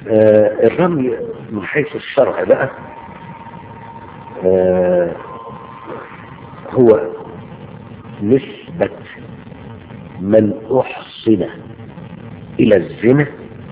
آه الرمي من حيث الشرع بقى آه هو نسبة من أحصن إلى الزنا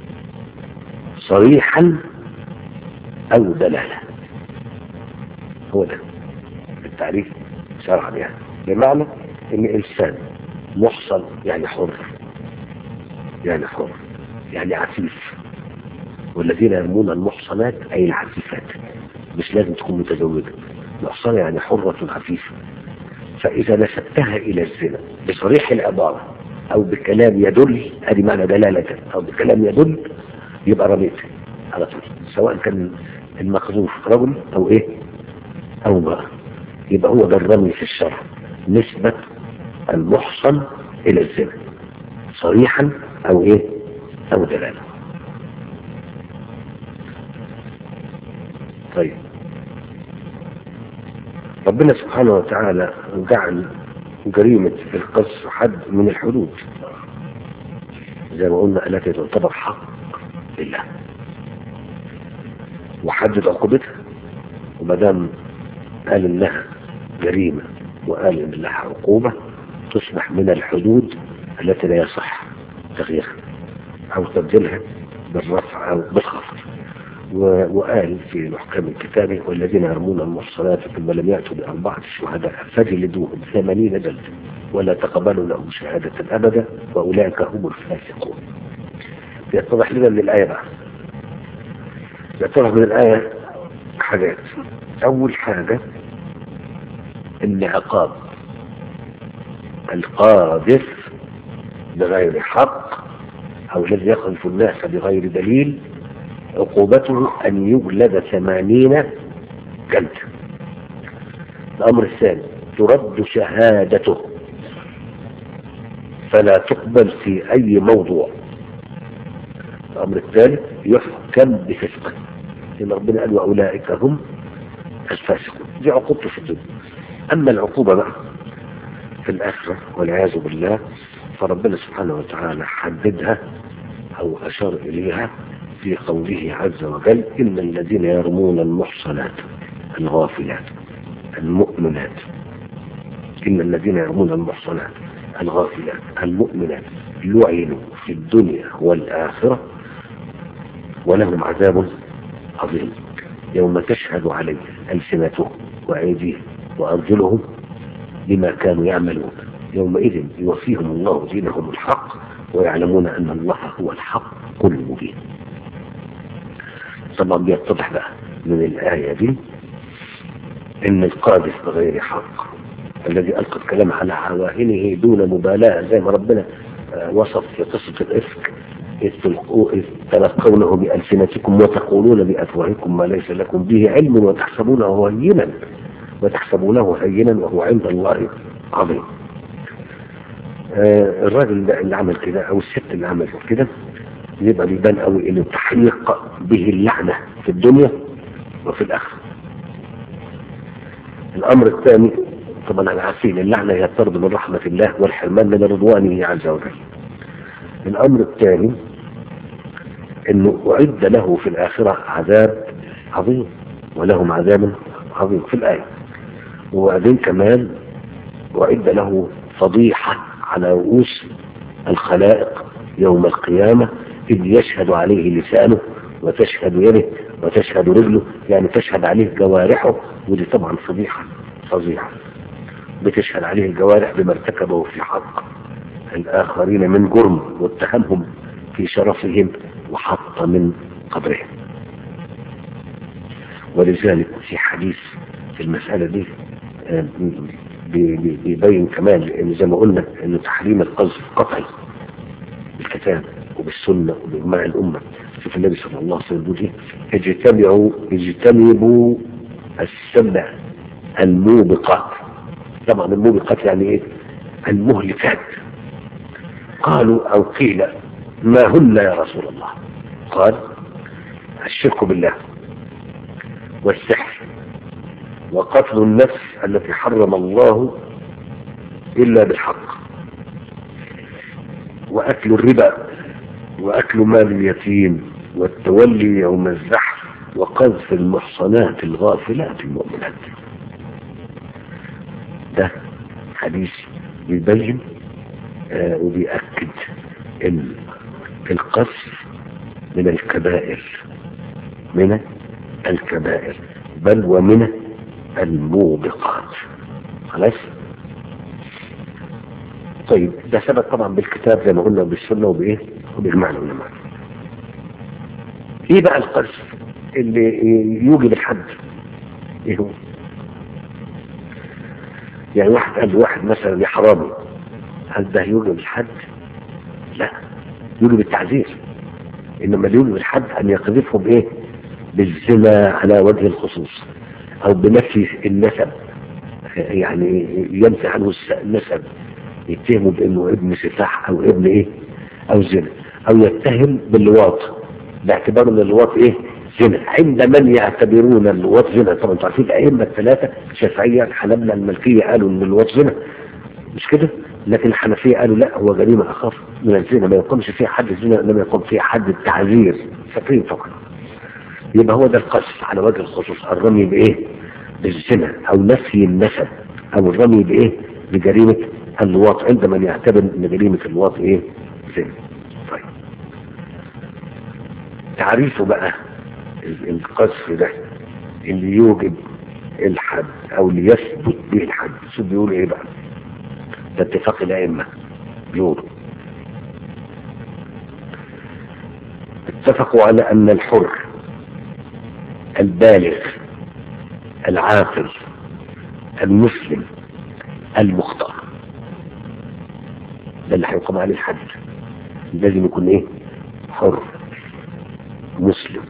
صريحا أو دلالة هو ده التعريف شرعا يعني بمعنى ان انسان محصن يعني حر يعني حر يعني عفيف والذين يرمون المحصنات اي العفيفات مش لازم تكون متزوجة محصنة يعني حرة عفيفة فاذا نسبتها الى الزنا بصريح العبارة او بكلام يدل ادي معنى دلالة او بكلام يدل يبقى رميت على طول سواء كان المقذوف رجل او ايه او امرأة يبقى هو ده الرمي في الشرع نسبة المحصن الى الزنا صريحا او ايه او دلالة طيب ربنا سبحانه وتعالى جعل جريمة القذف حد من الحدود زي ما قلنا التي تعتبر حق لله وحدد عقوبتها وما دام قال انها جريمة وقال ان لها عقوبة تصبح من الحدود التي لا يصح تغييرها او تبديلها بالرفع او بالخفض وقال في محكم الكتاب والذين يرمون المحصنات ثم لم يأتوا بأربعة شهداء فجلدوهم ثمانين جلدة ولا تقبلوا لهم شهادة أبدا وأولئك هم الفاسقون يتضح لنا من الآية بقى يتضح من الآية حاجات أول حاجة إن عقاب القاذف بغير حق أو الذي يقذف الناس بغير دليل عقوبته أن يجلد ثمانين جلد الأمر الثاني ترد شهادته فلا تقبل في أي موضوع الأمر الثالث يحكم بفسقه لأن ربنا قال وأولئك هم الفاسقون دي عقوبته في الدنيا أما العقوبة بقى في الآخرة والعياذ بالله فربنا سبحانه وتعالى حددها أو أشار إليها في قوله عز وجل إن الذين يرمون المحصنات الغافلات المؤمنات إن الذين يرمون المحصنات الغافلات المؤمنات لعنوا في الدنيا والآخرة ولهم عذاب عظيم يوم تشهد عليهم ألسنتهم وأيديهم وأرجلهم بما كانوا يعملون يومئذ يوفيهم الله دينهم الحق ويعلمون أن الله هو الحق المبين طبعا بيتضح بقى من الآية دي إن القاذف بغير حق الذي ألقى الكلام على عواهنه دون مبالاة زي ما ربنا وصف في قصة الإفك إذ, إذ تلقونه بألسنتكم وتقولون بأفواهكم ما ليس لكم به علم وتحسبونه هينا وتحسبونه هينا وهو عند الله عظيم آه الراجل ده اللي عمل كده أو الست اللي عملت كده يبقى بيبان قوي ان التحقيق به اللعنة في الدنيا وفي الآخرة الأمر الثاني طبعا احنا عارفين اللعنة هي الطرد من رحمة الله والحرمان من رضوانه عز وجل الأمر الثاني انه أعد له في الآخرة عذاب عظيم ولهم عذاب عظيم في الآية وبعدين كمان أعد له فضيحة على رؤوس الخلائق يوم القيامة إذ يشهد عليه لسانه وتشهد يده وتشهد رجله يعني تشهد عليه جوارحه ودي طبعا فضيحة فظيعة بتشهد عليه الجوارح بما ارتكبه في حق الآخرين من جرم واتهمهم في شرفهم وحط من قبرهم ولذلك في حديث في المسألة دي بيبين كمان لأن زي ما قلنا أن تحريم القذف قطعي بالكتاب وبالسنة وبإجماع الأمة شوف النبي صلى الله عليه وسلم يقول اجتمعوا اجتنبوا السبع الموبقات طبعا الموبقات يعني ايه المهلكات قالوا او قيل ما هن يا رسول الله قال الشرك بالله والسحر وقتل النفس التي حرم الله إلا بالحق وأكل الربا وأكل مال اليتيم والتولي يوم الزحف وقذف المحصنات الغافلات المؤمنات ده حديث بيبين آه وبيأكد ان القذف من الكبائر من الكبائر بل ومن الموبقات خلاص طيب ده ثبت طبعا بالكتاب زي ما قلنا بالسنه وبايه وباجماع العلماء ايه بقى القذف اللي يوجب الحد ايه هو يعني واحد قال واحد مثلا يا حرامي هل ده يوجب الحد لا يوجب التعذير انما اللي يوجب الحد ان يقذفه بايه بالزنا على وجه الخصوص او بنفي النسب يعني ينفي عنه النسب يتهمه بانه ابن سفاح او ابن ايه او زنا او يتهم باللواط باعتبار ان اللواط ايه زنا عند من يعتبرون اللواط زنا طبعا انتوا عارفين الائمه الثلاثه الشافعيه الحنابله المالكيه قالوا ان اللواط زنا مش كده لكن الحنفيه قالوا لا هو جريمه اخف من الزنا ما يقومش فيها حد الزنا انما يقوم فيها حد التعذير فاكرين فقط يبقى هو ده القذف على وجه الخصوص الرمي بايه بالزنا او نفي النسب او الرمي بايه بجريمه اللواط عند من يعتبر ان جريمه اللواط ايه زنا طيب تعريفه بقى القذف ده اللي يوجب الحد او اللي يثبت به الحد شو بيقول ايه بقى ده اتفاق الائمه بيقولوا اتفقوا على ان الحر البالغ العاقل المسلم المختار ده اللي هيقام عليه الحد لازم يكون ايه حر مسلم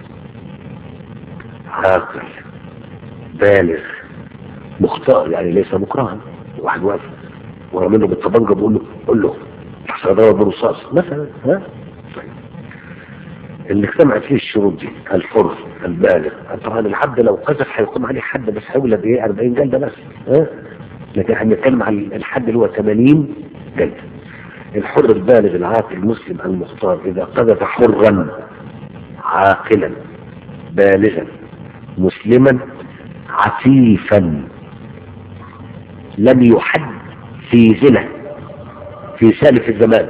عاقل بالغ مختار يعني ليس مكرها واحد واقف ورا منه بالطبنجه بيقول له قول له احسن ضرب بالرصاص مثلا ها طيب اللي اجتمعت فيه الشروط دي الحر البالغ طبعا الحد لو قذف هيقوم عليه حد بس حول بايه 40 جلده بس ها لكن احنا بنتكلم عن الحد اللي هو 80 جلده الحر البالغ العاقل المسلم المختار اذا قذف حرا عاقلا بالغا مسلما عفيفا لم يحد في زنا في سالف الزمان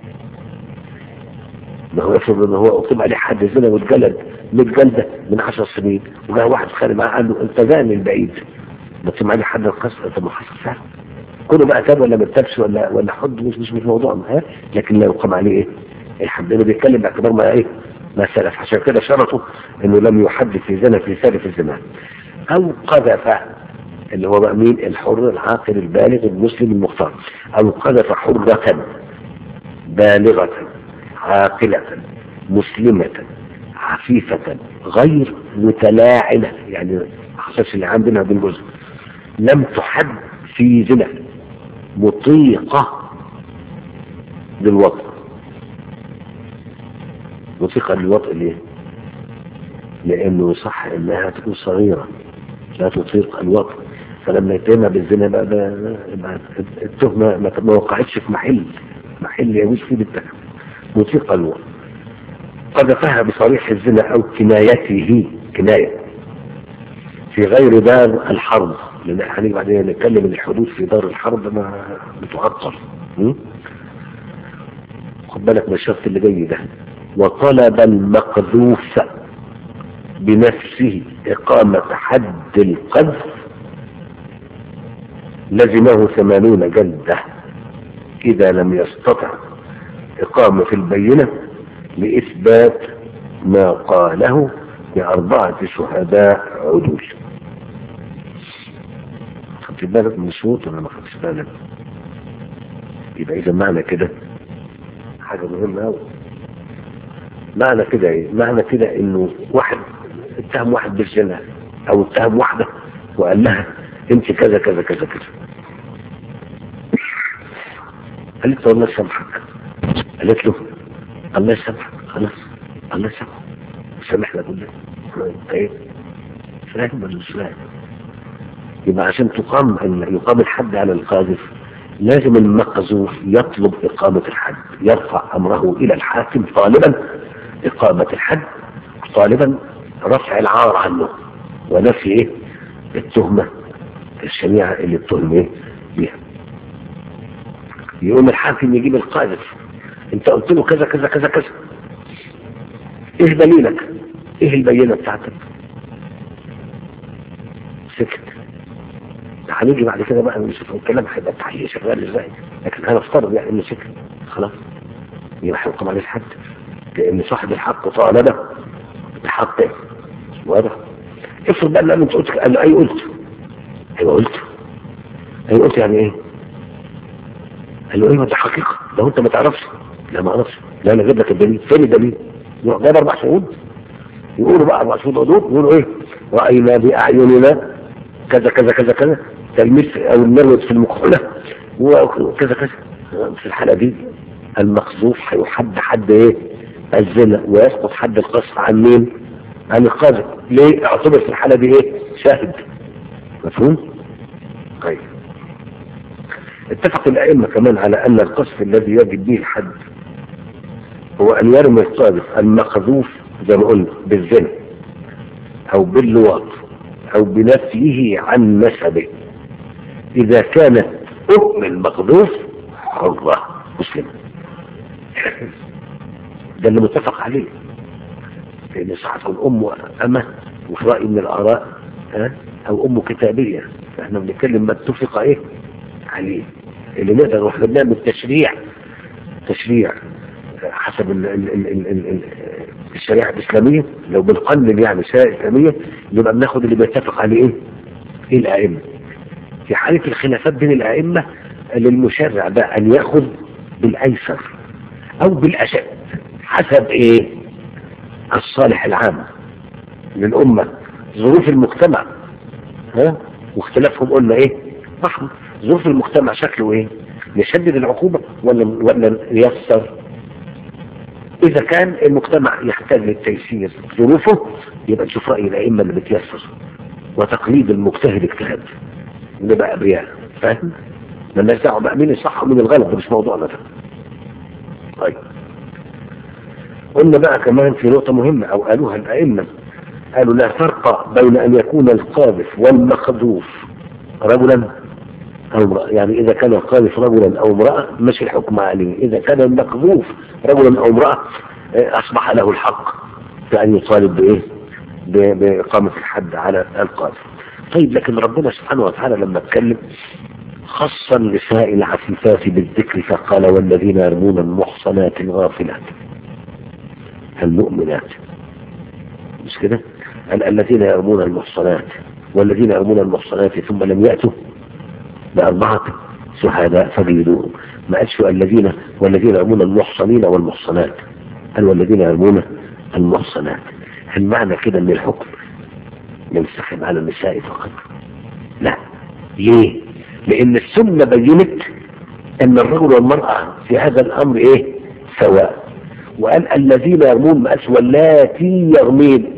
ما هو افرض ان هو اقيم عليه حد زنا واتجلد 100 جلده من 10 سنين وجاء واحد خارج معاه قال له انت زاني البعيد بتقيم عليه حد القصر طب ما حصل فعلا كله بقى تاب ولا ما تابش ولا ولا حد مش مش مش موضوعنا ها لكن لا يقام عليه ايه الحد اللي بيتكلم باعتبار ما ايه ما سلف عشان كده شرطوا انه لم يحد في زنا في سالف الزمان او قذف اللي هو بقى مين الحر العاقل البالغ المسلم المختار او قذف حرة بالغة عاقلة مسلمة عفيفة غير متلاعنة يعني حصلش اللي عندنا بالجزء لم تحد في زنا مطيقة للوطن مطيقة للوطن ليه؟ لأنه صح إنها تكون صغيرة لا تطيق الوطن فلما يتهمها بالزنا بقى ده التهمة ما وقعتش في محل محل يجوز فيه بالتهم مطيق الوطن قذفها بصريح الزنا أو كنايته كناية في غير دار الحرب لأن هنيجي بعدين نتكلم ان الحدود في دار الحرب ما بتعطل خد بالك من الشرط اللي جاي ده وطلب المقذوف بنفسه إقامة حد القذف لزمه ثمانون جلدة إذا لم يستطع إقامة البينة لإثبات ما قاله بأربعة شهداء عدول خدت بالك من الشروط ولا ما خدتش بالك؟ يبقى إذا معنى كده حاجة مهمة أوي معنى كده إيه؟ معنى كده إنه واحد اتهم واحد بالزنا أو اتهم واحدة وقال لها أنت كذا كذا كذا كذا قالت له الله يسامحك قالت له الله يسامحك خلاص الله يسامحك سامحنا كلنا طيب فاهم ولا مش فاهم يبقى عشان تقام يقام الحد على القاذف لازم المقذوف يطلب إقامة الحد يرفع أمره إلى الحاكم طالبا إقامة الحد طالبا رفع العار عنه ونفي إيه التهمة الشنيعة اللي اتهم إيه بيها يقوم الحاكم يجيب القاذف انت قلت له كذا كذا كذا كذا ايه دليلك ايه البينة بتاعتك سكت هنيجي بعد كده بقى نشوف الكلام هيبقى التحقيق شغال ازاي لكن هنفترض يعني انه سكت خلاص يبقى هيحكم عليه الحد لان صاحب الحق طالب بحقه واضح افرض بقى ان انت قلت قال له اي قلت ايوه قلت اي قلت يعني ايه قال له ايوه ده حقيقه ده انت ما تعرفش لا ما اعرفش لا انا اجيب لك الدليل فين الدليل يروح جايب اربع شهود يقولوا بقى اربع شهود حدود يقولوا ايه راينا باعيننا كذا كذا كذا كذا تلميذ او المروج في المكحله وكذا كذا في الحاله دي المقذوف هيحد حد ايه الزنا ويسقط حد القصف عن مين عن القاذف ليه اعتبر في الحاله دي ايه شاهد مفهوم طيب اتفق الائمه كمان على ان القصف الذي يجب به الحد هو ان يرمي القاذف المقذوف زي ما قلنا بالزنا او باللواط او بنفيه عن نسبه اذا كانت ام المقذوف حرة مسلمة ده اللي متفق عليه لان صحة الام امه وفي رأي من الاراء ها او ام كتابية فاحنا بنتكلم ما اتفق ايه عليه اللي نقدر واحنا بنعمل تشريع تشريع حسب ال ال ال ال ال ال الشريعة الإسلامية لو بنقنن يعني الشريعة الإسلامية يبقى بناخد اللي بيتفق عليه إيه؟ إيه الأئمة في حالة الخلافات بين الأئمة للمشرع ده أن يأخذ بالأيسر أو بالأشد حسب إيه؟ الصالح العام للأمة ظروف المجتمع ها؟ واختلافهم قلنا إيه؟ رحمة ظروف المجتمع شكله إيه؟ نشدد العقوبة ولا ولا نيسر إذا كان المجتمع يحتاج للتيسير ظروفه يبقى نشوف رأي الأئمة اللي بتيسر وتقليد المجتهد اجتهاد نبقى أبرياء فاهم؟ مالناش دعوة بقى مين الصح ومين الغلط ده مش موضوعنا ده طيب قلنا بقى كمان في نقطة مهمة أو قالوها الأئمة قالوا لا فرق بين أن يكون القاذف والمقذوف رجلا أو امرأة يعني إذا كان القاذف رجلا أو امرأة مش الحكم عليه إذا كان المقذوف رجلا أو امرأة أصبح له الحق في أن يطالب بإيه بإقامة الحد على القاذف طيب لكن ربنا سبحانه وتعالى لما اتكلم خص النساء العفيفات بالذكر فقال والذين يرمون المحصنات الغافلات المؤمنات مش كده قال الذين يرمون المحصنات والذين يرمون المحصنات ثم لم يأتوا بأربعة شهداء فجلدوهم ما قالش الذين والذين يرمون المحصنين والمحصنات قال والذين يرمون المحصنات هل معنى كده ان الحكم ينسحب على النساء فقط لا ليه لان السنة بينت ان الرجل والمرأة في هذا الامر ايه سواء وقال الذين يرمون ما قالش واللاتي يرمين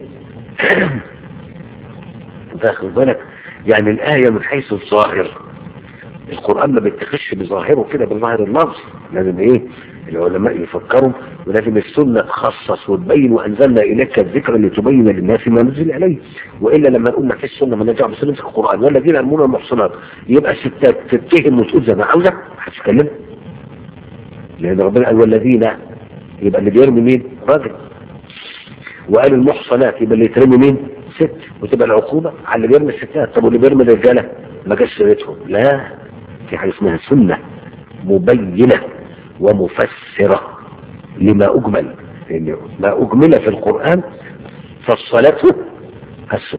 داخل بالك يعني الآية من حيث الظاهر القرآن ما بيتخش بظاهره كده بظاهر اللفظ لازم ايه العلماء يفكروا ولازم السنة تخصص وتبين وأنزلنا إليك الذكر لتبين للناس ما نزل إليه وإلا لما نقول ما فيش سنة ما نرجع بسنة القرآن والذين يرمون المحصنات يبقى الستات تتهم وتقول زي ما عاوزة هتتكلم لأن ربنا قال والذين يبقى اللي بيرمي مين؟ راجل وقال المحصنات يبقى اللي يترمي مين؟ ست وتبقى العقوبة على اللي بيرمي الستات طب واللي بيرمي الرجالة ما جاش سيرتهم لا في حاجة اسمها سنة مبينة ومفسرة لما أجمل لأن ما أجمل في القرآن فصلته السنة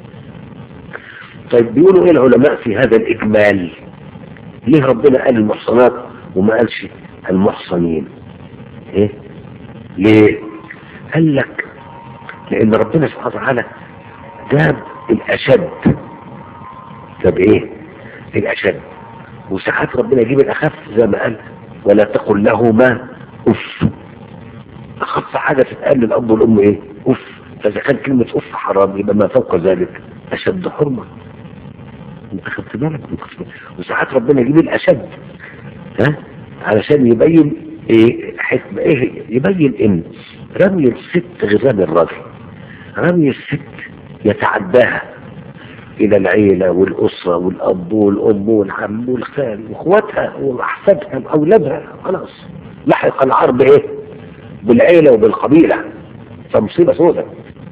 طيب بيقولوا ايه العلماء في هذا الإجمال ليه ربنا قال المحصنات وما قالش المحصنين ايه ليه قال لك لأن ربنا سبحانه وتعالى جاب الأشد جاب ايه الأشد وساعات ربنا يجيب الأخف زي ما قال ولا تقل لهما أف أخف حاجة تتقال للأب والأم إيه أف فإذا كان كلمة أف حرام يبقى ما فوق ذلك أشد حرمة أنت خدت بالك وساعات ربنا يجيب الأشد ها علشان يبين ايه حكمة ايه هي؟ يبين ان رمي الست غير رمي الرجل رمي الست يتعداها الى العيلة والاسرة والاب والام والعم والخال واخواتها واحفادها واولادها خلاص لحق العرض ايه بالعيلة وبالقبيلة فمصيبة سوداء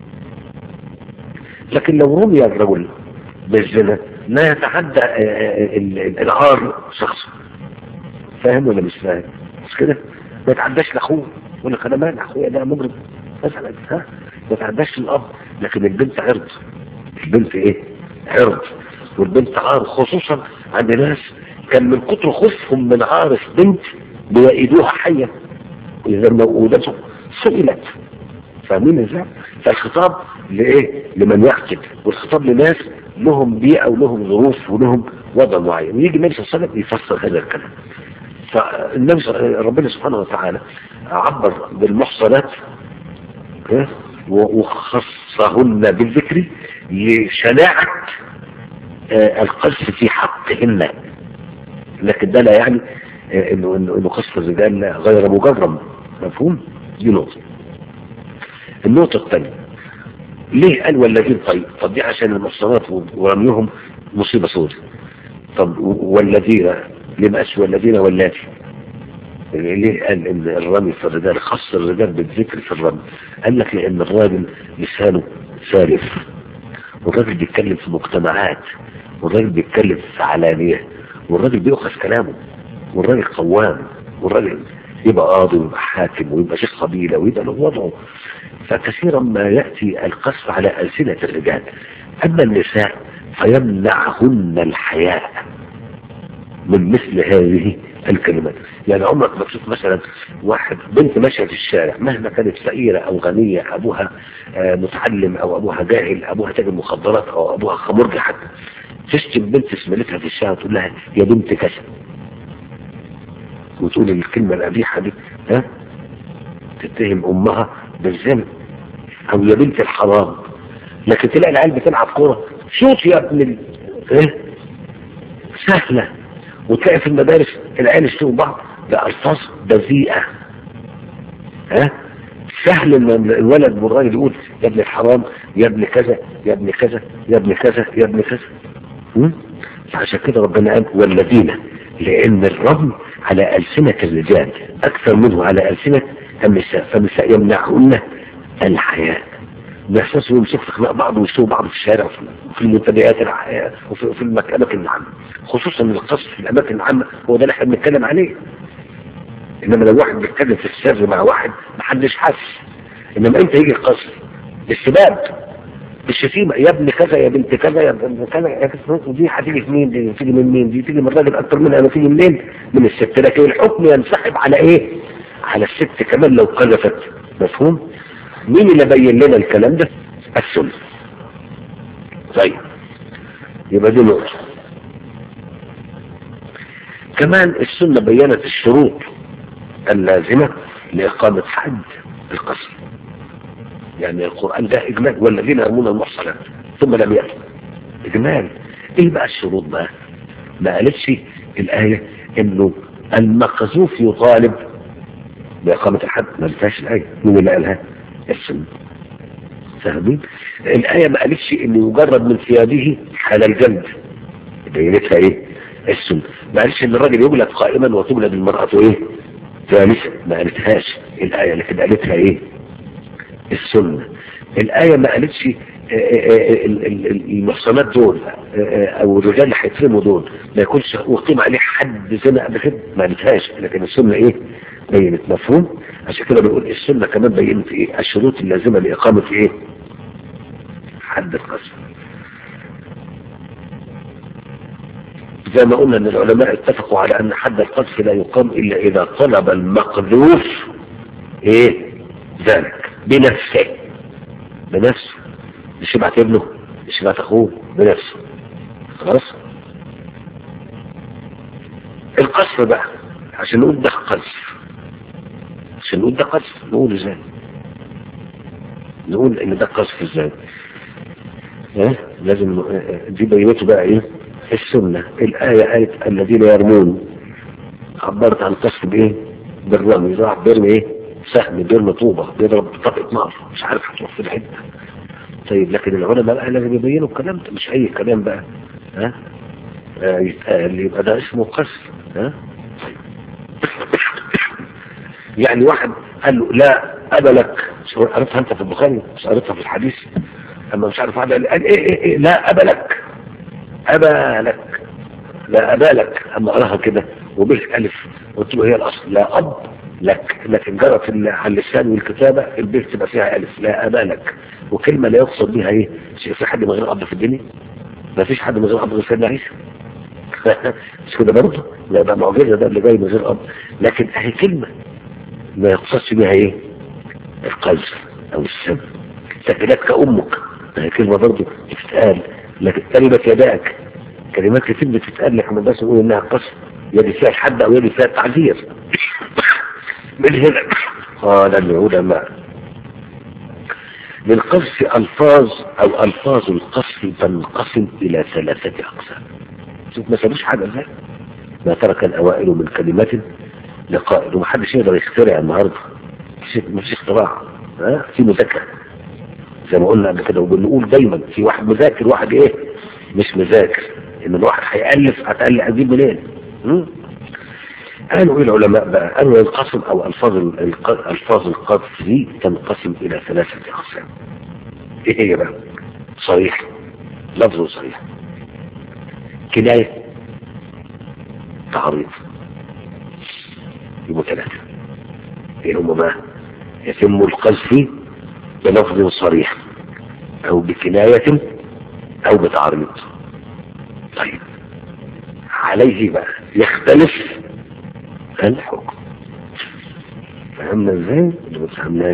لكن لو رمي الرجل بالزنا لا يتعدى آه، آه، ال- ال- العار شخص فاهم ولا مش فاهم مش كده ما يتعداش لاخوه ولا خدمان اخويا ده مجرم مثلا ها ما يتعداش الاب لكن البنت عرض البنت ايه عرض والبنت عار خصوصا عند ناس كان من كتر خوفهم من عارف بنت بيأيدوها حية إذا موؤودته سئلت فاهمين ازاي؟ فالخطاب لايه؟ لمن يعقد والخطاب لناس لهم بيئة ولهم ظروف ولهم وضع معين ويجي النبي صلى الله عليه وسلم يفسر هذا الكلام فالنبي صلى- ربنا سبحانه وتعالى عبر بالمحصنات إيه؟ و- وخصهن بالذكر لشناعة آه، القذف في حقهن لكن ده لا يعني آه، انه انه انه قذف الرجال غير مجرم مفهوم دي نقطة النقطة الثانية ليه قال والذين طيب طب دي عشان المحصنات ورميهم مصيبة سوداء طب والذين ليه ما قالش والذين واللاتي ليه قال ان الرمي في الرجال خص الرجال بالذكر في الرمي قال لك لان الراجل لسانه سالف والراجل بيتكلم في مجتمعات والراجل بيتكلم في علانية والراجل بيؤخذ كلامه والراجل قوام والراجل يبقى قاضي ويبقى حاكم ويبقى شيخ قبيلة ويبقى له وضعه فكثيرا ما يأتي القصف على ألسنة الرجال أما النساء فيمنعهن الحياء من مثل هذه الكلمات يعني عمرك ما تشوف مثلا واحد بنت ماشية في الشارع مهما كانت فقيرة أو غنية أبوها آه، متعلم أو أبوها جاهل أبوها تاجر مخدرات أو أبوها خمرجي حتى تشتم بنت زميلتها في الشارع تقول لها يا بنت كذا وتقول الكلمة القبيحة دي ها تتهم أمها بالذنب أو يا بنت الحرام لكن تلاقي العيال بتلعب كورة شوت يا ابن ال... ايه سهلة وتلاقي في المدارس العيال يشتموا بعض بألفاظ بذيئة ها سهل ان الولد والراجل يقول يا ابن الحرام يا ابن كذا يا ابن كذا يا ابن كذا يا ابن كذا م? فعشان كده ربنا قال والذين لان الرمي على ألسنة الرجال أكثر منه على ألسنة النساء فالنساء يمنعهن الحياء بيحسسوا يمسكوا في خناق بعض ويشتوا بعض في الشارع وفي المنتديات الع- وفي في الأماكن العامة خصوصا القصف في الأماكن العامة هو ده اللي احنا بنتكلم عليه إنما لو واحد بيتكلم في السر مع واحد محدش حاسس إنما أنت يجي القصف بالسباب بالشتيمة يا ابن كذا يا بنت كذا يا ابن كذا يا كذا دي هتيجي في مين دي تيجي من مين دي تيجي من الراجل أكتر منها أنا تيجي منين من الست لكن الحكم ينسحب على إيه على الست كمان لو قذفت مفهوم مين اللي بين لنا الكلام ده السنة طيب يبقى دي نقطة كمان السنة بينت الشروط اللازمة لإقامة حد القصر يعني القرآن ده إجمال والذين يرمون المحصنات ثم لم يأتوا إجمال إيه بقى الشروط بقى ما قالتش الآية إنه المقذوف يطالب بإقامة الحد ما قالتهاش الآية مين اللي قالها السنة فاهمين الآية ما قالتش إن يجرد من ثيابه حال الجلد بينتها إيه السنة ما قالتش إن الراجل يجلد قائما وتجلد المرأة إيه ثالثا ما قالتهاش الآية لكن قالتها إيه السنة الآية ما قالتش آه، آه، ال- ال- ال- المحصنات دول آه، آه، او الرجال اللي هيترموا دول ما يكونش اقيم عليه حد زنا قبل كده ما قالتهاش لكن السنة ايه بينت مفهوم عشان كده بنقول السنة كمان بينت ايه الشروط اللازمة لإقامة ايه حد القسم زي ما قلنا ان العلماء اتفقوا على ان حد القذف لا يقام الا اذا طلب المقذوف ايه ذلك بنفسه بنفسه مش يبعت ابنه مش يبعت اخوه بنفسه خلاص القذف بقى عشان نقول ده قذف عشان نقول ده قذف نقول ازاي نقول ان ده قذف ازاي ها لازم دي بينته بقى ايه السنة الآية قالت الذين يرمون عبرت عن قصف بايه بالرمي راح بيرمي ايه سهم بيرمي طوبة بيضرب طلقة نار مش عارف هتروح في الحتة طيب لكن العلماء بقى لازم يبينوا الكلام ده مش اي كلام بقى ها آه يتقال يبقى ده اسمه قصر ها يعني واحد قال له لا أبا لك قريتها انت في البخاري مش قريتها في الحديث اما مش عارف واحد قال قال ايه ايه ايه لا أبا لك أبا لك لا أبا لك اما قراها كده وبه ألف قلت له هي الأصل لا أب لك لكن جرت ال- على اللسان والكتابة البيت تبقى فيها ألف لا أبا لك وكلمة لا يقصد بها ايه شيء في حد من غير أب في الدنيا ما فيش حد من غير أب غير سيدنا عيسى مش كده برضه لا ده معجزة ده اللي جاي من غير أب لكن أهي كلمة ما يقصدش بها ايه القذف او السب سكنتك امك هي كلمة برضه بتتقال لكن كلمة يداك كلمات كتير بتتقال لكن ما بس نقول انها قصد يدي فيها الحد او يدي فيها التعذير من هنا قال العلماء للقذف الفاظ او الفاظ القصف تنقسم الى ثلاثة اقسام شوف ما سابوش حاجة ازاي ما ترك الاوائل من كلمات لقائد ومحدش يقدر يخترع النهارده مفيش مفيش اختراع ها في مذاكره زي ما قلنا قبل كده وبنقول دايما في واحد مذاكر واحد ايه مش مذاكر ان الواحد هيالف هتالف اجيب منين م? قالوا ايه العلماء بقى قالوا ينقسم او الفاظ ال- الق- الفاظ القذف دي تنقسم الى ثلاثه اقسام ايه هي بقى صريح لفظ صريح كنايه تعريض يبقوا ثلاثة ايه هم بقى يتم القذف بلفظ صريح او بكناية او بتعريض طيب عليه بقى يختلف الحكم فهمنا ازاي اللي ما فهمناش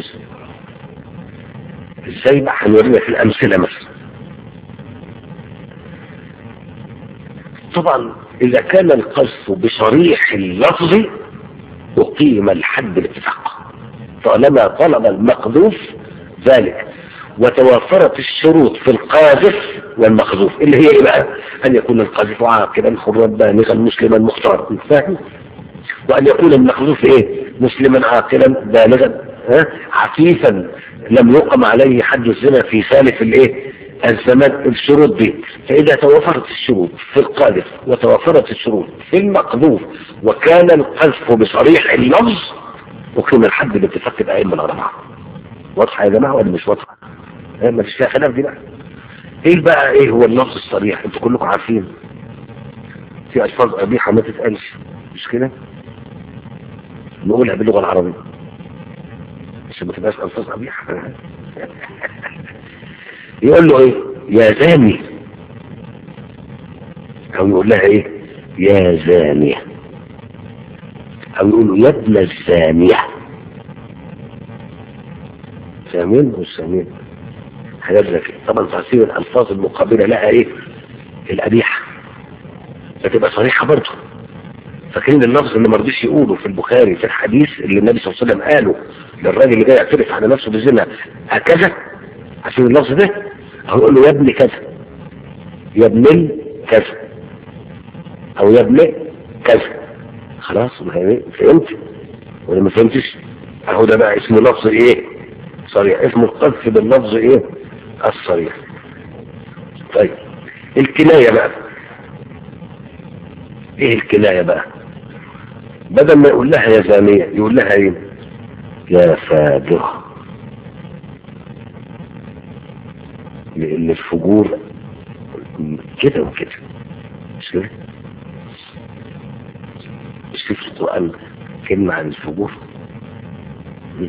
ازاي بقى هنورينا في الامثله مثلا طبعا اذا كان القذف بصريح اللفظ أقيم الحد الاتفاق طالما طلب المقذوف ذلك وتوافرت الشروط في القاذف والمقذوف اللي هي ايه بقى ان يكون القاذف عاقلا حرا بالغا مسلما مختارا فاهم وان يكون المقذوف ايه مسلما عاقلا بالغا ها عفيفا لم يقم عليه حد الزنا في ثالث الايه الزمان الشروط دي فإذا توفرت الشروط في القاذف وتوفرت الشروط في المقذوف وكان القذف بصريح اللفظ وكان الحد باتفاق الأئمة الأربعة واضحة يا جماعة ولا مش واضحة؟ ها، ما فيش فيها خلاف دي بقى ايه بقى ايه هو اللفظ الصريح انتوا كلكم عارفين في الفاظ قبيحة ما تتقالش مش كده نقولها باللغة العربية عشان ما تبقاش الفاظ قبيحة يقول له ايه يا زاني او يقول لها ايه يا زانية او يقول له يا ابن الزانية فاهمين مش فاهمين حاجات زي كده طبعا تفسير الالفاظ المقابلة لها ايه القبيحة فتبقى صريحة برضه فاكرين اللفظ اللي ما رضيش يقوله في البخاري في الحديث اللي النبي صلى الله عليه وسلم قاله للراجل اللي جاي يعترف على نفسه بالزنا هكذا عشان اللفظ ده هقول له يا ابن كذا يا ابن كذا او يا ابن كذا خلاص ما هي فهمت ولا ما فهمتش اهو ده بقى اسمه لفظ ايه صريح اسمه القذف باللفظ ايه الصريح طيب الكناية بقى ايه الكناية بقى بدل ما يقول لها يا زانية يقول لها ايه يا فاجرة لان الفجور كده وكده مش كده مش في القرآن كلمة عن الفجور مين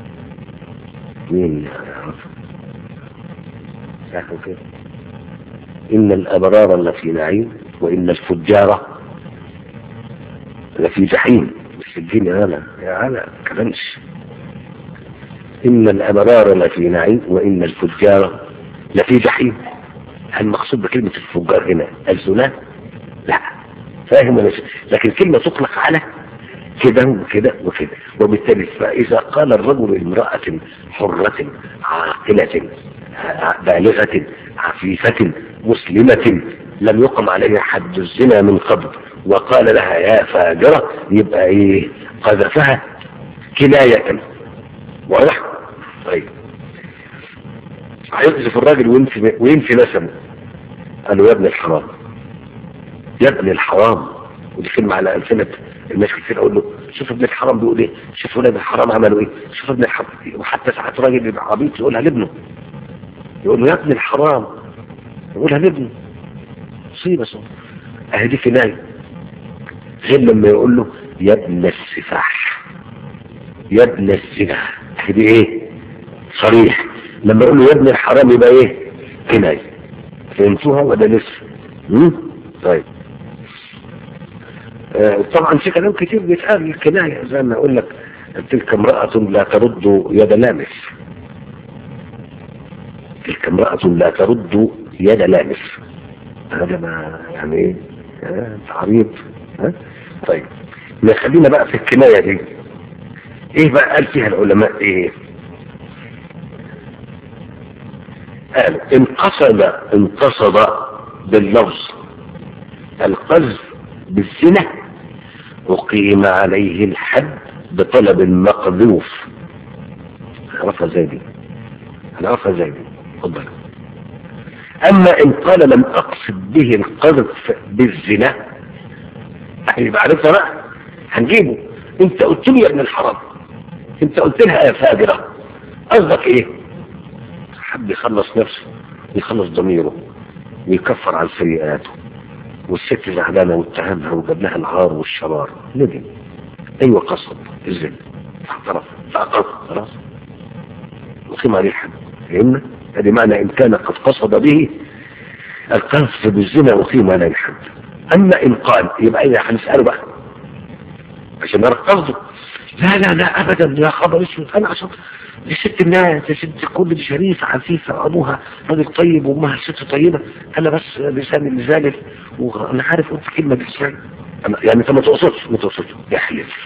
مين يعرف يعرفوا كده إن الأبرار لفي نعيم وإن الفجار لفي جحيم مش في الدين يا هلا يا هلا كلامش إن الأبرار لفي نعيم وإن الفجار لفي جحيم هل المقصود بكلمة الفجار هنا الزنا لا فاهم ولا مش؟ لكن كلمة تطلق على كده وكده وكده وبالتالي فإذا قال الرجل لامرأة حرة عاقلة بالغة عفيفة مسلمة لم يقم عليها حد الزنا من قبل وقال لها يا فاجرة يبقى ايه قذفها كناية واضح طيب هيقذف الراجل وينفي وينفي نسبه قال له يا ابن الحرام يا ابن الحرام ودي كلمة على ألسنة الناس كتير أقول له شوف ابن الحرام بيقول إيه شوف ولاد الحرام عملوا إيه شوف ابن الحرام وحتى ساعات راجل يبقى عبيط يقولها لابنه يقول له يا ابن الحرام يقولها لابنه مصيبة صح أهي دي كناية غير لما يقول له يا ابن السفاح يا ابن الزنا أهي دي إيه صريح لما يقول له يا ابن الحرام يبقى إيه كناية فهمتوها ولا لسه مم؟ طيب آه طبعا في كلام كتير بيتقال الكناية زي ما اقول لك تلك امرأة لا ترد يد لامس تلك امرأة لا ترد يد لامس هذا ما يعني ايه آه تعريض ها طيب خلينا بقى في الكناية دي ايه بقى قال فيها العلماء ايه قال ان قصد ان قصد باللفظ القذف بالزنا أقيم عليه الحد بطلب المقذوف هنعرفها ازاي دي هنعرفها ازاي دي اتفضل اما ان قال لم اقصد به القذف بالزنا هيبقى عرفها بقى هنجيبه انت قلت لي يا ابن الحرام انت قلت لها يا فاجره قصدك ايه حد يخلص نفسه يخلص ضميره ويكفر عن سيئاته والست زعلانه واتهمها وجاب لها العار والشرار ندم ايوه قصد الزنا فاعترف فاقر خلاص وقيم عليه الحد فهمنا؟ هذه معنى ان كان قد قصد به القذف بالزنا اقيم عليه الحد اما ان قال يبقى ايه هنساله بقى عشان نعرف قصده لا لا لا ابدا يا خبر اسود انا عشان دي ست الناس دي ست كل دي شريفة عفيفة ابوها راجل طيب وامها ست طيبة انا بس لساني اللي زالف وانا عارف قلت كلمة بلسان أنا يعني انت ما تقصدش ما تقصدش يحلف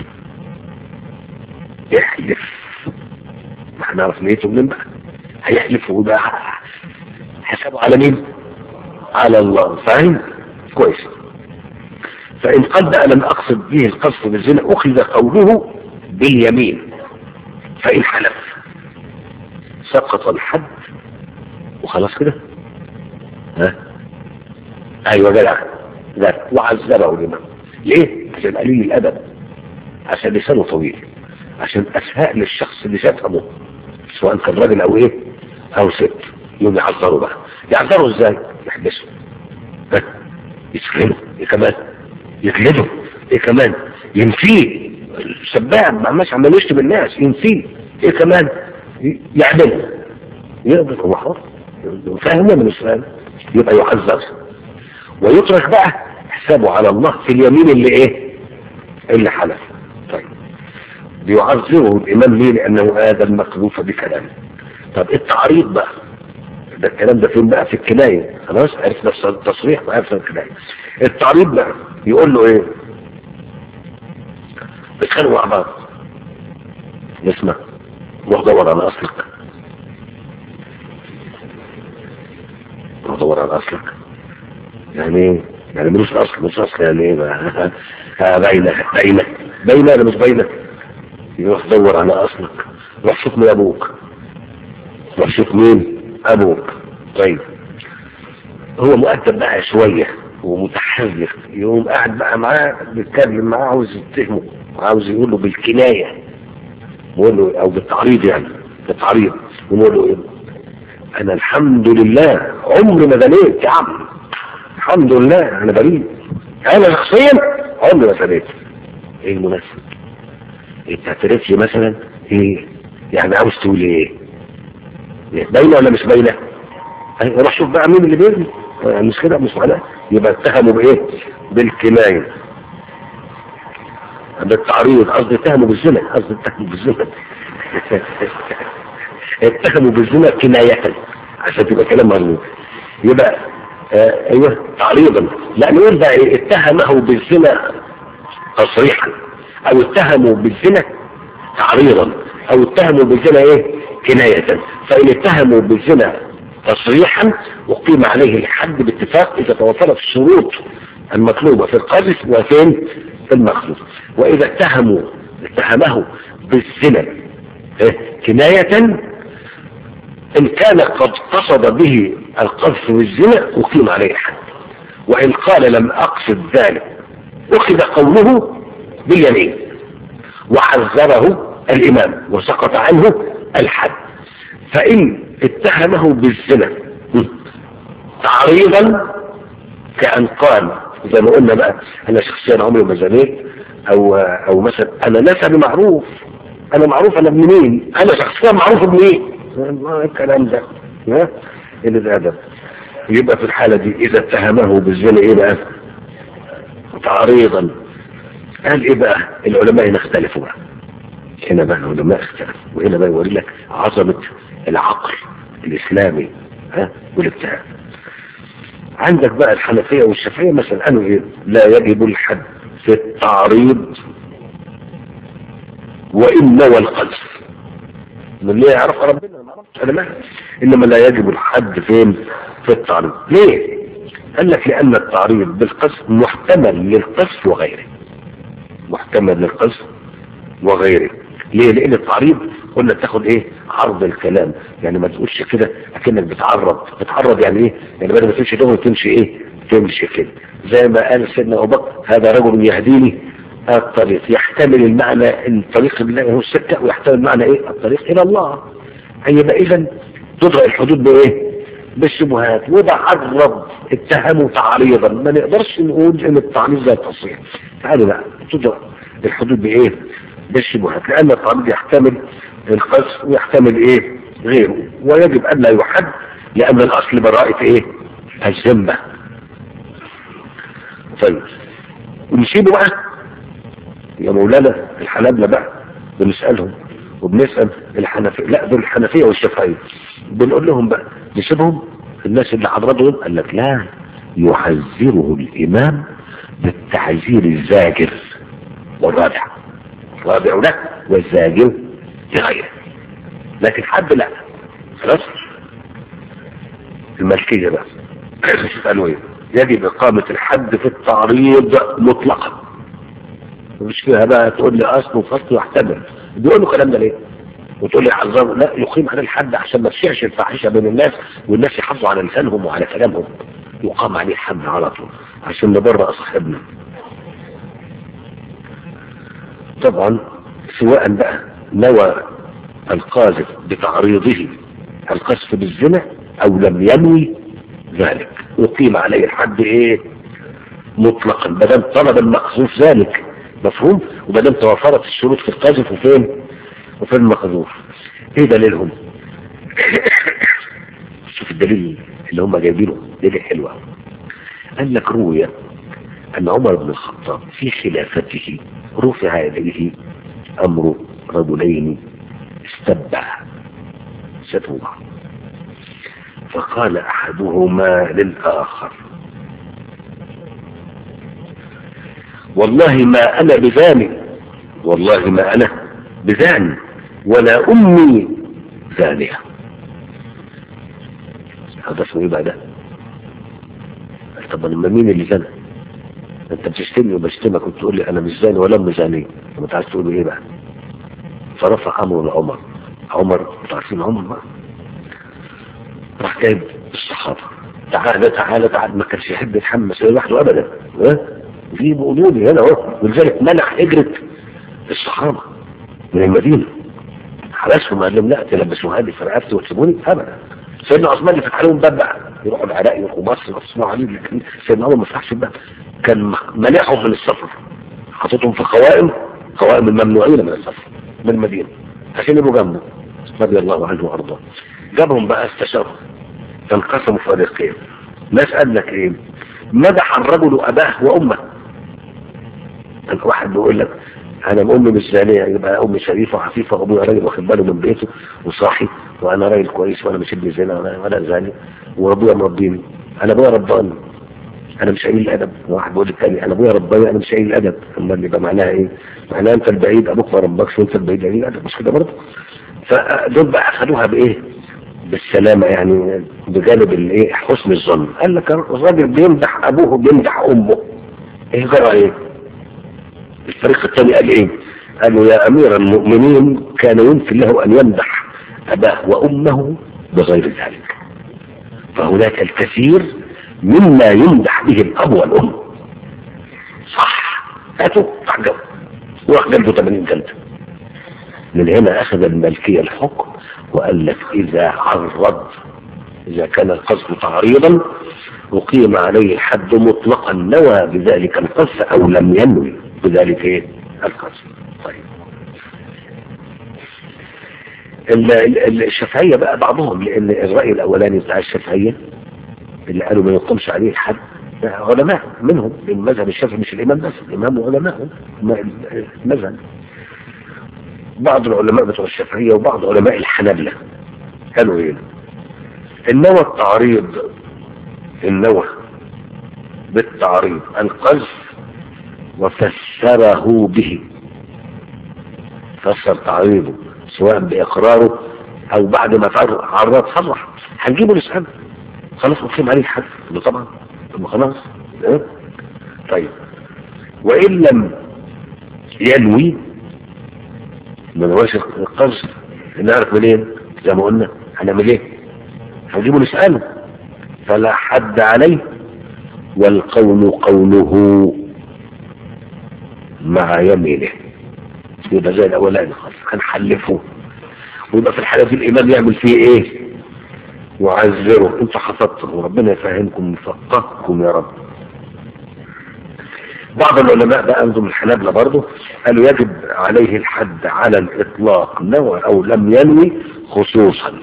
يحلف ما هنعرف نيته منين بقى هيحلف ويبقى حسابه على مين على الله فاهم كويس فإن قال بقى لم أقصد به القصد بالزنا أخذ قوله باليمين فإن حلف سقط الحد وخلاص كده ها ايوه جدع لا وعذبه لما ليه عشان قليل الادب عشان لسانه طويل عشان اسهاء للشخص اللي شتمه سواء كان راجل او ايه او ست يوم يعذره بقى يعذره ازاي يحبسه ها يسجنه ايه كمان يجلده ايه كمان ينفيه الشباب ما عماش عمال يشتم الناس ينفيه ايه كمان يعدله يقدر هو حر فاهم من السؤال يبقى يعذب ويترك بقى حسابه على الله في اليمين اللي ايه اللي حلف طيب بيعذره الامام ليه لانه هذا المقذوف بكلامه طب التعريض بقى ده الكلام ده فين بقى في الكناية خلاص عرفنا التصريح وعرفنا الكناية التعريض بقى يقول له ايه بيتخانقوا مع بعض نسمع روح دور على اصلك روح دور على اصلك يعني ايه يعني ملوش اصل مش اصل يعني ايه بقى باينه باينه باينه ولا مش باينه يروح دور على اصلك روح شوف مين ابوك روح شوف مين ابوك طيب هو مؤدب بقى شويه ومتحذر يقوم قاعد بقى معاه بيتكلم معاه عاوز يتهمه عاوز يقول له بالكنايه بقول له او بالتعريض يعني بالتعريض ونقول له ايه انا الحمد لله عمري ما زنيت يا عم الحمد لله انا بريء انا شخصيا عمري ما زنيت ايه المناسب ايه بتعترفش مثلا ايه يعني عاوز تقول ايه باينه ولا مش باينه روح شوف بقى مين اللي بيرمي مش كده مش معناه يبقى اتهموا بايه بالكنايه بالتعريض قصدي اتهموا بالزنا قصدي اتهموا بالزنا اتهموا بالزنا كناية عشان تبقى كلام مرموز يبقى آه ايوه تعريضا لا نقول بقى ايه اتهمه بالزنا تصريحا او اتهموا بالزنا تعريضا او اتهموا بالزنا ايه كناية فان اتهموا بالزنا تصريحا وقيم عليه الحد باتفاق اذا توفرت الشروط المطلوبة في القذف وفين في المخلوق واذا اتهموا اتهمه بالزنا إيه؟ كناية ان كان قد قصد به القذف بالزنا اقيم عليه الحد وان قال لم اقصد ذلك اخذ قوله باليمين وحذره الامام وسقط عنه الحد فان اتهمه بالزنا تعريضا كأن قال زي ما قلنا بقى انا شخصيا عمري ما زنيت او او مثلا انا نسبي معروف انا معروف انا ابن مين انا شخصيا معروف ابن مين ما الكلام ده ها اللي الادب يبقى في الحالة دي اذا اتهمه بالزنا ايه بقى تعريضا قال ايه بقى العلماء هنا اختلفوا بقى هنا بقى العلماء اختلفوا وهنا بقى يوري لك عظمة العقل الاسلامي ها والابتهال عندك بقى الحنفية والشافعية مثلا قالوا ايه لا يجب الحد في التعريض وإن نوى القذف من اللي يعرف ربنا ما عرفش انا مالي انما لا يجب الحد فين في التعريض ليه قال لك لان التعريض بالقذف محتمل للقذف وغيره محتمل للقذف وغيره ليه لان التعريض قلنا تاخد ايه عرض الكلام يعني ما تقولش كده اكنك بتعرض بتعرض يعني ايه يعني بدل ما تمشي دغري تمشي ايه تمشي كده زي ما قال سيدنا ابو بكر هذا رجل يهديني الطريق يحتمل المعنى الطريق الله هو السكة ويحتمل معنى ايه الطريق الى الله يبقى اذا تضرع الحدود بايه بالشبهات وده عرض اتهموا تعريضا ما نقدرش نقول ان التعريض ده تصحيح تعالوا بقى تضرع الحدود بايه بالشبهات لان التعريض يحتمل القذف ويحتمل ايه غيره ويجب ان لا يحد لان الاصل براءة ايه الذمة طيب ونسيبه بقى يا مولانا الحنابلة بقى بنسألهم وبنسأل الحنفية لا دول الحنفية والشافعية بنقول لهم بقى نسيبهم الناس اللي حضرتهم قال لك لا يحذره الإمام بالتعذير الزاجر والرادع الرادع له والزاجر لغيره لكن حد لا خلاص الملكية بقى قالوا ايه يجب إقامة الحد في التعريض مطلقا مش فيها بقى تقول لي اصل وفصل واحتمل بيقولوا الكلام ده ليه وتقول لي حذر لا يقيم على الحد عشان ما تشيعش الفاحشه بين الناس والناس يحافظوا على لسانهم وعلى كلامهم يقام عليه حد على طول عشان نبرأ صاحبنا طبعا سواء بقى نوى القاذف بتعريضه القذف بالزنا او لم ينوي ذلك يقيم عليه الحد ايه مطلقا بدل طلب المقذوف ذلك مفهوم وبدل توفرت الشروط في القاذف وفين وفين المقذوف ايه دليلهم شوف الدليل اللي هم جايبينه دليل حلو قال لك روي ان عمر بن الخطاب في خلافته رفع اليه امر رجلين استبع ستوا بعض فقال احدهما للاخر والله ما انا بزاني والله ما انا بزاني ولا امي زانية هذا اسمه ايه بقى ده طب لما مين اللي زنى انت بتشتمني وبشتمك وتقول لي انا مش زاني ولا امي زانية طب انت عايز تقول ايه بقى فرفع امره لعمر عمر انتوا عارفين عمر بقى راح جايب الصحابة تعالى تعالى تعالى ما كانش يحب يتحمس لوحده ابدا ها في بقولوني هنا اهو ولذلك منع هجرة الصحابة من المدينة حبسهم قال لهم لا تلبسوا هذه في رقبتي وتسيبوني ابدا سيدنا عثمان اللي فتح لهم باب بقى يروحوا العراق يروحوا مصر يسمعوا عليه لكن سيدنا عمر ما فتحش الباب كان منعهم من السفر حاططهم في قوائم قوائم الممنوعين من السفر من المدينة عشان يبقوا جنبه رضي الله عنه وارضاه جابهم بقى استشاروا فانقسموا فريقين ناس قال لك ايه مدح الرجل اباه وامه واحد بيقول لك انا امي مش زانيه يبقى امي شريفه وعفيفه وابويا راجل واخد باله من بيته وصاحي وانا راجل كويس وانا مش ابن زنا ولا ولا زاني وابويا مربيني انا ابويا رباني انا مش قليل الادب واحد بيقول للتاني انا ابويا رباني انا مش قليل الادب امال يبقى معناها ايه؟ معناها انت البعيد ابوك ما ربكش وانت البعيد قليل الادب مش كده برضه؟ فدول بقى اخدوها بايه؟ بالسلامة يعني بجانب الايه حسن الظن قال لك الراجل بيمدح ابوه بيمدح امه ايه جرى ايه الفريق الثاني قال ايه قالوا يا أمير المؤمنين كان يمكن له أن يمدح أباه وأمه بغير ذلك فهناك الكثير مما يمدح به الأب والأم صح هاتوا تعجبوا وراح جلده 80 جلده من هنا أخذ الملكية الحكم وقال لك إذا عرض إذا كان القصد تعريضا أقيم عليه الحد مطلقا نوى بذلك القصد أو لم ينوي بذلك إيه؟ القصد طيب الشافعية بقى بعضهم لأن الرأي الأولاني بتاع الشافعية اللي قالوا ما يقومش عليه الحد علماء منهم من مذهب الشافعي مش الإمام بس الإمام وعلماء المذهب بعض العلماء بتوع الشافعية وبعض علماء الحنابلة قالوا ايه النوى التعريض النوى بالتعريض القذف وفسره به فسر تعريضه سواء بإقراره أو بعد ما عرض صرح هنجيبه نسأله خلاص أقيم عليه الحد طبعا طب خلاص اه؟ طيب وإن لم ينوي ما نواش القذف نعرف منين زي ما قلنا هنعمل ايه هنجيبه نسأله فلا حد عليه والقول قوله مع يمينه يبقى زي الاولاني خالص هنحلفه ويبقى في الحالة دي الامام يعمل فيه ايه يعذره انت حفظته وربنا يفهمكم ويفقهكم يا رب بعض العلماء بقى انظم الحنابلة برضه قالوا يجب عليه الحد على الاطلاق نوى او لم ينوي خصوصا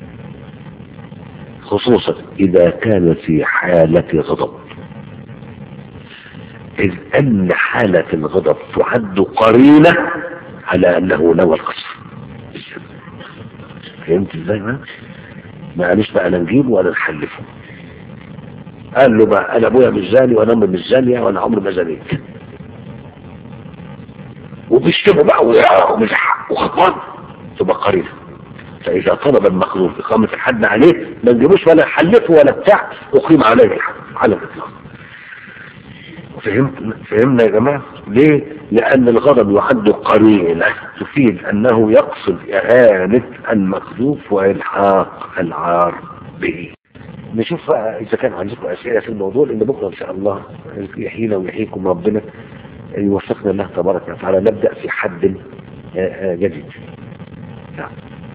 خصوصا اذا كان في حالة غضب اذ ان حالة الغضب تعد قرينة على انه نوى القصر فهمت ازاي ما معلش بقى لا نجيبه ولا نحلفه قال له بقى انا ابويا مش زاني وانا امي مش زانيه وانا عمري ما زنيت وبيشتموا بقى ومزحق وخطوان تبقى قرينه فاذا طلب المخلوق اقامه الحد عليه ما نجيبوش ولا نحلفه ولا بتاع اقيم عليه الحد على الاطلاق فهمت فهمنا يا جماعه ليه لان الغضب يعد قرينه تفيد انه يقصد اهانه المخلوق والحاق العار به نشوف بقى اذا كان عندكم اسئله في الموضوع لان بكره ان شاء الله يحيينا ويحييكم ربنا يوفقنا الله تبارك وتعالى نبدا في حد جديد نعم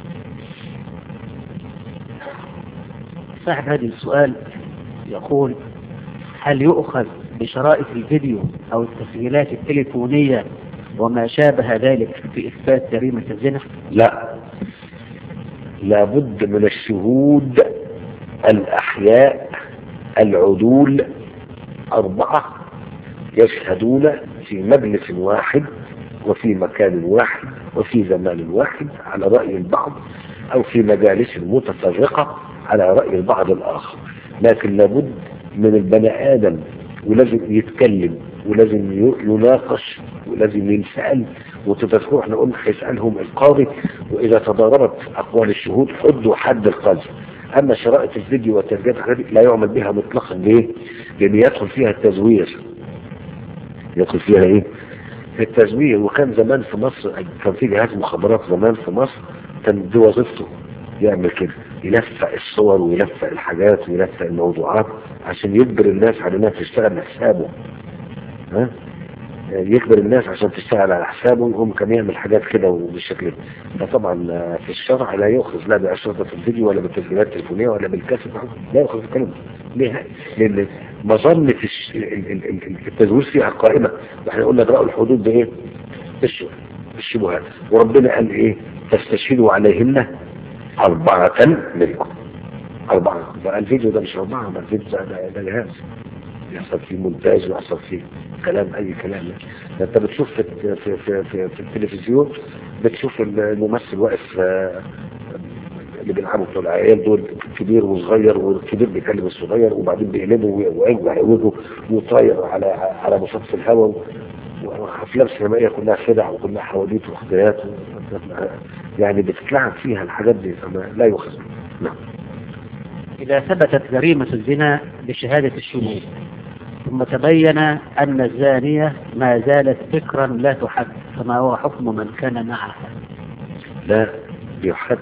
صاحب هذا السؤال يقول هل يؤخذ بشرائط الفيديو او التسجيلات التليفونيه وما شابه ذلك في اثبات جريمه الزنا؟ لا لابد من الشهود الأحياء العدول أربعة يشهدون في مجلس واحد وفي مكان واحد وفي زمان واحد على رأي البعض أو في مجالس متفرقة على رأي البعض الآخر لكن لابد من البني آدم ولازم يتكلم ولازم يناقش ولازم ينسأل وتذكروا احنا قلنا هيسألهم القاضي وإذا تضاربت أقوال الشهود حدوا حد القذف أما شرائط الفيديو والتسجيلات لا يعمل بها مطلقا ليه؟ لأن يدخل فيها التزوير يدخل فيها إيه؟ التزوير وكان زمان في مصر كان في جهاز مخابرات زمان في مصر كان دي وظيفته يعمل كده يلفق الصور ويلفق الحاجات ويلفق الموضوعات عشان يجبر الناس على انها تشتغل حسابه ها يجبر الناس عشان تشتغل على حسابه يقوم كان يعمل حاجات كده وبالشكل ده طبعا في الشرع لا يؤخذ لا بأشرطة الفيديو ولا بالتسجيلات التليفونية ولا بالكاسيت لا يؤخذ الكلام ده ليه؟ لأن مظنة التزوير فيها قائمة واحنا قلنا درء الحدود بايه؟ بالشبهات وربنا قال ايه؟ تستشهدوا عليهن أربعة منكم أربعة بقى الفيديو ده مش أربعة ما الفيديو ده, ده جهاز يحصل فيه مونتاج ويحصل فيه كلام أي كلام ده أنت بتشوف في, في, في, في, في التلفزيون بتشوف الممثل واقف اللي بيلعبوا بتوع العيال دول كبير وصغير والكبير بيكلم الصغير وبعدين بيقلبه ويعوجه وطاير على على مصاف الهواء وافلام سينمائيه كلها خدع وكلها حواديت وحكايات يعني بتتلعب فيها الحاجات دي فما لا يؤخذ نعم إذا ثبتت جريمة الزنا بشهادة الشهود ثم تبين أن الزانية ما زالت بكرا لا تحد فما هو حكم من كان معها لا بيحد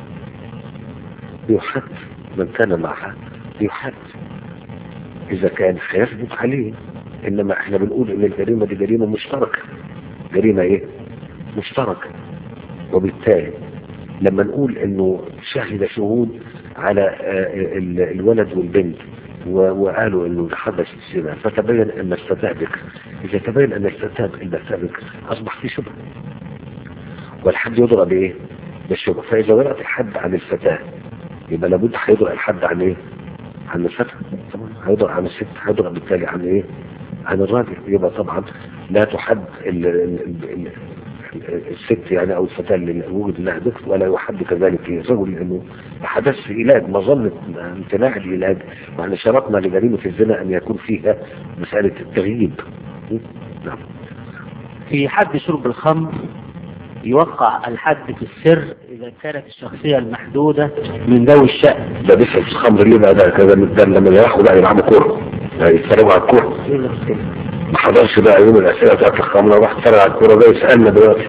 بيحد من كان معها بيحد إذا كان هيثبت عليه إنما إحنا بنقول إن الجريمة دي جريمة مشتركة جريمة إيه؟ مشتركة وبالتالي لما نقول إنه شهد شهود على آه، ال- الولد والبنت و- وقالوا إنه حدث الزنا فتبين أن الفتاة بكر إذا تبين أن الفتاة الفتاة بكر أصبح في شبهة والحد يضرب بايه بالشبهه فاذا وقعت الحد عن الفتاه يبقى لابد هيضرب الحد عن ايه عن الفتى طبعا هيضرب عن الست هيضرب بالتالي عن ايه عن الراجل يبقى طبعا لا تحد ال ال ال ال الست يعني او الفتاه اللي وجد لها ذكر ولا يحد كذلك الرجل لانه حدث في علاج مظنه امتناع العلاج واحنا شرطنا لجريمه الزنا ان يكون فيها مساله التغييب نعم في حد شرب الخمر يوقع الحد في السر إذا كانت الشخصية المحدودة من ذوي الشأن ده بيشرب الخمر ليه بقى ده كذا ده لما يروحوا بقى يلعبوا كوره يعني يتفرجوا على الكوره ما حضرش بقى يوم الاسئله بتاعت الخمر راح اتفرج على الكوره ده يسالنا دلوقتي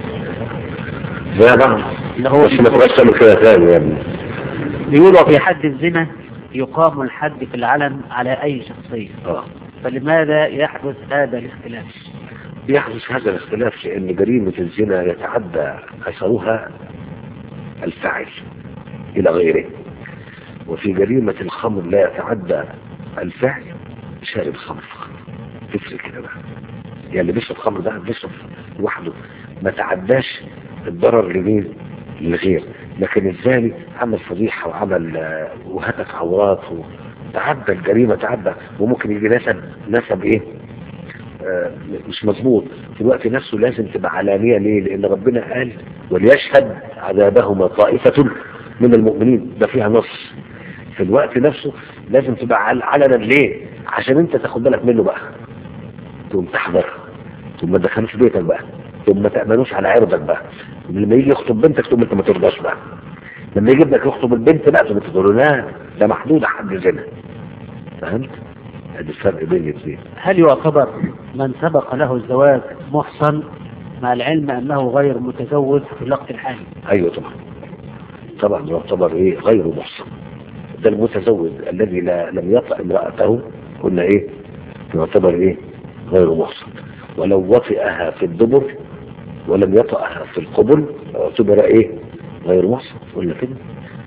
زي بعض اللي هو بس ما تبقاش تعمل كده تاني يا ابني بيقولوا في حد الزنا يقام الحد في العلن على أي شخصية اه فلماذا يحدث هذا الاختلاف؟ بيحدث هذا الاختلاف لان جريمه الزنا يتعدى اثرها الفاعل الى غيره وفي جريمه الخمر لا يتعدى الفعل شارب خمر فقط تفرق كده بقى يعني اللي بيشرب خمر ده بيشرب لوحده ما تعداش الضرر لمين للغير لكن الزاني عمل فضيحة وعمل آه، وهتك عورات وتعدى الجريمة تعدى وممكن يجي نسب نسب ايه آه، مش مظبوط في الوقت نفسه لازم تبقى علانية ليه لان ربنا قال وليشهد عذابهما طائفة من المؤمنين ده فيها نص في الوقت نفسه لازم تبقى عل- علنا ليه عشان انت تاخد بالك منه بقى تقوم تحذر تقوم ما تدخلوش بيتك بقى تقوم ما تأمنوش على عرضك بقى لما يجي يخطب بنتك تقوم انت ما ترضاش بقى لما يجي ابنك يخطب البنت بقى تقوم تقول له لا ده محدود حد زنا فهمت؟ ادي الفرق بين الاثنين هل يعتبر من سبق له الزواج محصن مع العلم أنه غير متزوج في الوقت الحالي؟ ايوه طبعا طبعا يعتبر ايه غير محصن ده المتزوج الذي لا لم يطأ امرأته قلنا ايه يعتبر ايه غير محصن ولو وطئها في الدبر ولم يطأها في القبل اعتبر ايه غير محصن قلنا كده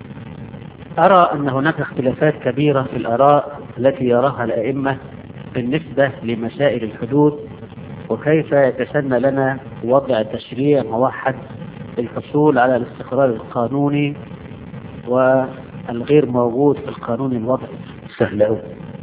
أرى أن هناك اختلافات كبيرة في الآراء التي يراها الأئمة بالنسبة لمسائل الحدود وكيف يتسنى لنا وضع تشريع موحد للحصول على الاستقرار القانوني والغير موجود في القانون الوضعي سهل قوي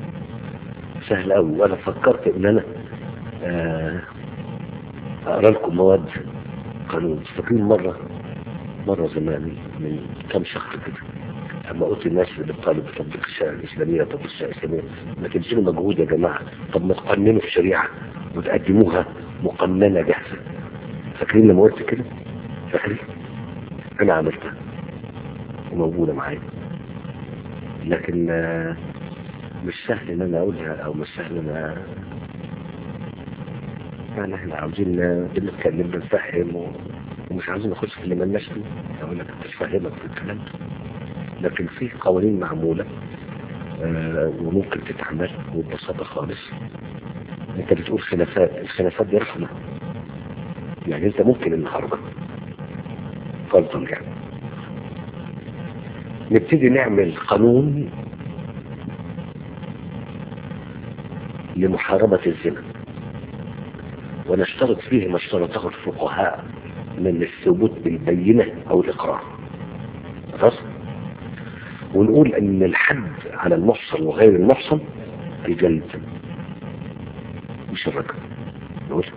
سهل قوي وانا فكرت ان انا آه، اقرا لكم مواد قانون فاكرين مره مره زمان من كام شهر كده اما قلت الناس اللي بتطالب بتطبيق الشريعه الاسلاميه تطبيق الشريعه الاسلاميه ما تبذلوا مجهود يا جماعه طب ما تقننوا في الشريعه وتقدموها مقننه جاهزه فاكرين لما قلت كده فاكرين انا عملتها وموجوده معايا لكن آه، مش سهل ان انا اقولها او مش سهل ان انا يعني احنا عاوزين آه، بنتكلم بنفهم و... ومش عاوزين نخش في اللي مالناش فيه اقول لك مش فاهمك في الكلام ده لكن في قوانين معمولة آه وممكن تتعمل وببساطة خالص انت بتقول خلافات الخلافات دي رحمة يعني انت ممكن النهاردة فرضا يعني نبتدي نعمل قانون لمحاربة الزنا ونشترط فيه ما اشترطه الفقهاء من الثبوت بالبينة او الاقرار خلاص ونقول ان الحد على المحصن وغير المحصن الجلد مش الرجل نقول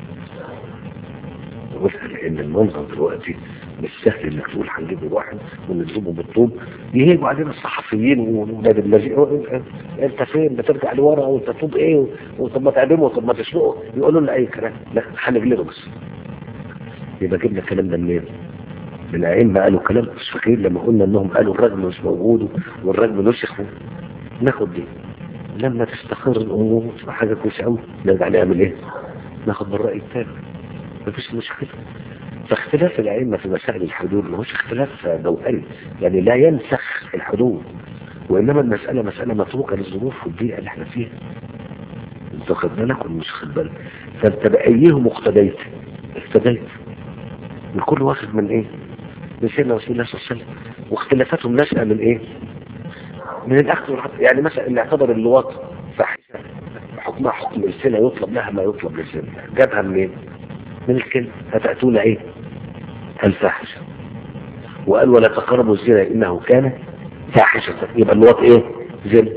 نقولها لان المنظر دلوقتي مش سهل انك تقول هنجيب واحد ونضربه بالطوب يهيجوا علينا الصحفيين وولاد الذين انت فين بترجع لورا وانت طوب ايه وطب ما تعدمه طب ما تسلقه يقولوا لنا اي كلام لا هنجلده بس يبقى جبنا الكلام ده منين؟ من الأئمة قالوا كلام مش فاكرين لما قلنا انهم قالوا الرجل مش موجود والرجل نسخ ناخد دي لما تستقر الامور تبقى حاجه كويسه قوي نرجع نعمل ايه؟ ناخد بالراي التاني مفيش مشكله فاختلاف الائمه في مسائل الحدود ما هوش اختلاف جوهري يعني لا ينسخ الحدود وانما المساله مساله متروكه للظروف والبيئه اللي احنا فيها انت واخد بالك ولا مش واخد بالك فانت بايهم اقتديت اقتديت الكل واخد من ايه؟ من سيدنا رسول الله صلى الله عليه وسلم واختلافاتهم نشأة من ايه؟ من الاخذ والعطاء يعني مثلا اللي اعتبر اللواط فاحشه حكمها حكم الزنا يطلب لها ما يطلب للزنا جابها منين؟ من الكلمه فتاتون ايه؟ الفاحشه وقال ولا تقربوا الزنا انه كان فاحشه يبقى اللواط ايه؟ زنا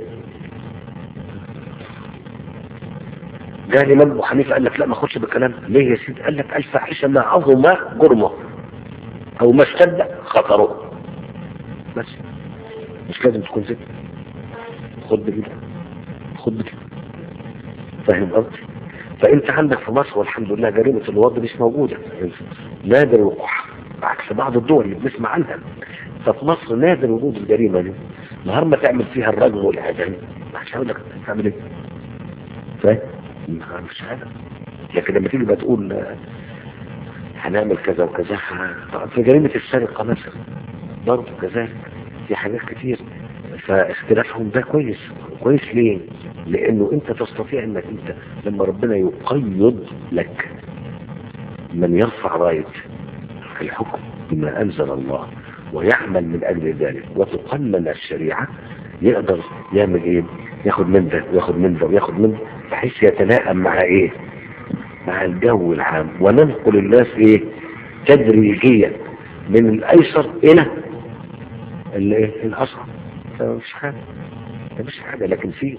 جاء الامام ابو حنيفه قال لك لا ما اخدش بالكلام ليه يا سيدي؟ قال لك الفاحشه ما عظم جرمه او ما اشتد خطره بس مش لازم تكون زنا خد بكده خد بكده فاهم قصدي؟ فانت عندك في مصر والحمد لله جريمه الوضع مش موجوده نادر وقوعها عكس بعض الدول اللي بنسمع عنها ففي مصر نادر وجود الجريمه دي نهار ما تعمل فيها الرجل والاعدام ما حدش هيقول لك تعمل ايه؟ فاهم؟ مش هذا لكن لما تيجي بقى تقول آه، هنعمل كذا وكذا طبعا في جريمه السرقه مثلا برضه كذلك في حاجات كتير فاختلافهم ده كويس كويس ليه لانه انت تستطيع انك انت لما ربنا يقيد لك من يرفع راية الحكم بما انزل الله ويعمل من اجل ذلك وتقنن الشريعة يقدر يعمل ايه ياخد من ده وياخد من ده وياخد من ده بحيث يتلائم مع ايه مع الجو العام وننقل الناس ايه تدريجيا من الايسر الى الايه الاصعب فمش حاجه مش حاجه لكن في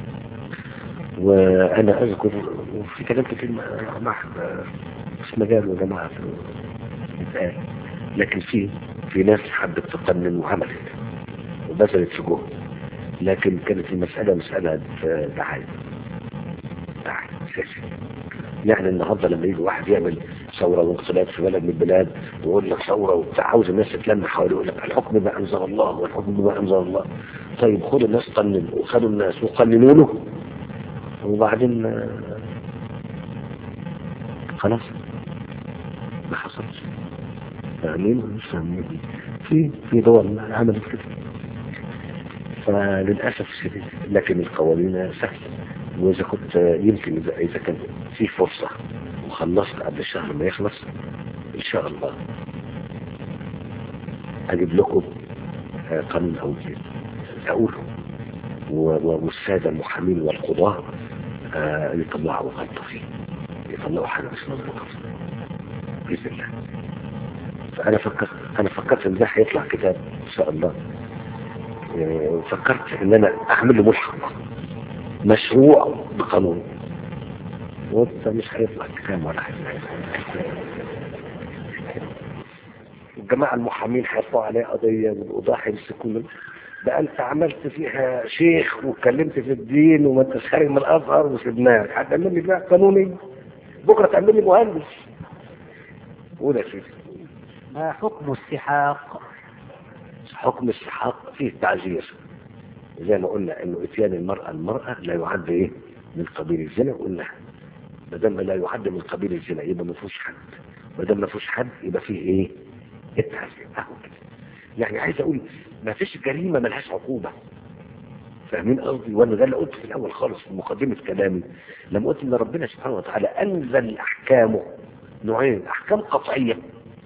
وانا اذكر وفي كلام كتير مع مع مش مجال يا جماعه في لكن في في ناس حبت تقنن وعملت وبذلت في جهد لكن كانت المسألة مسألة دعاية دعاية أساسي يعني النهارده لما يجي واحد يعمل ثورة وانقلاب في بلد من البلاد ويقول لك ثورة وبتاع عاوز الناس تتلم حواليه يقول لك الحكم بما أنزل الله والحكم بما أنزل الله طيب خدوا الناس قننوا وخدوا الناس وقننوا له وبعدين آه، خلاص ما حصلش فاهمين ولا مش فاهمين في في دول عملت كده فللأسف الشديد لكن القوانين سهلة وإذا كنت يمكن إذا, إذا كان في فرصة وخلصت قبل الشهر ما يخلص إن شاء الله أجيب لكم آه، قانون أو اثنين أقوله و- و- والسادة المحامين والقضاة آه، يطلعوا غلطة فيه يطلعوا حاجة مش مظبوطة بإذن الله فأنا فكرت أنا فكرت إن ده هيطلع كتاب إن شاء الله يعني فكرت ان انا اعمل له ملحق مشروع بقانون وانت مش هيطلع كلام ولا حاجه الجماعه المحامين هيرفعوا عليه قضيه والقضاه هيمسكوا منه ده انت عملت فيها شيخ واتكلمت في الدين وما انتش خارج من الازهر وسبناك هتعمل لي بقى قانوني بكره تعمل لي مهندس قول يا سيدي ما حكم السحاق حكم السحاق فيه تعزير زي ما قلنا انه اتيان المرأة المرأة لا يعد ايه من قبيل الزنا قلنا ما دام لا يعد من قبيل الزنا يبقى ما فيهوش حد ما دام ما فيهوش حد يبقى فيه ايه التعزير اهو كده يعني عايز اقول ما فيش جريمة ملهاش عقوبة فاهمين قصدي وانا ده اللي قلت في الاول خالص في مقدمة كلامي لما قلت ان ربنا سبحانه وتعالى انزل احكامه نوعين احكام قطعية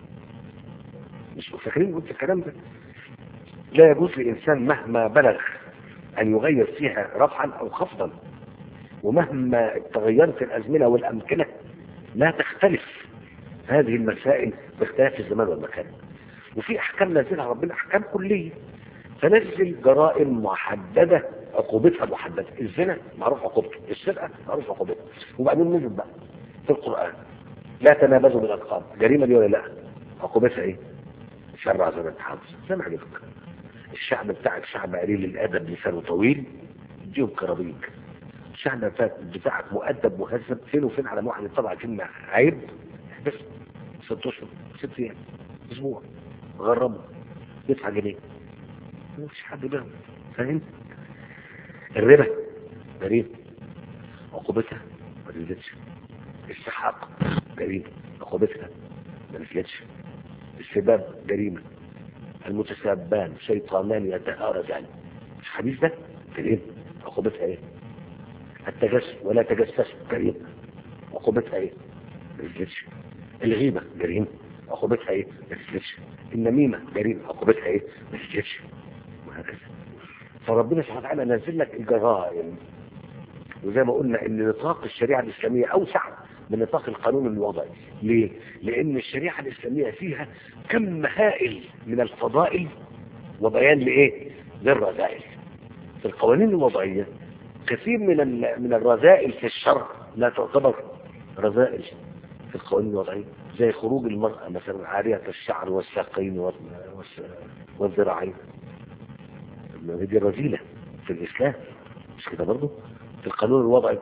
مش فاكرين قلت الكلام ده لا يجوز لإنسان مهما بلغ أن يغير فيها رفعا أو خفضا ومهما تغيرت الأزمنة والأمكنة لا تختلف هذه المسائل باختلاف الزمان والمكان وفي أحكام نازلها ربنا أحكام كلية فنزل جرائم محددة عقوبتها محددة الزنا معروف عقوبته السرقة معروف عقوبتها وبعدين نزل بقى في القرآن لا تنابزوا بالألقاب جريمة دي ولا لا عقوبتها ايه شرع زي ما انت حافظ زي ما عجبك الشعب بتاعك شعب قليل الادب لسانه طويل اديهم كرابيج الشعب بتاعك بتاعك مؤدب مهذب فين وفين على واحد طلع كلمه عيب بس ست اشهر ست ايام اسبوع غرمه يدفع جنيه مفيش حد بيهم فاهم الربا جريمة عقوبتها ما نزلتش السحاق جريمة عقوبتها ما نزلتش السباب جريمة المتسابان شيطانان يتهارجان مش حديث ده جريمة عقوبتها ايه التجسس ولا تجسس جريمة عقوبتها ايه ما نزلتش الغيبة جريمة عقوبتها ايه ما نزلتش النميمة جريمة عقوبتها ايه ما نزلتش وهكذا فربنا سبحانه وتعالى نزل لك الجرائم وزي ما قلنا ان نطاق الشريعة الإسلامية أوسع من نطاق القانون الوضعي ليه؟ لأن الشريعة الإسلامية فيها كم هائل من الفضائل وبيان لإيه؟ للرذائل في القوانين الوضعية كثير من ال- من الرذائل في الشرع لا تعتبر رذائل في القوانين الوضعية زي خروج المرأة مثلا عارية الشعر والساقين وال- والس- والذراعين ما هي دي رذيلة في الإسلام مش كده برضه في القانون الوضعي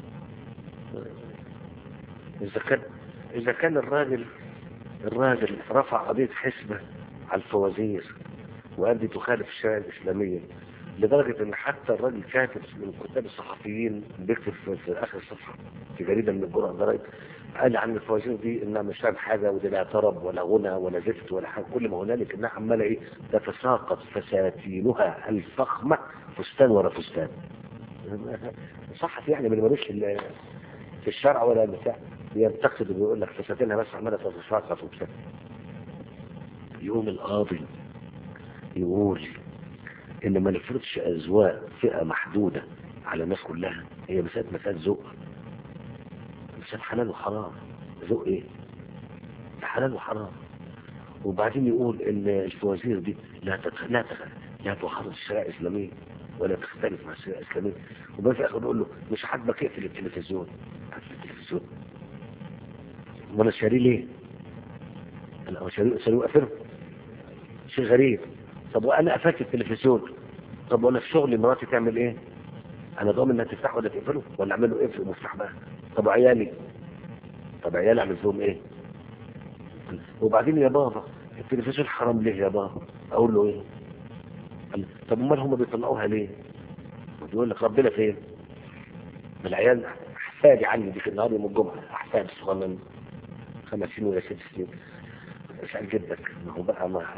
إذا كان إذا كان الراجل الراجل رفع قضية حسبة على الفوازير وقال دي تخالف الشريعة الإسلامية لدرجة إن حتى الراجل كاتب من كتاب الصحفيين بيكتب في, في آخر الصفحة في جريدة من الجرأة الجرايد قال عن الفوازير دي إنها مش فاهم حاجة ودي لا طرب ولا غنى ولا زفت ولا حاجة كل ما هنالك إنها عمالة إيه تتساقط فساتينها الفخمة فستان ورا فستان صحف يعني من ملوش في ال- في الشرع ولا البتاع بينتقد وبيقول لك فساتينها بس عمالة تتساقط وبتاع يقوم القاضي يقول ان ما نفرضش اذواق فئة محدودة على الناس كلها هي مسألة مسألة ذوق مسألة حلال وحرام ذوق ايه ده حلال وحرام وبعدين يقول ان الفوازير دي لا تتخ... لا تخ... لا تحرض الشريعة الاسلامية ولا تختلف مع الشريعة الاسلامية وبعدين في الاخر يقول له مش عاجبك اقفل التلفزيون اقفل التلفزيون امال انا شاريه ليه؟ انا شاريه شاريه واقفله شيء غريب طب وانا قفلت التلفزيون طب وانا في شغلي مراتي تعمل ايه انا ضامن انها تفتحه ولا تقفله ولا اعمل له ايه في المفتاح بقى طب عيالي طب عيالي اعمل لهم ايه وبعدين يا بابا التلفزيون حرام ليه يا بابا اقول له ايه قال طب امال هم بيطلعوها ليه بيقول لك ربنا فين ما العيال احفادي عني دي في النهار يوم الجمعه احفادي الصغنن خمس سنين ولا ست سنين اسال جدك ما هو بقى ما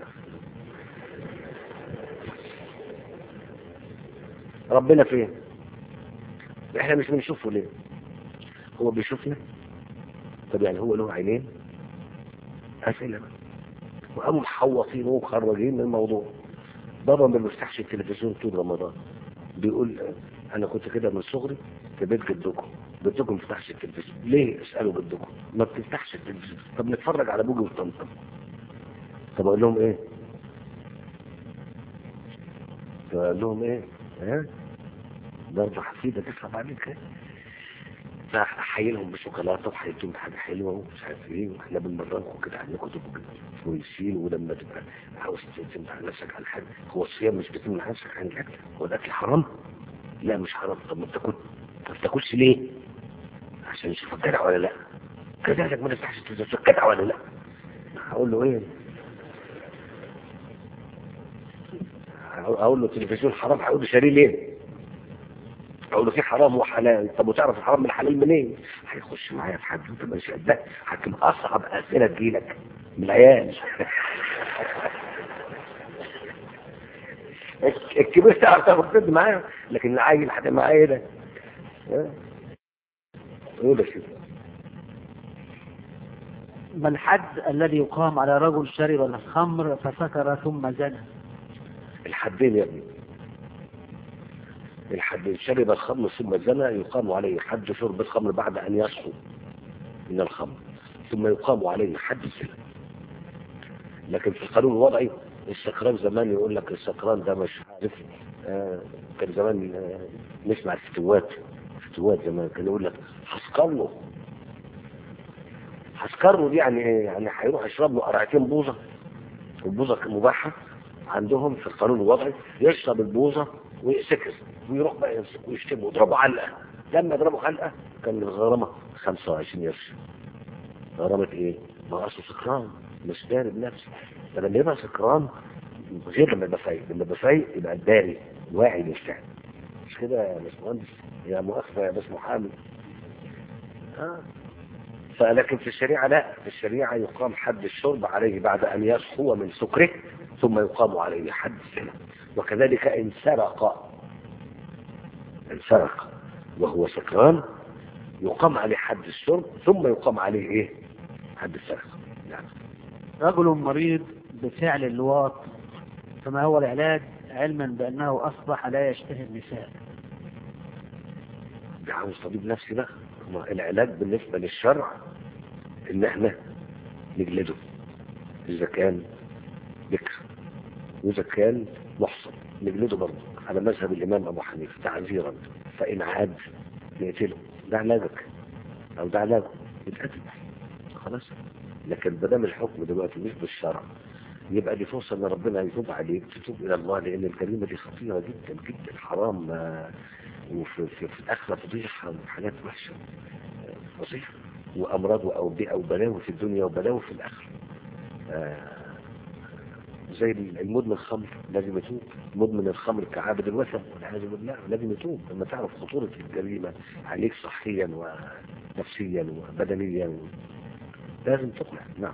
ربنا فين احنا مش بنشوفه ليه هو بيشوفنا طب يعني هو له عينين اسئله بقى وقاموا محوطين ومخرجين من الموضوع بابا ما بيفتحش التلفزيون طول رمضان بيقول انا كنت كده من صغري في بيت جدكم جدكم ما بيفتحش التلفزيون ليه اسالوا جدكم ما بتفتحش التلفزيون طب نتفرج على بوجي وطنطا طب اقول لهم ايه طب اقول لهم ايه ها برضه حفيدة تصعب عليك فحيلهم بشوكولاته وحيلتهم بحاجه حلوه ومش عارف ايه واحنا بنمرنكم كده عندكم تبقوا كويسين ولما تبقى عاوز تمنع نفسك عن حاجه هو الصيام مش بتمنع نفسك عن الاكل هو الاكل حرام؟ لا مش حرام طب ما بتاكل ما بتاكلش ليه؟ عشان نشوفك جدع ولا لا؟ كذلك ما نفتحش التلفزيون جدع ولا لا؟ هقول له ايه؟ اقول له التلفزيون حرام هيقول له شاريه ليه؟ اقول له في حرام وحلال طب وتعرف الحرام من الحلال منين هيخش معايا في حد انت مش قدها هتبقى اصعب اسئله تجيلك من العيال الكبير تعرف تاخد ضد معاه لكن العيل هتبقى معاه ايه ده ايه ده كده ما الحد الذي يقام على رجل شرب الخمر فسكر ثم زنى الحدين يا ابني الحد شرب الخمر ثم زنى يقام عليه حد شرب الخمر بعد أن يصحو من الخمر ثم يقام عليه حد الزنا لكن في القانون الوضعي السكران زمان يقول لك السكران ده مش عارف آه كان زمان آه نسمع الفتوات فتوات زمان كان يقول لك هسكر له هسكر له دي يعني ايه؟ يعني هيروح يشرب له قرعتين بوظه والبوظه مباحه عندهم في القانون الوضعي يشرب البوظه ويسكر ويروح بقى يمسك ويشتمه ويضربه علقه لما ضربه علقه كان الغرامه 25 قرش غرامه ايه؟ ما اصله سكران مش داري بنفسه فلما يبقى سكران غير لما يبقى فايق لما يبقى فايق يبقى داري واعي للفعل مش كده يا باشمهندس يا مؤاخذة يا باش محامي آه. فلكن في الشريعة لا في الشريعة يقام حد الشرب عليه بعد أن يصحو من سكره ثم يقام عليه حد الزنا وكذلك إن سرق إن سرق وهو سكران يقام عليه حد الشرب ثم يقام عليه إيه حد السرقة نعم رجل مريض بفعل اللواط فما هو العلاج علما بأنه أصبح لا يشتهي النساء ده عاوز طبيب نفسي بقى ما العلاج بالنسبة للشرع ان احنا نجلده اذا كان بكر واذا كان محصن نجلده برضه على مذهب الامام ابو حنيفه تعذيرا فان عاد نقتله ده علاجك او ده علاجه يتقتل خلاص لكن ما دام الحكم دلوقتي مش بالشرع يبقى دي فرصه ان ربنا يتوب عليك تتوب الى الله لان الكلمه دي خطيره جدا جدا حرام آه، وفي في, في الاخره فضيحه وحاجات وحشه آه، فضيحه وامراض واوبئه وبلاوي في الدنيا وبلاوي في الاخره آه، زي المدمن الخمر لازم يتوب مدمن الخمر كعابد الوثن والعياذ بالله لازم يتوب لما تعرف خطوره الجريمه عليك صحيا ونفسيا وبدنيا لازم تقلع نعم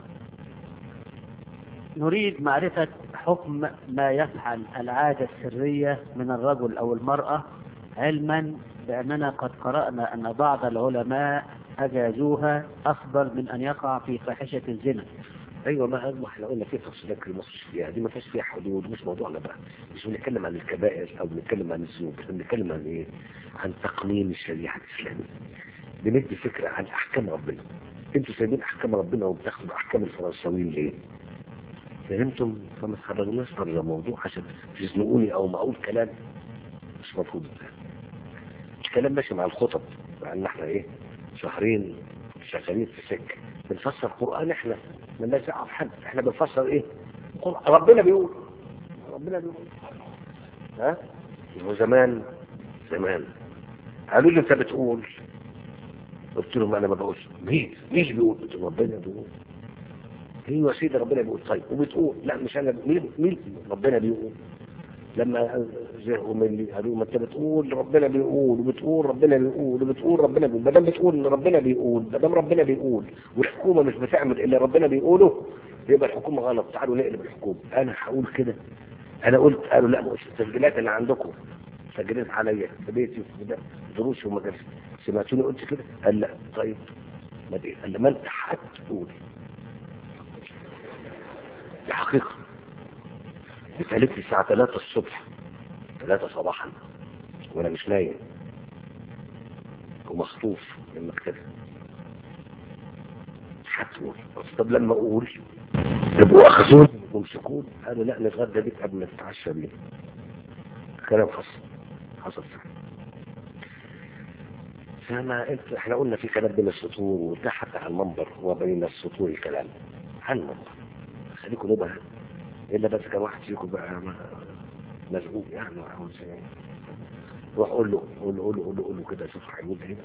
نريد معرفة حكم ما يفعل العادة السرية من الرجل أو المرأة علما بأننا قد قرأنا أن بعض العلماء أجازوها أفضل من أن يقع في فاحشة الزنا ايوه ما ما احنا قلنا في تفصيلات كده مش فيها دي ما فيش فيها حدود مش موضوعنا بقى مش بنتكلم عن الكبائر او بنتكلم عن الذنوب احنا بنتكلم عن ايه عن تقنين الشريعه الاسلاميه بندي فكره عن احكام ربنا انتوا سايبين احكام ربنا وبتاخدوا احكام الفرنساويين ليه فهمتم فما تخرجوناش بره الموضوع عشان تزنقوني او ما اقول كلام مش مفروض الكلام ماشي مع الخطب مع ان احنا ايه شهرين شغالين في سكه بنفسر قران احنا مالناش دعوه بحد احنا بنفسر ايه قرآن. ربنا بيقول ربنا بيقول ها وزمان زمان قالوا لي انت بتقول قلت لهم انا ما بقولش مين مين اللي بيقول قلت لهم ربنا بيقول ايوه يا سيدي ربنا بيقول طيب وبتقول لا مش انا مين مين ربنا بيقول لما زهقوا مني قالوا ما انت بتقول ربنا بيقول وبتقول ربنا بيقول وبتقول ربنا بيقول ما دام بتقول ان ربنا بيقول ما دام ربنا بيقول والحكومه مش بتعمل الا ربنا بيقوله يبقى الحكومه غلط تعالوا نقلب الحكومه انا هقول كده انا قلت قالوا لا مش التسجيلات اللي عندكم سجلت عليا في بيتي وفي ده دروسي ومدرسي سمعتوني قلت كده قال لا طيب ما دي قال ما انت هتقول دي حقيقه اتقالت لي الساعة 3 الصبح 3 صباحا وانا مش نايم ومخطوف من مكتبي هتقول بس طب لما اقول يبقوا اخذوني ومسكوني قالوا لا نتغدى بيك قبل ما تتعشى بينا كلام حصل حصل فعلا فما انت احنا قلنا في كلام بين السطور وده حتى على المنبر وبين السطور الكلام على المنبر خليكم نبهة الا بس كان واحد فيكم بقى مزقوق يعني وعاوز روح قول له قول له قول له قول له, قول له كده شوف هيقول ايه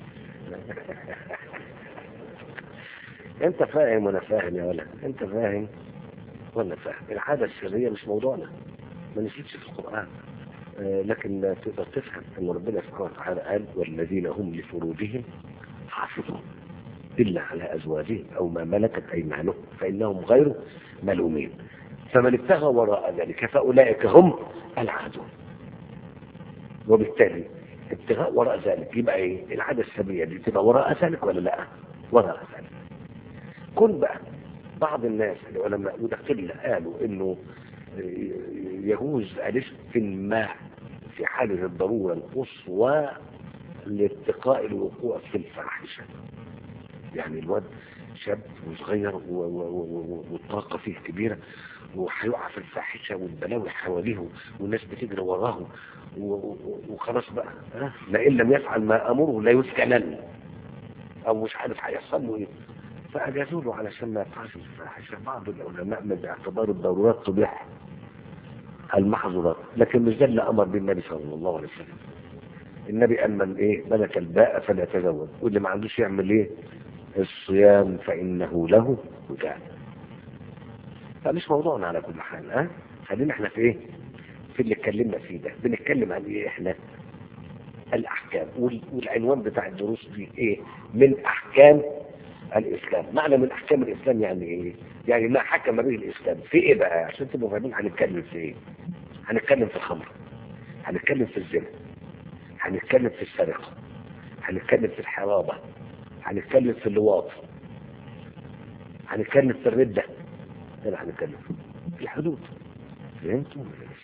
انت فاهم وانا فاهم يا ولد انت فاهم وانا فاهم العاده السريه مش موضوعنا ما نسيتش في القران آه لكن تقدر تفهم ان ربنا سبحانه وتعالى قال والذين هم لفروجهم حافظون الا على ازواجهم او ما ملكت ايمانهم فانهم غير ملومين فمن ابتغى وراء ذلك فأولئك هم العادون وبالتالي ابتغاء وراء ذلك يبقى ايه العادة السبية دي تبقى وراء ذلك ولا لا وراء ذلك كن بقى بعض الناس العلماء وده قلة قالوا انه يجوز الاستماع في حالة الضرورة القصوى لاتقاء الوقوع في الفاحشة يعني الواد شاب وصغير والطاقة فيه كبيرة وهيقع في الفاحشة والبلاوي حواليه والناس بتجري وراه وخلاص بقى ها لئن لم يفعل ما أمره لا يسكنن أو مش عارف هيحصل له إيه فأجازوا له علشان ما يقعش في الفاحشة بعض العلماء من باعتبار الضرورات تبيح المحظورات لكن مش ده اللي أمر به النبي صلى الله عليه وسلم النبي قال من إيه ملك الباء فلا يتزوج واللي ما عندوش يعمل إيه الصيام فإنه له وجاء فمش موضوعنا على كل حال ها خلينا احنا في ايه في اللي اتكلمنا فيه ده بنتكلم عن ايه احنا الاحكام وال- والعنوان بتاع الدروس دي ايه من احكام الاسلام معنى من احكام الاسلام يعني ايه يعني ما حكم به الاسلام في ايه بقى عشان تبقوا فاهمين هنتكلم في ايه هنتكلم في الخمر هنتكلم في الزنا هنتكلم في السرقه هنتكلم في الحرابه هنتكلم في اللواط هنتكلم في الردة ده اللي هنتكلم في الحدود فهمتوا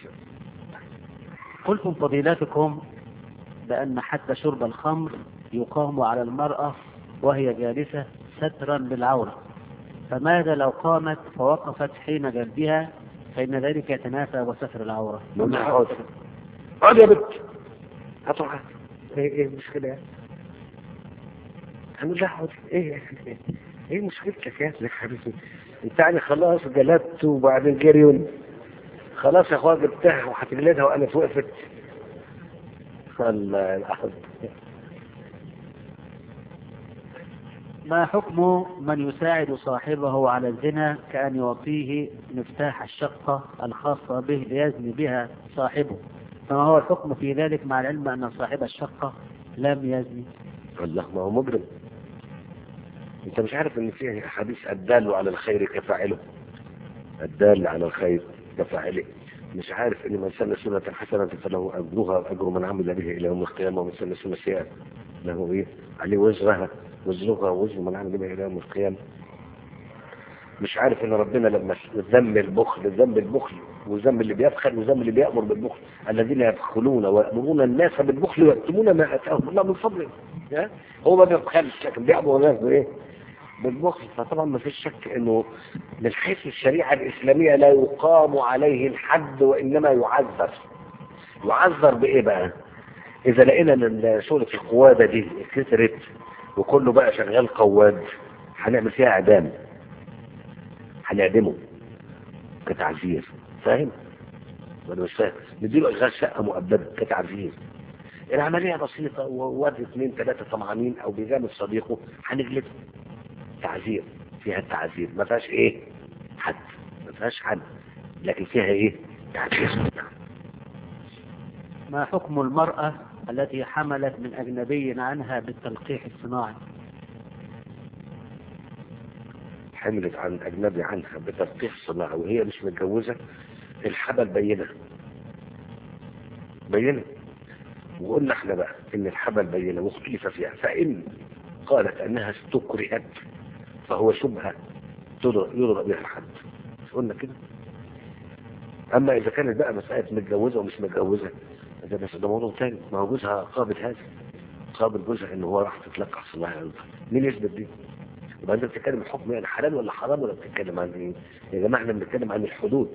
قلتم فضيلتكم بأن حد شرب الخمر يقام على المرأة وهي جالسة سترا للعورة فماذا لو قامت فوقفت حين جنبها فإن ذلك يتنافى وستر العورة نقول لها اقعد اقعد يا بنت هتقعد ايه ايه المشكلة يعني هنقول لها اقعد ايه ايه ايه مشكلتك يا ابني حبيبي انت يعني خلاص جلدت وبعدين جريون خلاص يا اخويا جبتها وهتجلدها وقامت وقفت الله العظيم ما حكم من يساعد صاحبه على الزنا كأن يعطيه مفتاح الشقة الخاصة به ليزني بها صاحبه فما هو الحكم في ذلك مع العلم أن صاحب الشقة لم يزني الله ما هو مجرم انت مش عارف ان فيه حديث الدال على الخير كفاعله الدال على الخير كفاعله مش عارف ان من سن سنة حسنة فله اجرها واجر من عمل به الى يوم القيامة ومن سن سنة سيئة له ايه عليه وزرها وزرها وزر من عمل به الى يوم القيامة مش عارف ان ربنا لما ذم البخل ذم البخل وذم اللي بيبخل وذم اللي بيأمر بالبخل الذين يبخلون ويأمرون الناس بالبخل ويكتمون ما اتاهم الله من فضله ها؟ هو ما بيبخلش لكن بيأمر الناس بايه؟ بالبخل فطبعا ما فيش شك انه من حيث الشريعه الاسلاميه لا يقام عليه الحد وانما يعذر يعذر بايه بقى؟ اذا لقينا ان شغله القواده دي كثرت وكله بقى شغال قواد هنعمل فيها اعدام هنعدمه كتعزير فاهم؟ ولا مش فاهم؟ نديله اشغال شقه مؤبده كتعزير العمليه بسيطه وواد اثنين ثلاثه طمعانين او بيجامل صديقه هنجلده تعذير فيها التعذير ما فيهاش ايه حد ما فيهاش حد لكن فيها ايه تعذير ما حكم المرأة التي حملت من أجنبي عنها بالتلقيح الصناعي حملت عن اجنبي عنها بتلقيح صناعي وهي مش متجوزه الحبل بينه بينه وقلنا احنا بقى ان الحبل بينه واختلف فيها فان قالت انها استكرهت فهو شبهه تضرب يضرب بها الحد مش قلنا كده اما اذا كانت بقى مساله متجوزه ومش متجوزه ده بس ده موضوع تاني ما هو جوزها قابل هذا قابل جوزها ان هو راح تتلقح صناعي عنده مين يثبت دي؟ يبقى انت بتتكلم الحكم يعني حلال ولا حرام ولا بتتكلم عن ايه؟ يا جماعه احنا بنتكلم عن الحدود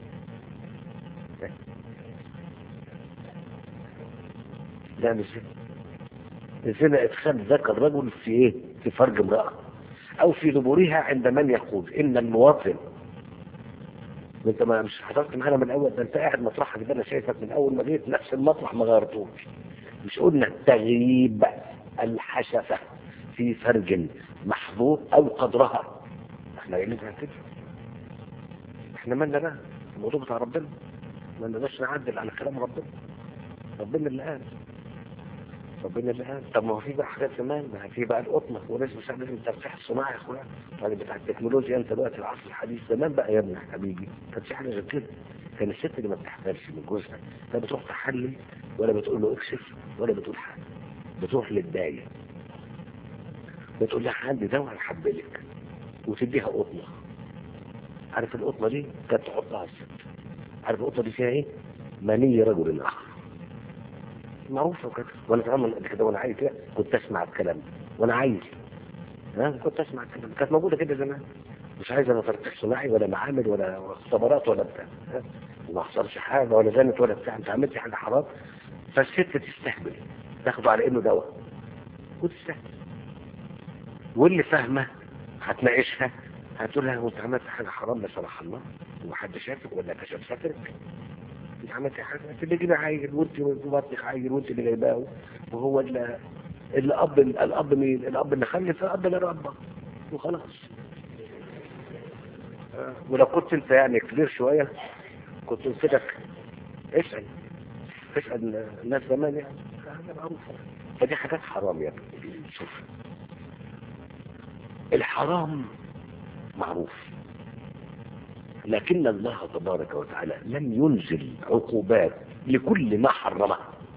لا مش زنا الزنا ادخال ذاك الرجل في ايه؟ في فرج امراه او في دبورها عند من يقول ان المواطن انت ما مش حضرت معانا من الاول ده انت قاعد مطرحك ده انا شايفك من اول ما جيت نفس المطرح ما غيرتوش مش قلنا تغييب الحشفه في فرج محظوظ او قدرها احنا قايلين كده احنا مالنا بقى الموضوع بتاع ربنا ما نقدرش نعدل على كلام ربنا ربنا اللي قال ربنا اللي قال طب ما هو في بقى حاجات زمان ما في بقى القطنه وناس مش عارف الترفيع الصناعي يا اخويا يعني بتاع التكنولوجيا انت دلوقتي العصر الحديث زمان بقى يا ابني يا حبيبي كانت في حاجه غير كده كان الست اللي ما بتحتلش من جوزها لا بتروح تحلل ولا بتقول له اكشف ولا بتقول حاجه بتروح للدايه بتقول لها عندي دواء هحبلك وتديها قطنه عارف القطنه دي كانت تحطها الست عارف القطنه دي فيها ايه؟ مني رجل اخر معروفه وكده وانا اتعامل قد كده وانا عايز كده كنت اسمع الكلام ده وانا عايز ها كنت اسمع الكلام ده كانت موجوده كده زمان مش عايز انا ترتيب صناعي ولا معامل ولا اختبارات ولا بتاع ها؟ وما حصلش حاجه ولا زنت ولا بتاع انت عملت حاجه حرام فالست تستهبل تاخده على انه دواء وتستهبل واللي فاهمه هتناقشها هتقول لها وانت عملت حاجه حرام لا سمح الله وحد شافك ولا كشف سترك انت عملت حاجه انت اللي جيبها عيل وانت بطنك عيل وانت اللي جايباه وهو اللي الاب الاب مين الاب اللي خلف الاب اللي ربى وخلاص آه، ولو كنت انت يعني كبير شويه كنت قلت لك اسال اسال الناس زمان يعني حاجة معروفة فدي حاجات حرام يا ابني شوف الحرام معروف لكن الله تبارك وتعالى لم ينزل عقوبات لكل ما حرمه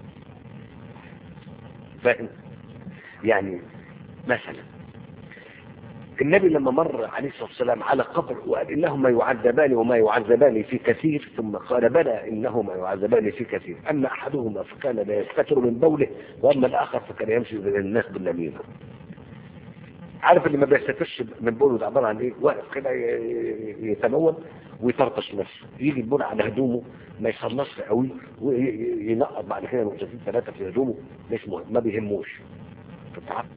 فاهم يعني مثلا النبي لما مر عليه الصلاة والسلام على قبر وقال إنهما يعذبان وما يعذبان في كثير ثم قال بلى إنهما يعذبان في كثير أما أحدهما فكان لا يستتر من بوله وأما الآخر فكان يمشي بين الناس بالنميمة عارف اللي ما بيستترش من بوله ده عبارة عن إيه واقف كده يتمول ويطرطش نفسه يجي البول على هدومه ما يصنصش قوي وينقط بعد كده نقطتين ثلاثة في هدومه مش مهم ما بيهموش فتعب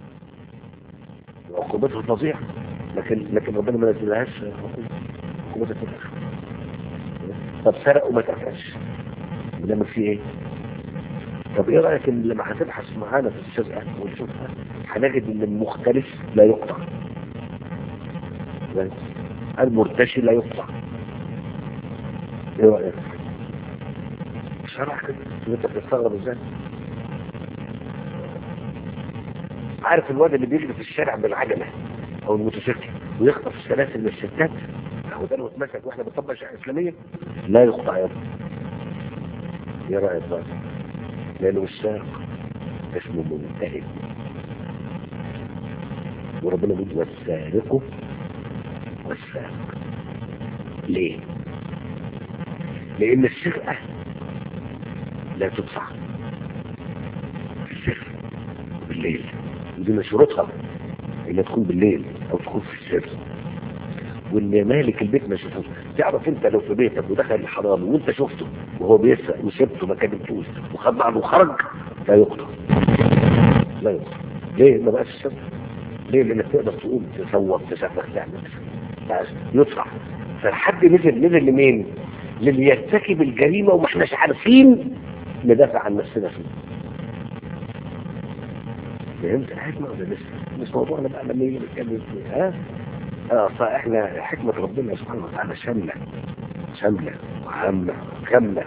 عقوبتها فظيعة لكن لكن ربنا ما نزلهاش عقوبتها في الاخر طب سرق وما تقفلش بنعمل فيه ايه طب ايه رايك ان لما هتبحث معانا في السرقه ونشوفها هنجد ان المختلف لا يقطع المرتشي لا يقطع ايه رايك شرح كده انت بتستغرب ازاي عارف الواد اللي بيجري في الشارع بالعجلة او الموتوسيكل ويخطف السلاسل من الستات هو ده لو اتمسك واحنا بنطبق شريعه اسلاميه لا يقطع يده ايه رايك بقى لانه مش سارق اسمه منتهك وربنا بيقول والسارق والسارق ليه لان السرقه لا تدفع السرقه بالليل ودي من شروطها انها تكون بالليل او تكون في السر وان مالك البيت ما يشوفوش تعرف انت لو في بيتك ودخل الحرامي وانت شفته وهو بيسرق وسبته ما كلمتوش وخد بعضه وخرج لا يقطع لا يقطع ليه ما بقاش السر ليه لانك تقدر تقوم تصور تسافر تعمل يدفع فالحد نزل نزل لمين للي يرتكب الجريمه وما احناش عارفين ندافع عن نفسنا فيه فهمت الحكمة ولا لسه مش موضوعنا بقى لما يجي نتكلم فيه ها اه فاحنا حكمة ربنا سبحانه وتعالى شاملة شاملة وعامة كاملة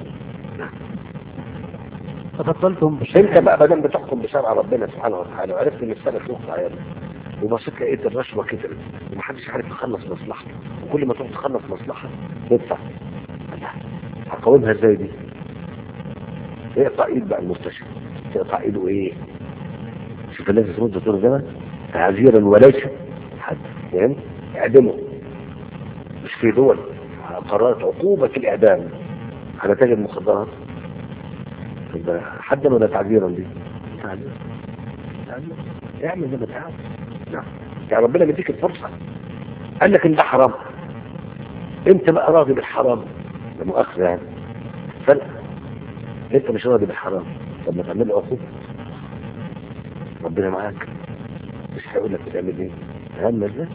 تفضلتم انت بقى بدل بتحكم بشرع ربنا سبحانه وتعالى وعرفت ان السنة تقطع يا وبصيت لقيت الرشوة كترت ومحدش عارف يخلص مصلحته وكل ما تروح تخلص مصلحة تدفع هقاومها ازاي دي؟ اقطع ايد بقى المستشفى تقطع ايده ايه؟ شوف الناس ترد تقول ده تعذيرا وليس حد فهمت؟ اعدمه مش في دول قررت عقوبة الإعدام على تاجر المخدرات يبقى حدا ولا تعذيرا دي؟ تعذيرا تعذيرا اعمل زي ما تعمل نعم يعني ربنا بيديك الفرصة قال لك ان ده حرام انت بقى راضي بالحرام ده مؤاخذة يعني فلا انت مش راضي بالحرام طب ما تعمل له عقوبة ربنا معاك مش هيقول لك بتعمل ايه اهم ازاي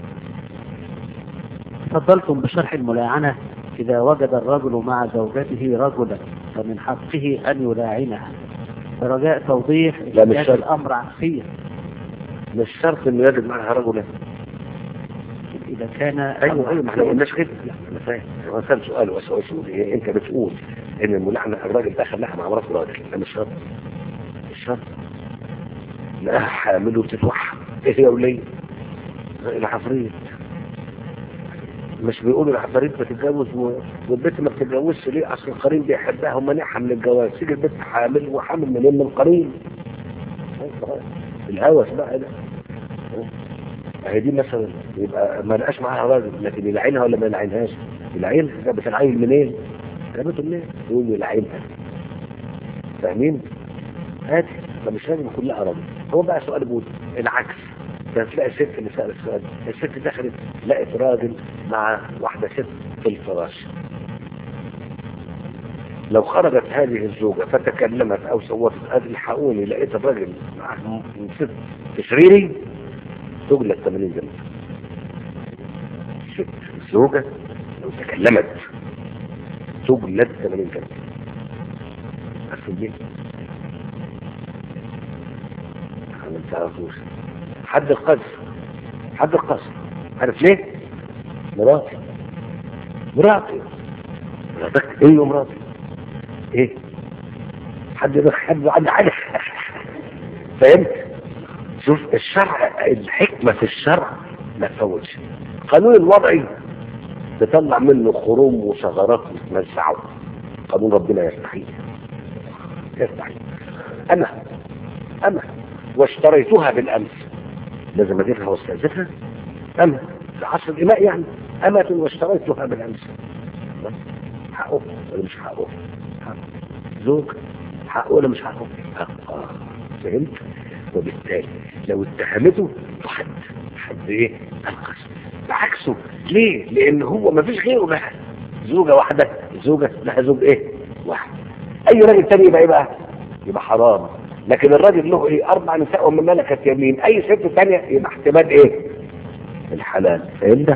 تفضلتم بشرح الملاعنة إذا وجد الرجل مع زوجته رجلا فمن حقه أن يلاعنها برجاء توضيح لا، مش إحداث شرط. الأمر عكسيا مش شرط انه يجد معها رجلا إذا كان ايوه ايوه ما احنا ما قلناش كده لا انا فاهم هو كان سؤال وسؤال سؤال إيه انت بتقول ان الملعنه الراجل دخل لها مع مرات راجل ده مش شرط مش شرط لقاها حامل وبتتوحد ايه هي وليه العفريت مش بيقولوا العفاريت بتتجوز و... والبنت ما بتتجوزش ليه اصل القرين بيحبها ومانعها من الجواز تيجي البنت حامل وحامل منين من القرين الهوس بقى ده اهي دي مثلا يبقى ما لقاش معاها راجل لكن يلعينها ولا ما يلعينهاش يلعينها بتلعين منين؟ جابته منين؟ يقول يلعينها فاهمين؟ هاتي فمش لازم يكون لها راجل هو بقى سؤال بود العكس تلاقي الست اللي سألت السؤال الست دخلت لقت راجل مع واحدة ست في الفراش لو خرجت هذه الزوجة فتكلمت أو صوتت قال الحقوني لقيت الراجل مع ست في سريري تجلد 80 جنيه ست الزوجة لو تكلمت تجلد 80 جنيه عارفين ليه؟ ما تعرفوش حد القذف حد القذف عارف ليه؟ مراتي مراتي مراتك ايه يا مراتي؟ ايه؟ حد حد عنده حاجه فهمت شوف الشرع الحكمه في الشرع ما تفوتش قانون الوضعي تطلع منه خروم وثغرات وتمزعه قانون ربنا يستحيل يستحيل انا انا واشتريتها بالامس لازم اجيبها واستاذنها انا في عصر الاماء يعني امة واشتريتها بالامس بس حقه ولا مش حقه حقه زوج حقه ولا مش حقه حقه آه. فهمت وبالتالي لو اتهمته تحد حد ايه القسم بعكسه ليه لان هو ما فيش غيره بقى زوجة واحدة زوجة لها زوج ايه واحد اي راجل تاني يبقى ايه بقى يبقى حرام لكن الراجل له ايه اربع نساء ومن ملكت يمين اي ست تانية يبقى احتمال ايه الحلال فهمت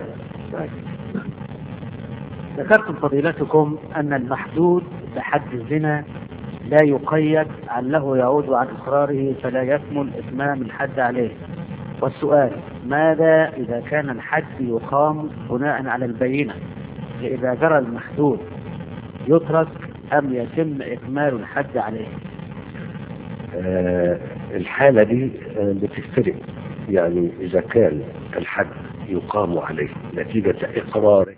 ذكرتم فضيلتكم أن المحدود بحد الزنا لا يقيد أنه يعود عن إقراره فلا يكمل إتمام الحد عليه والسؤال ماذا إذا كان الحد يقام بناء على البينة فإذا جرى المحدود يترك أم يتم إكمال الحد عليه آه الحالة دي آه بتفترق يعني إذا كان الحد يقام عليه نتيجة إقراره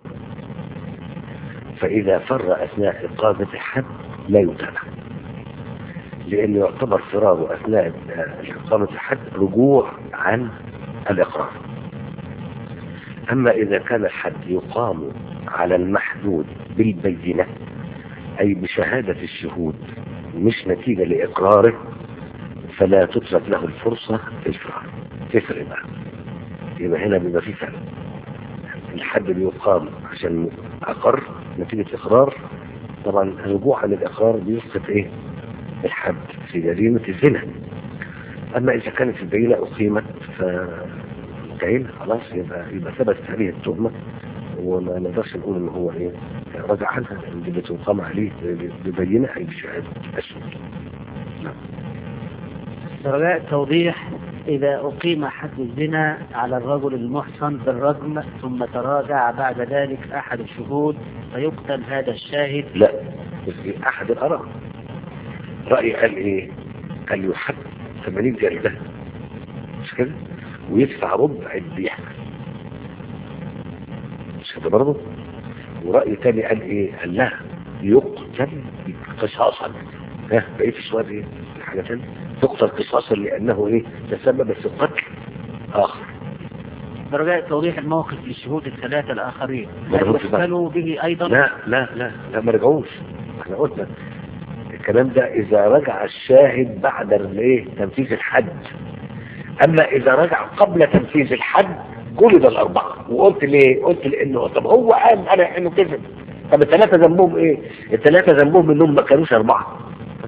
فإذا فر أثناء إقامة الحد لا يتابع لأنه يعتبر فراره أثناء إقامة الحد رجوع عن الإقرار أما إذا كان الحد يقام على المحدود بالبينة أي بشهادة الشهود مش نتيجة لإقراره فلا تترك له الفرصة في الفرار تفرق بقى يبقى هنا بيبقى في فرق الحد بيقام عشان أقر نتيجة إقرار طبعا الرجوع عن الإقرار بيسقط إيه الحد في جريمة الزنا أما إذا كانت البينة أقيمت فانتهينا خلاص يبقى يبقى ثبت هذه التهمة وما نقدرش نقول إن هو إيه رجع عنها لأن دي بتقام عليه ببينة أي بشهادة الشهود نعم رجاء توضيح إذا أقيم حد الزنا على الرجل المحصن بالرجم ثم تراجع بعد ذلك أحد الشهود فيقتل هذا الشاهد لا في أحد الآراء رأي قال إيه قال يحد 80 جلدة مش كده ويدفع ربع الدية مش كده برضه ورأي تاني قال إيه قال لا يقتل قصاصا ها بقيت السؤال إيه حاجة تانية تقتل قصاصا لأنه إيه تسبب في قتل آخر برجاء توضيح الموقف للشهود الثلاثة الآخرين ما هل رجعوش بقى. يقتلوا به أيضا لا لا لا لا ما رجعوش احنا قلنا الكلام ده إذا رجع الشاهد بعد الايه تنفيذ الحد أما إذا رجع قبل تنفيذ الحد جلد الأربعة وقلت ليه؟ قلت لأنه طب هو قال أنا إنه كذب طب الثلاثة ذنبهم إيه؟ الثلاثة ذنبهم إنهم ما كانوش أربعة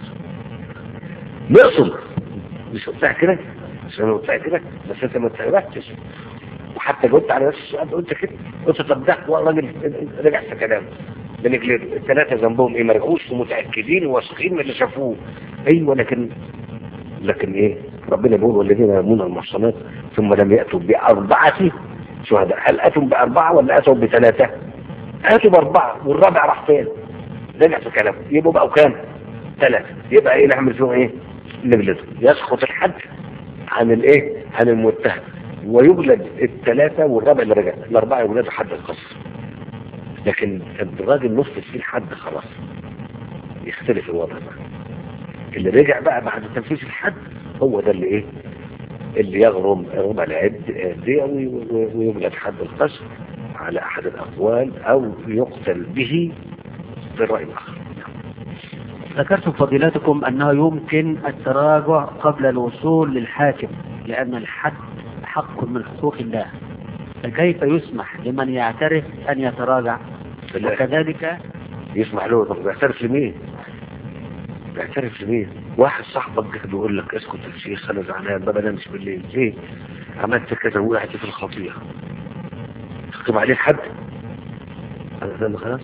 نقصد مش قلتها كده مش انا قلتها كده بس انت ما تهربتش وحتى جاوبت على نفس السؤال قلت كده قلت طب ده هو الراجل رجع في كلامه بنجلد الثلاثه ذنبهم ايه ما رجعوش ومتاكدين وواثقين من اللي شافوه ايوه لكن لكن ايه ربنا بيقول والذين يرمون المحصنات ثم لم ياتوا باربعه شهداء هل اتوا باربعه ولا اتوا بثلاثه؟ اتوا باربعه والرابع راح فين؟ رجع في كلامه يبقوا بقوا كام؟ ثلاثه يبقى ايه نعمل فيهم ايه؟ نجلده يسقط الحد عن الايه؟ عن المتهم ويجلد الثلاثه والرابع اللي رجع الاربعه يجلدوا حد القصر لكن الراجل نصف فيه الحد خلاص يختلف الوضع بقى اللي رجع بقى بعد تنفيذ الحد هو ده اللي ايه اللي يغرم ربع العد دي ويجلد حد القصر على احد الاقوال او يقتل به بالرأي الاخر ذكرتم فضيلتكم أنه يمكن التراجع قبل الوصول للحاكم لأن الحد حق من حقوق الله فكيف يسمح لمن يعترف أن يتراجع لا. وكذلك يسمح له طب بيعترف لمين بيعترف لمين واحد صاحبك جه بيقول لك اسكت يا شيخ انا زعلان ما بنامش بالليل ليه عملت كذا وقعت في الخطيئه تكتب عليه الحد انا ده خلاص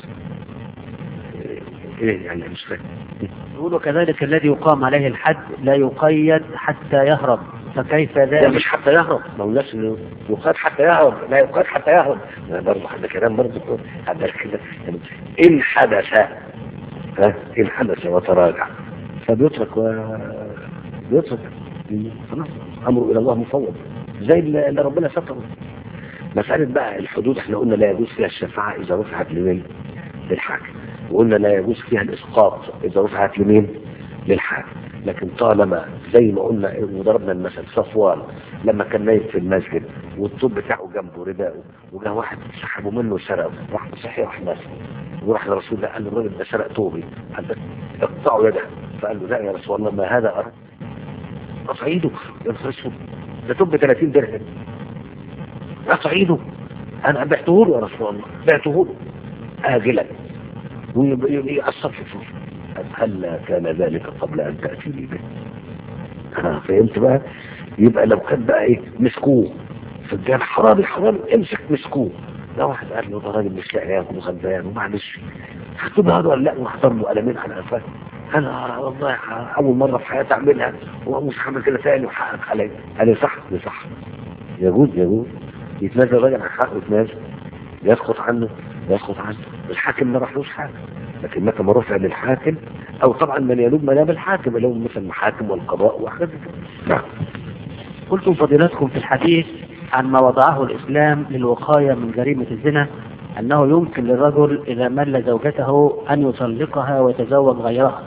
ايه يعني مش فاهم يقول وكذلك الذي يقام عليه الحد لا يقيد حتى يهرب فكيف ده ذلك مش حتى يهرب ما قلناش انه يقاد حتى يهرب لا يقاد حتى يهرب ده برضه حد كلام برضه هذا كده يعني ان حدث ها ان حدث وتراجع فبيترك و بيترك خلاص امره الى الله مفوض زي اللي اللي ربنا ستره مسألة بقى الحدود احنا قلنا لا يجوز فيها الشفاعة إذا رفعت لمين؟ للحاكم وقلنا لا يجوز فيها الإسقاط إذا رفعت لمين؟ للحاكم لكن طالما زي ما قلنا وضربنا المثل صفوان لما كان نايم في المسجد والطوب بتاعه جنبه رداءه وجاء واحد سحبه منه وسرقه راح صحي راح ناس وراح لرسول الله قال له الراجل ده سرق طوبي قال له اقطعوا يده فقال له لا يا رسول الله ما هذا أرى قطع ايده يا نهار اسود ده طوب ب 30 درهم قطع ايده انا بعته له يا رسول الله بعته له آجلا ويأثر في فلوسه هل كان ذلك قبل أن تأتيني به آه فهمت بقى يبقى لو كان بقى ايه مسكوه في الجامع حرامي حرامي امسك مسكوه ده واحد قال له ده راجل مش لاقي ياكل وغلبان ومعلش هتقول هذا ولا لا واحضر له قلمين على قفاه انا والله اول مره في حياتي اعملها ومش هعمل كده تاني وحقق عليا قال لي صح دي صح يجوز يجوز يتنازل الراجل عن حقه يتنازل يسقط عنه يسقط عنه الحاكم ما راحلوش حاجه لكن متى ما رفع للحاكم او طبعا من يلوم منام الحاكم اللي هو مثل المحاكم والقضاء وحاجات زي كده. نعم قلتم فضيلتكم في الحديث عن ما وضعه الإسلام للوقاية من جريمة الزنا أنه يمكن للرجل إذا مل زوجته أن يطلقها ويتزوج غيرها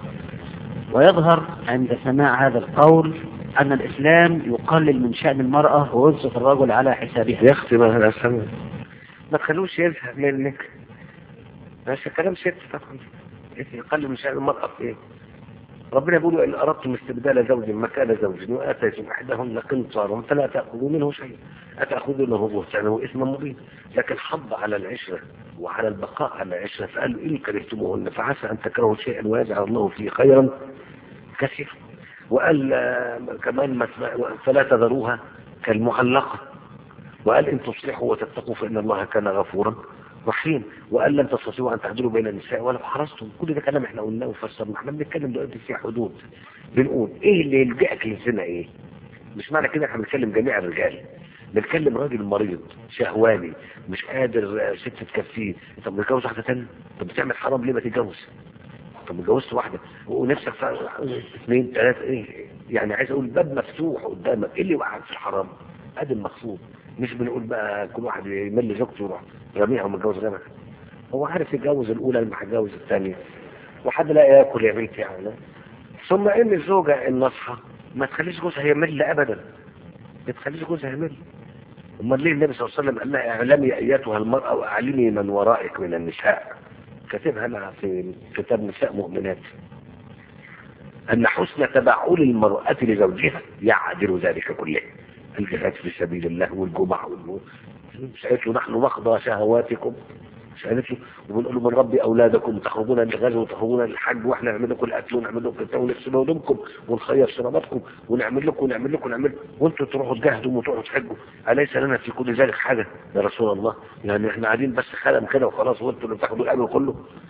ويظهر عند سماع هذا القول أن الإسلام يقلل من شأن المرأة وينصف الرجل على حسابها يا اختي ما انا سامع ما تخلوش يزهق منك بس كلام ست طبعا يقل من شأن المرأة في ايه ربنا بيقول ان اردتم استبدال زوج مكان زوج واتيتم احدهن قنطارا فلا تاخذوا منه شيئا اتاخذونه بهتانا واثما مبينا لكن حض على العشره وعلى البقاء على العشره فقالوا ان كرهتموهن فعسى ان تكرهوا شيئا ويجعل الله فيه خيرا كثيرا وقال آه، كمان ما تم- فلا تذروها كالمعلقه وقال ان تصلحوا وتتقوا فان الله كان غفورا رحيم وقال لن تستطيعوا ان تعدلوا بين النساء ولو حرصتم كل ده كلام احنا قلناه وفسرناه احنا بنتكلم دلوقتي في حدود بنقول ايه اللي يلجئك للزنا ايه مش معنى كده احنا بنتكلم جميع الرجال بنتكلم راجل مريض شهواني مش قادر آه، ست تكفيه طب متجوز واحده ثانيه طب بتعمل حرام ليه ما تتجوز طب اتجوزت واحده ونفسك في اثنين ثلاثه ايه يعني عايز اقول باب مفتوح قدامك ايه اللي وقعك في الحرام ادي المقصود مش بنقول بقى كل واحد يمل زوجته ويروح رميها ومتجوز غيرها هو عارف يتجوز الاولى لما هيتجوز الثانيه وحد لا ياكل يا بنتي يعني ثم ان الزوجه الناصحه ما تخليش جوزها يمل ابدا ما تخليش جوزها يمل امال ليه النبي صلى الله عليه وسلم قال لها اعلمي ايتها المراه واعلمي من ورائك من النساء كاتبها انا في كتاب نساء مؤمنات ان حسن تبعل المراه لزوجها يعدل ذلك كله الجهاد في سبيل الله والجمع والنور مش قالت له نحن نخضى شهواتكم مش قالت له وبنقول له من ربي اولادكم تخرجون للغزو وتخرجون للحج واحنا نعمل لكم الاكل ونعمل لكم الكتاب ونغسل هدومكم ونخير شراباتكم ونعمل لكم ونعمل لكم ونعمل وانتوا تروحوا تجاهدوا وتروحوا تحجوا اليس لنا في كل ذلك حاجه يا رسول الله يعني احنا قاعدين بس خدم كده وخلاص وانتوا اللي بتاخدوا الامر كله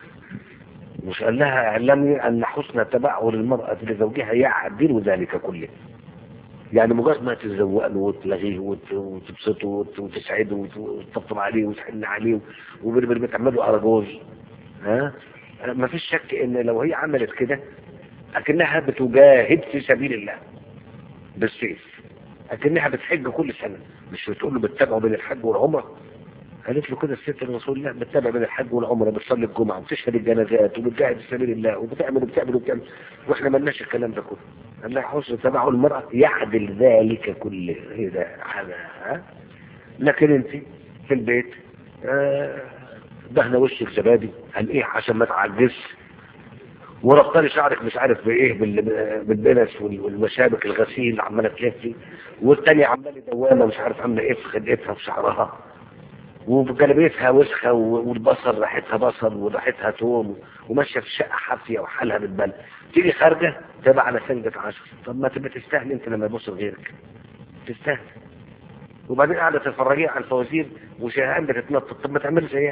مش قال لها اعلمي ان حسن تبعل المراه لزوجها يعدل ذلك كله يعني مجرد ما تتزوق له وتلغيه وت- وتبسطه وت- وتسعده وت- وتطبطب عليه وتحن عليه وبربر بتعمله أرجوز ها ما فيش شك ان لو هي عملت كده اكنها بتجاهد في سبيل الله بالسيف اكنها بتحج كل سنه مش بتقول له بتتابعه بين الحج والعمره قالت له كده الست الرسول الله بتتابع بين الحج والعمره بتصلي الجمعه وبتشهد الجنازات وبتجاهد في سبيل الله وبتعمل وبتعمل وبتعمل واحنا مالناش الكلام ده كله قال لها حسن تبعه المرأة يعدل ذلك كله ايه ده حاجة ها لكن انت في البيت آه، دهنا وشك زبادي قال ايه عشان ما تعجزش وربطاني شعرك مش عارف بايه بال- بالبنس وال- والمشابك الغسيل اللي عماله تلفي والتانية عماله دوامه مش عارف عامله ايه في خدتها في شعرها وجلبيتها وسخه و- والبصل ريحتها بصل وريحتها توم وماشيه في الشقه حافيه وحالها بتبل تيجي خارجه تبقى على سنجة عشر طب ما تبقى تستاهل انت لما يبص غيرك تستاهل وبعدين قاعده تتفرجي على الفوازير وشيهان بتتنطط طب ما تعملي زيها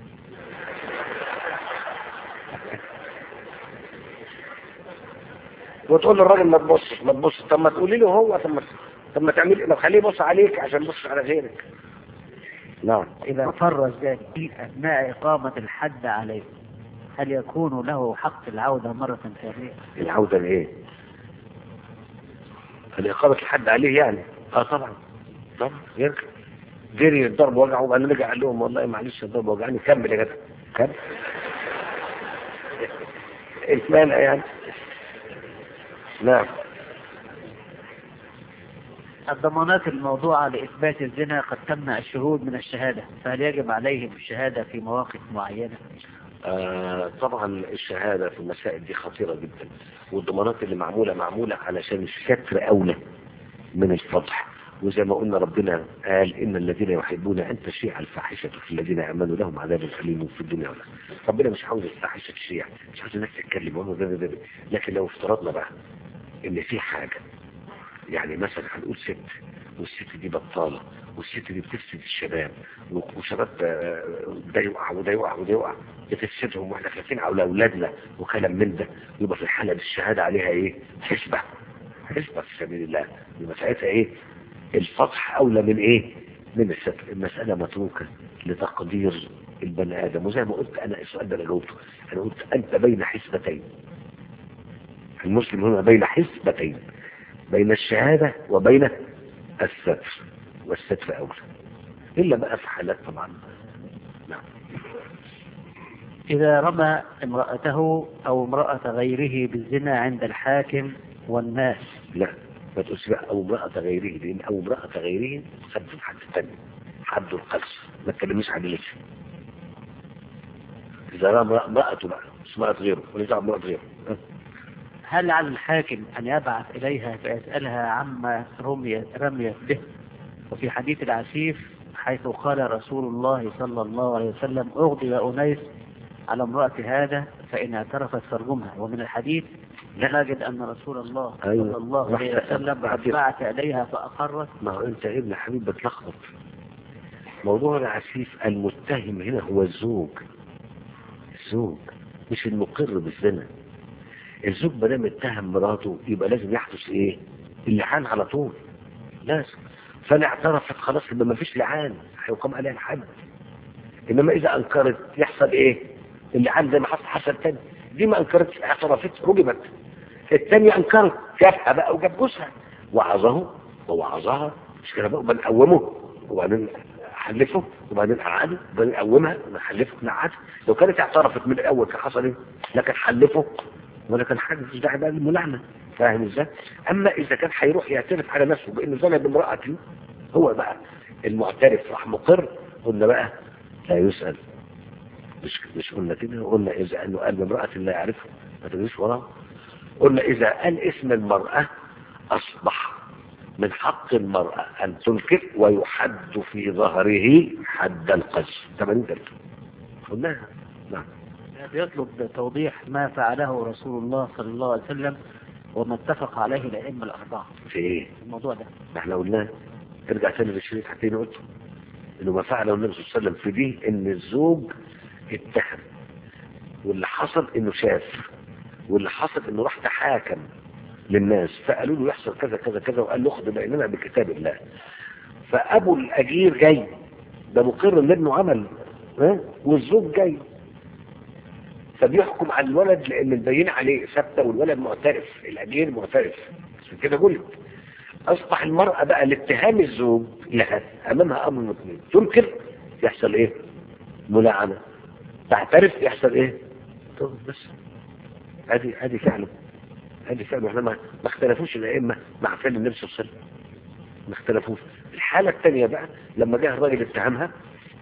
وتقول للراجل ما تبصش ما تبصش طب ما تقولي له هو طب ما طب ما تعملي ما تخليه يبص عليك عشان يبص على غيرك نعم إذا فر الزاني أثناء إقامة الحد عليه هل يكون له حق العودة مرة ثانية؟ العودة لإيه؟ الإقامة الحد عليه يعني اه طبعا طبعا يرجع جري الضرب وجعه وبعدين رجع قال لهم والله معلش الضرب وجعني كمل يا جدع كمل ايه المانع يعني نعم الضمانات الموضوعة لإثبات الزنا قد تمنع الشهود من الشهادة فهل يجب عليهم الشهادة في مواقف معينة؟ آه طبعا الشهادة في المسائل دي خطيرة جدا والضمانات اللي معمولة معمولة علشان الستر أولى من الفضح وزي ما قلنا ربنا قال إن الذين يحبون أن تشيع الفاحشة في الذين آمنوا لهم عذاب أليم في الدنيا والآخرة ربنا مش عاوز الفاحشة تشيع مش عاوز الناس تتكلم وهو ده ده ده لكن لو افترضنا بقى إن في حاجة يعني مثلا هنقول ست والست دي بطالة والست دي بتفسد الشباب وشباب آه، ده يقع وده يقع وده يقع بتفسدهم واحنا خايفين على اولادنا وكلام من ده يبقى في الحالة دي الشهادة عليها ايه حسبة حسبة في سبيل الله يبقى ساعتها ايه الفتح اولى من ايه من الستر المسألة متروكة لتقدير البني ادم وزي ما قلت انا السؤال ده انا جاوبته انا قلت انت بين حسبتين المسلم هنا بين حسبتين بين الشهادة وبين الستر والستر أولى إلا بقى في حالات طبعا نعم إذا رمى امرأته أو امرأة غيره بالزنا عند الحاكم والناس لا ما تقولش بقى أو امرأة غيره لأن أو امرأة غيره خد حد تاني حد القذف ما تكلمنيش عن لسه إذا رمى امرأته بقى مش امرأة غيره وليس امرأة غيره ها؟ هل على الحاكم أن يبعث إليها فيسألها عما رميت رميت به وفي حديث العسيف حيث قال رسول الله صلى الله عليه وسلم أغضب أنيس على امرأة هذا فإن اعترفت فارجمها ومن الحديث نجد أن رسول الله أيوة. صلى الله عليه رحت- وسلم رحت- قد بعث إليها فأقرت ما هو انت ابن حبيب بتلخبط موضوع العسيف المتهم هنا هو الزوج الزوج مش المقر بالزنا الزوج ما دام اتهم مراته يبقى لازم يحدث ايه اللعان على طول لازم فانا اعترفت خلاص يبقى ما فيش لعان هيقام عليها الحد انما اذا انكرت يحصل ايه اللعان زي ما حصل حصل تاني دي ما انكرتش اعترفت رجمت الثانية انكرت جابها بقى وجاب جوزها وعظه ووعظها مش كده بقى بنقومه وبعدين حلفه وبعدين قعده وبعدين قومها نحلفه نقعده لو كانت اعترفت من الاول كان حصل ايه لكن حلفه ولا كان حاجه مش داعي بقى للملعنه فاهم ازاي اما اذا كان هيروح يعترف على نفسه بانه زنى بامراته هو بقى المعترف راح مقر قلنا بقى لا يسال مش مش قلنا كده قلنا اذا انه قال بامراه لا يعرفها ما تجريش وراه قلنا إذا قال اسم المرأة أصبح من حق المرأة أن تنكر ويحد في ظهره حد القذف 80 درجة قلناها نعم بيطلب توضيح ما فعله رسول الله صلى الله عليه وسلم وما اتفق عليه الأئمة الأربعة في إيه؟ في الموضوع ده ما احنا قلناه ارجع تاني للشريط حتى قلته انه ما فعله النبي صلى الله عليه وسلم في دي ان الزوج اتهم واللي حصل انه شاف واللي حصل انه راح تحاكم للناس فقالوا له يحصل كذا كذا كذا وقال له خد بيننا بكتاب الله فابو الاجير جاي ده مقر ان ابنه عمل ها والزوج جاي فبيحكم على الولد لان البينه عليه ثابته والولد معترف الاجير معترف عشان كده قلت اصبح المرأة بقى لاتهام الزوج لها امامها امر مطلوب تنكر يحصل ايه ملاعنة تعترف يحصل ايه طب بس ادي ادي فعله ادي فعله احنا ما ما اختلفوش الائمة مع فعل النبي صلى الله عليه وسلم ما اختلفوش الحالة الثانية بقى لما جه الراجل اتهمها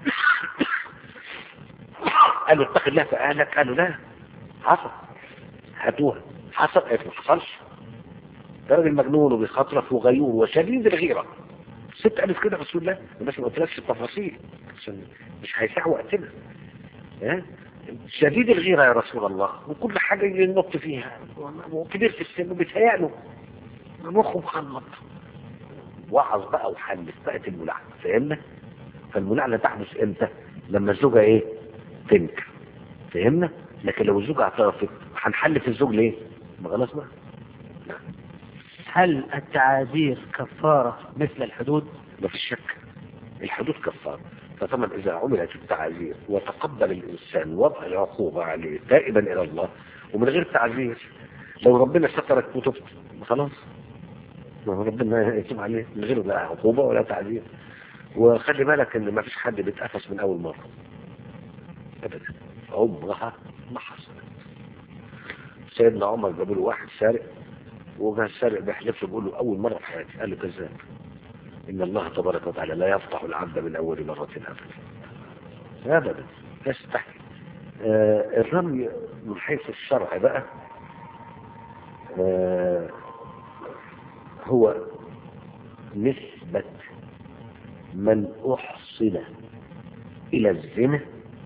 قالوا اتق الله في اهلك قالوا لا حصل هاتوها حصل قالت ما حصلش ده راجل مجنون وبيخطرف وغيور وشديد الغيرة ست ألف كده رسول الله بس ما قلتلكش التفاصيل عشان مش هيسع وقتنا ها؟ شديد الغيرة يا رسول الله وكل حاجة ينط فيها وكبير في السن وبيتهيأله مخه مخلط وعظ بقى وحلف بقت الملعنة فهمنا فالملعنة تحدث امتى لما الزوجة ايه تنكر فهمنا لكن لو الزوجة اعترفت هنحلف الزوج ليه ما خلاص بقى هل التعازير كفارة مثل الحدود؟ ما فيش شك الحدود كفارة فطبعا إذا عملت التعازير وتقبل الإنسان وضع العقوبة عليه تائبا إلى الله ومن غير تعزير لو ربنا سترك وتبت خلاص ما هو ربنا يتوب عليه من غير لا عقوبة ولا تعزير وخلي بالك ان ما فيش حد بيتقفش من اول مرة ابدا عمرها ما حصلت سيدنا عمر جابوا له واحد سارق وجاء السارق بيحلف له بيقول له اول مرة في حياتي قال له كذاب ان الله تبارك وتعالى لا يفضح العبد من اول مرة ابدا ابدا يستحي آه الرمي من حيث الشرع بقى آه هو نسبة من أحصن إلى الزنا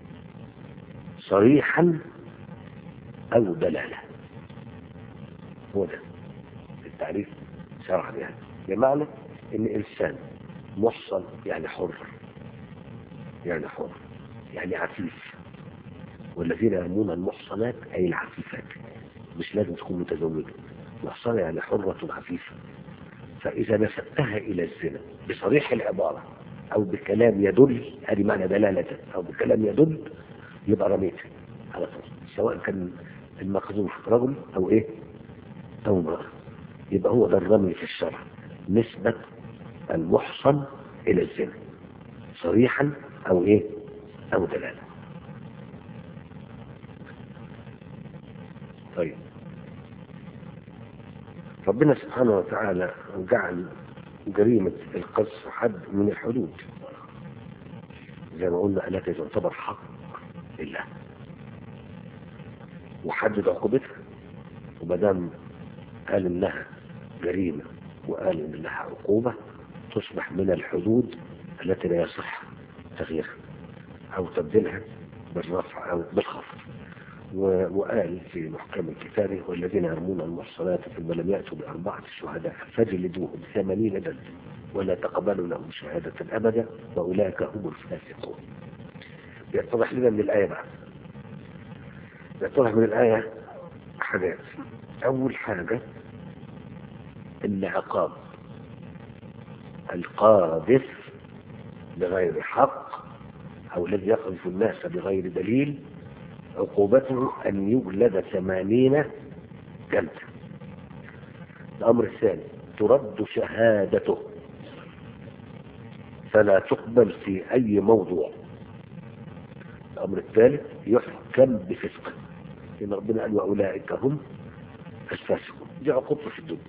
صريحا أو دلالة هو ده التعريف شرعا يعني بمعنى إن إنسان محصن يعني حر يعني حر يعني عفيف والذين يرمون المحصنات أي العفيفات مش لازم تكون متزوجة محصنة يعني حرة عفيفة فإذا نسبتها إلى الزنا بصريح العبارة أو بكلام يدل هذه معنى دلالة أو بكلام يدل يبقى رميت على طول سواء كان المقذوف رجل أو إيه أو امرأة يبقى هو ده الرمي في الشرع نسبة المحصن إلى الزنا صريحا أو إيه أو دلالة طيب ربنا سبحانه وتعالى جعل جريمة القذف حد من الحدود زي ما قلنا التي تعتبر حق لله وحدد عقوبتها ومادام قال انها جريمة وقال ان لها عقوبة تصبح من الحدود التي لا يصح تغييرها او تبديلها بالرفع او بالخفض وقال في محكم الكتاب والذين يرمون المحصنات ثم لم يأتوا بأربعة شهداء فجلدوهم ثمانين جلد ولا تقبلوا لهم شهادة أبدا وأولئك هم الفاسقون يتضح لنا من الآية بعد يتضح من الآية حاجات أول حاجة العقاب القاذف بغير حق أو الذي يقذف الناس بغير دليل عقوبته أن يجلد ثمانين جلدة الأمر الثاني ترد شهادته فلا تقبل في أي موضوع الأمر الثالث يحكم بفسقه لأن ربنا قال وأولئك هم الفاسقون دي عقوبته في الدنيا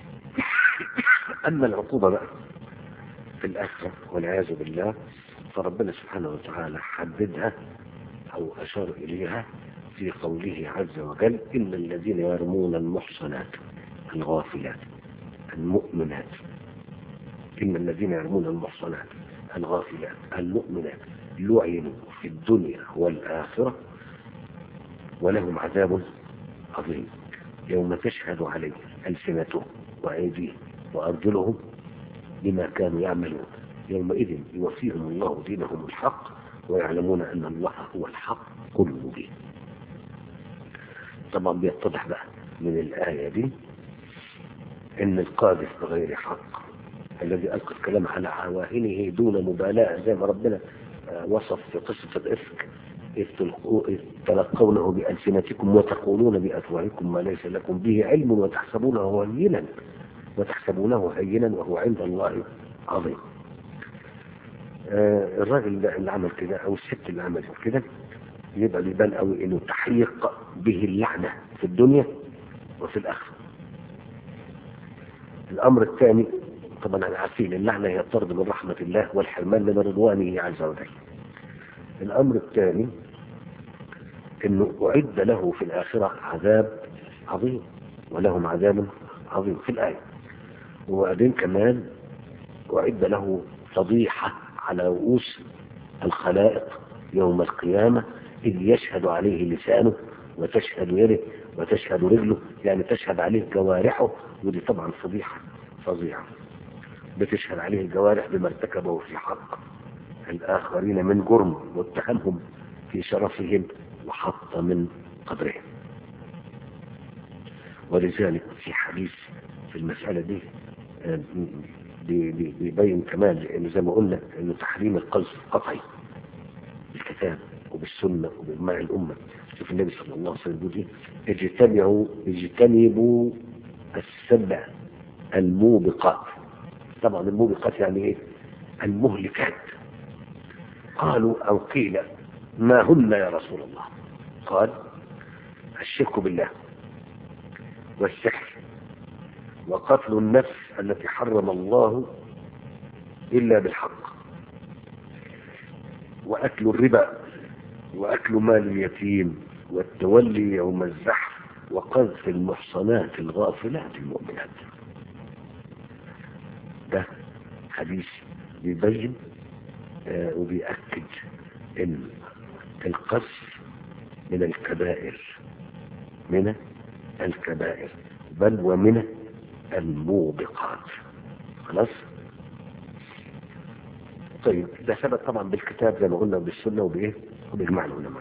أما العقوبة بقى في الآخرة والعياذ بالله فربنا سبحانه وتعالى حددها أو أشار إليها في قوله عز وجل إن الذين يرمون المحصنات الغافلات المؤمنات إن الذين يرمون المحصنات الغافلات المؤمنات لعنوا في الدنيا والآخرة ولهم عذاب عظيم يوم تشهد عليهم ألسنتهم وأيديهم وأرجلهم بما كانوا يعملون يومئذ يوفيهم الله دينهم الحق ويعلمون أن الله هو الحق كل مبين طبعا بيتضح بقى من الآية دي إن القاذف بغير حق الذي ألقى الكلام على عواهنه دون مبالاة زي ما ربنا وصف في قصة الإفك إذ تلقونه بألسنتكم وتقولون بأفواهكم ما ليس لكم به علم وتحسبونه هينا وتحسبونه هينا وهو عند الله عظيم آه الراجل ده اللي عمل كده او الست اللي عملت كده يبقى بيبان قوي انه تحقيق به اللعنة في الدنيا وفي الاخرة الامر الثاني طبعا احنا عارفين اللعنة هي الطرد من رحمة الله والحرمان من رضوانه عز وجل الامر الثاني انه اعد له في الاخرة عذاب عظيم ولهم عذاب عظيم في الايه وبعدين كمان اعد له فضيحه على رؤوس الخلائق يوم القيامة إذ يشهد عليه لسانه وتشهد يده وتشهد رجله يعني تشهد عليه جوارحه ودي طبعا فضيحة فظيعة بتشهد عليه الجوارح بما ارتكبه في حق الآخرين من جرم واتهمهم في شرفهم وحط من قدرهم ولذلك في حديث في المسألة دي بي- بي- بيبين كمان لأنه زي ما قلنا إنه تحريم القذف قطعي بالكتاب وبالسنة وبإجماع الأمة شوف النبي صلى الله عليه وسلم بيقول إيه اجتمعوا اجتنبوا السبع الموبقات طبعا الموبقات يعني إيه المهلكات قالوا أو قيل ما هن يا رسول الله قال الشرك بالله والسحر وقتل النفس التي حرم الله إلا بالحق وأكل الربا وأكل مال اليتيم والتولي يوم الزحف وقذف المحصنات الغافلات المؤمنات ده حديث بيبين آه، وبيأكد ان القذف من الكبائر من الكبائر بل ومن الموبقات خلاص طيب ده ثبت طبعا بالكتاب زي ما قلنا وبالسنه وبايه وباجماع العلماء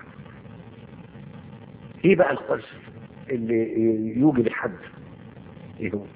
ايه بقى القذف اللي يوجب الحد ايه هو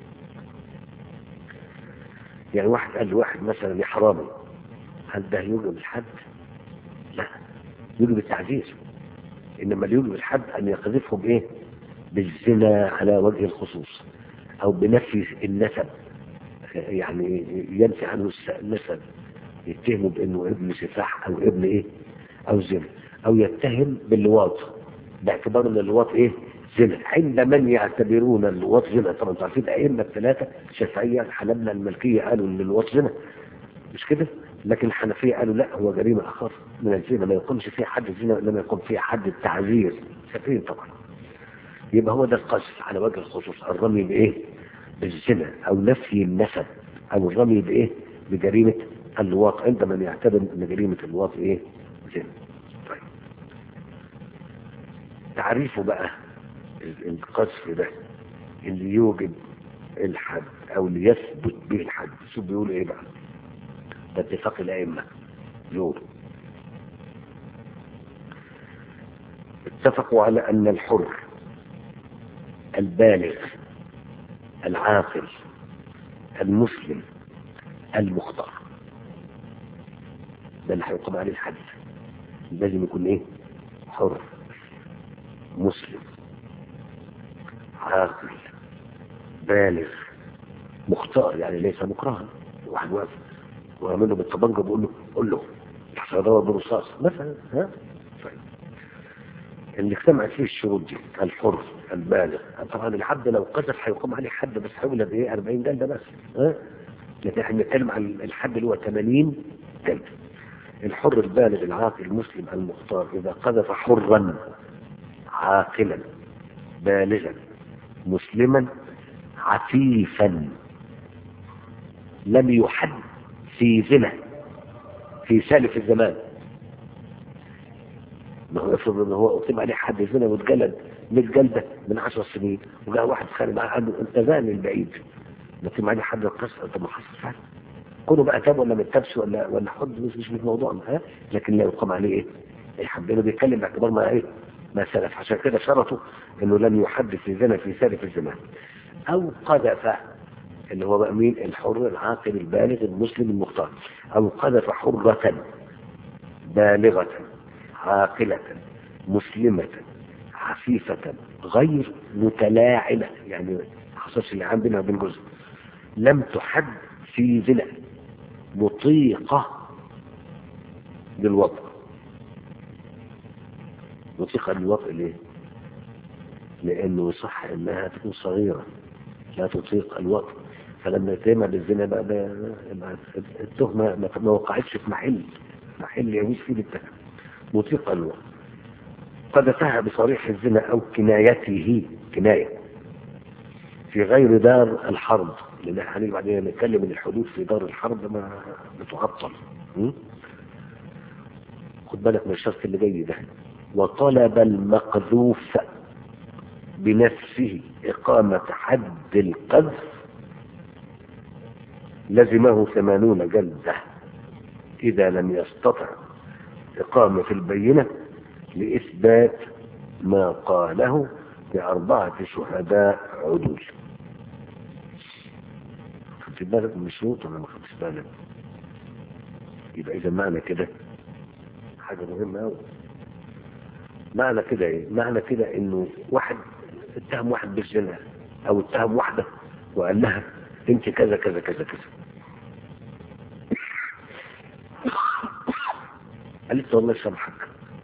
يعني واحد قال لواحد مثلا يا حرامي هل ده يوجب الحد لا يوجب التعزيز انما اللي يوجب الحد ان يقذفه بايه بالزنا على وجه الخصوص او بنفي النسب يعني ينفي عنه الس- النسب يتهمه بانه ابن سفاح او ابن ايه او زنا او يتهم باللواط باعتبار ان اللواط ايه زنا عند من يعتبرون اللواط زنا طبعا انتوا عارفين الائمه الثلاثه الشافعيه الحنابله المالكيه قالوا ان اللواط زنا مش كده لكن الحنفيه قالوا لا هو جريمه اخف من الزنا ما يقومش فيها حد الزنا لما يقوم فيها حد التعذير شايفين طبعا يبقى هو ده القذف على وجه الخصوص الرمي بايه بالزنا او نفي النسب او الرمي بايه بجريمه اللواط عند من يعتبر ان جريمه اللواط ايه زنا طيب تعريفه بقى ال- القذف ده اللي يوجب الحد او اللي يثبت به الحد شوف بيقول ايه بقى ده اتفاق الائمه يقولوا اتفقوا على ان الحر البالغ العاقل المسلم المختار ده اللي هيقام عليه الحد لازم يكون ايه حر مسلم عاقل بالغ مختار يعني ليس مكرها واحد واقف وعامله بالطبنجة بيقول له قول له تحت ضرب برصاص مثلا ها طيب اللي اجتمعت فيه الشروط دي الحر البالغ طبعا الحد لو قذف هيقام عليه حد بس حول بايه 40 جلده بس ها لكن احنا بنتكلم عن الحد اللي هو 80 جلده الحر البالغ العاقل المسلم المختار اذا قذف حرا عاقلا بالغا مسلما عفيفا لم يحد في زنا في سالف الزمان ما هو افرض ان هو اقيم عليه حد زنا واتجلد 100 جلده من 10 سنين وجاء واحد خارج معاه قال له انت زاني البعيد نقيم عليه حد القصه طب ما حصل فعلا كونه بقى تاب ولا ما تابش ولا ولا حد مش مش مش موضوعنا ها لكن لا يقام عليه ايه؟ الحد انه بيتكلم باعتبار ما ايه؟ ما سلف عشان كده شرطوا انه لم يحدث في زنا في سالف الزمان او قذف اللي هو بقى مين الحر العاقل البالغ المسلم المختار او قذف حرة بالغة عاقلة مسلمة عفيفة غير متلاعنة يعني حصلش اللي بينها وبين جزء لم تحد في زنا مطيقة للوضع مطيقة للوضع ليه؟ لأنه يصح إنها تكون صغيرة لا تطيق الوضع فلما يتهم بالزنا بقى ده يبقى التهمة ما ما وقعتش في محل محل يجوز فيه الاتهام مطيق الوضع قذفها بصريح الزنا أو كنايته كناية في غير دار الحرب لأن احنا هنيجي بعدين نتكلم ان الحدود في دار الحرب ما بتعطل م? خد بالك من الشرط اللي جاي ده وطلب المقذوف بنفسه إقامة حد القذف لزمه ثمانون جلدة إذا لم يستطع إقامة البينة لإثبات ما قاله بأربعة شهداء عدول خدت بالك من الشروط ولا ما خدتش بالك يبقى اذا معنى كده حاجه مهمه قوي معنى كده ايه معنى كده انه واحد اتهم واحد بالزنا او اتهم واحده وقال لها انت كذا كذا كذا كذا قالت له الله يسامحك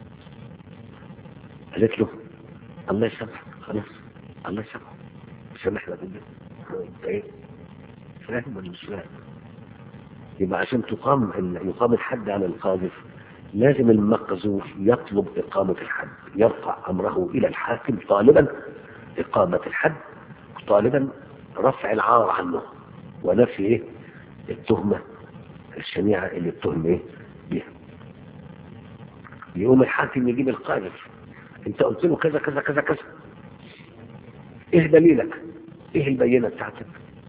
قالت له الله يسامحك خلاص الله يسامحك سامحنا جدا انت ايه فاهم ولا مش فاهم يبقى عشان تقام يقام الحد على القاذف لازم المقذوف يطلب إقامة الحد يرفع أمره إلى الحاكم طالبا إقامة الحد طالبا رفع العار عنه ونفي إيه؟ التهمة الشنيعة اللي اتهم إيه؟ بيها يقوم الحاكم يجيب القاذف انت قلت له كذا كذا كذا كذا ايه دليلك ايه البينة بتاعتك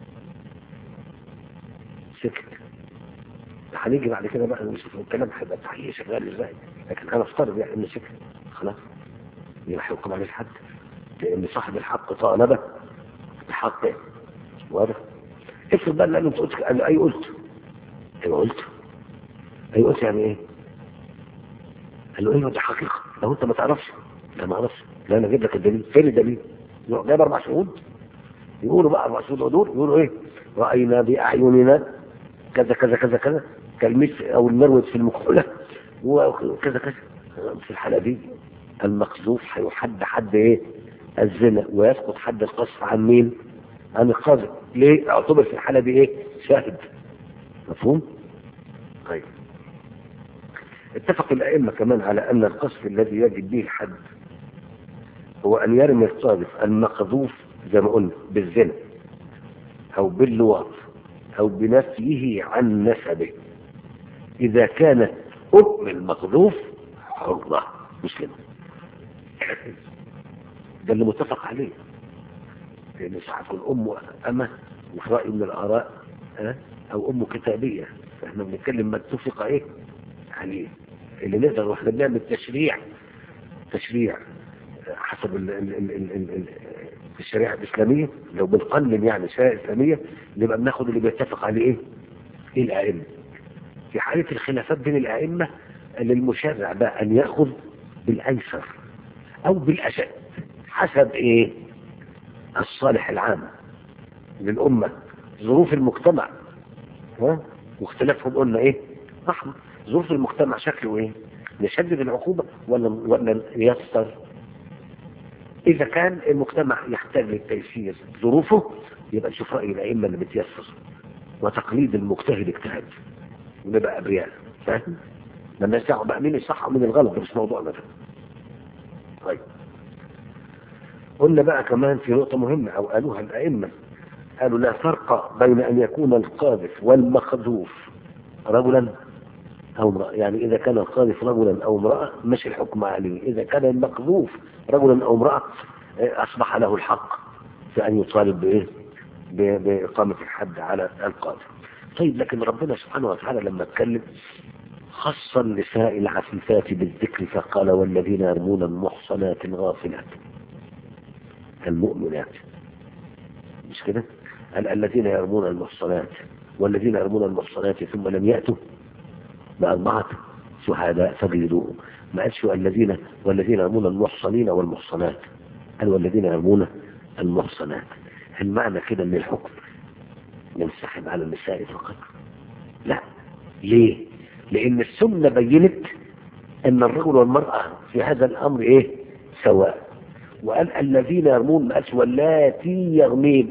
سكت هنيجي بعد كده بقى نشوف الكلام هيبقى التحقيق شغال ازاي لكن انا افترض يعني ان سكت خلاص يبقى هيحكم عليه الحد لان صاحب الحق طالب بحقه واضح افرض بقى اللي انت قلت قال اي قلت ايوه قلت ايوه قلت يعني ايه قال له ايوه دي حقيقه لو انت ما تعرفش لا ما اعرفش لا انا اجيب لك الدليل فين الدليل يروح جايب اربع شهود يقولوا بقى اربع شهود دول يقولوا ايه راينا باعيننا كذا كذا كذا كذا كالمس او المروج في المكحله وكذا كذا في الحاله دي المقذوف هيحد حد ايه الزنا ويسقط حد القذف عن مين عن القاذف ليه اعتبر في الحاله دي ايه شاهد مفهوم طيب اتفق الائمه كمان على ان القذف الذي يجب به الحد هو ان يرمي القاذف المقذوف زي ما قلنا بالزنا او باللواط او بنفيه عن نسبه اذا كانت ام المقذوف حرة مسلمة ده اللي متفق عليه لان ساعات تكون امه امه وفي راي من الاراء ها او امه كتابيه فاحنا بنتكلم ما اتفق ايه عليه اللي نقدر واحنا بنعمل تشريع تشريع حسب ال ال ال ال ال ال في الشريعة الإسلامية لو بنقنن يعني الشريعة الإسلامية نبقى بناخد اللي بيتفق عليه إيه؟ إيه الأئمة في حالة الخلافات بين الأئمة للمشرع بقى أن يأخذ بالأيسر أو بالأشد حسب إيه؟ الصالح العام للأمة ظروف المجتمع ها؟ واختلافهم قلنا إيه؟ رحمة ظروف المجتمع شكله إيه؟ نشدد العقوبة ولا ولا يسر إذا كان المجتمع يحتاج للتيسير ظروفه يبقى نشوف رأي الأئمة اللي بتيسر وتقليد المجتهد اجتهاد ونبقى أبرياء فاهم؟ لما دعوه بقى مين الصح ومين الغلط ده مش موضوعنا ده طيب قلنا بقى كمان في نقطة مهمة أو قالوها الأئمة قالوا لا فرق بين أن يكون القاذف والمقذوف رجلا أو امرأة يعني إذا كان القاذف رجلا أو امرأة مش الحكم عليه إذا كان المقذوف رجلا أو امرأة أصبح له الحق في أن يطالب بإيه بإقامة الحد على القاذف طيب لكن ربنا سبحانه وتعالى لما اتكلم خص النساء العفيفات بالذكر فقال والذين يرمون المحصنات الغافلات المؤمنات مش كده قال الذين يرمون المحصنات والذين يرمون المحصنات ثم لم يأتوا بأربعة شهداء فجلدوهم ما قالش الذين والذين يرمون المحصنين والمحصنات قال والذين يرمون المحصنات هل معنى كده ان الحكم ينسحب على النساء فقط لا ليه لان السنة بينت ان الرجل والمرأة في هذا الامر ايه سواء وقال الذين يرمون ما قالش واللاتي يرمين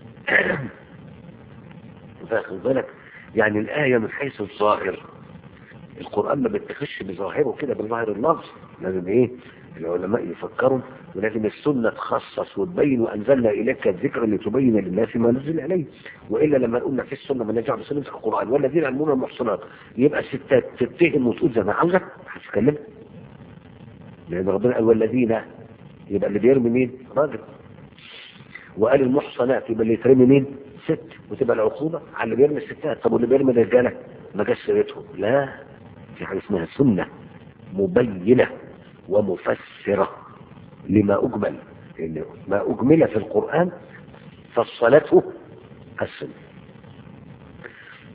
فاخد بالك يعني الآية من حيث الظاهر القرآن ما بيتخش بظاهره كده بظاهر اللفظ لازم ايه العلماء يفكروا ولازم السنة تخصص وتبين وأنزلنا إليك الذكر لتبين للناس ما نزل عليه وإلا لما قلنا في السنة ما نرجع بسنة القرآن والذين يعلمون المحصنات يبقى ستات تتهم وتقول زي ما عاوزة هتتكلم لأن ربنا قال والذين يبقى اللي بيرمي مين؟ راجل وقال المحصنات يبقى اللي يترمي مين؟ ست وتبقى العقوبة على اللي بيرمي الستات طب واللي بيرمي الرجالة ما جاش سيرتهم لا في حاجة اسمها سنة مبينة ومفسرة لما أجمل لأن ما أجمل في القرآن فصلته السنة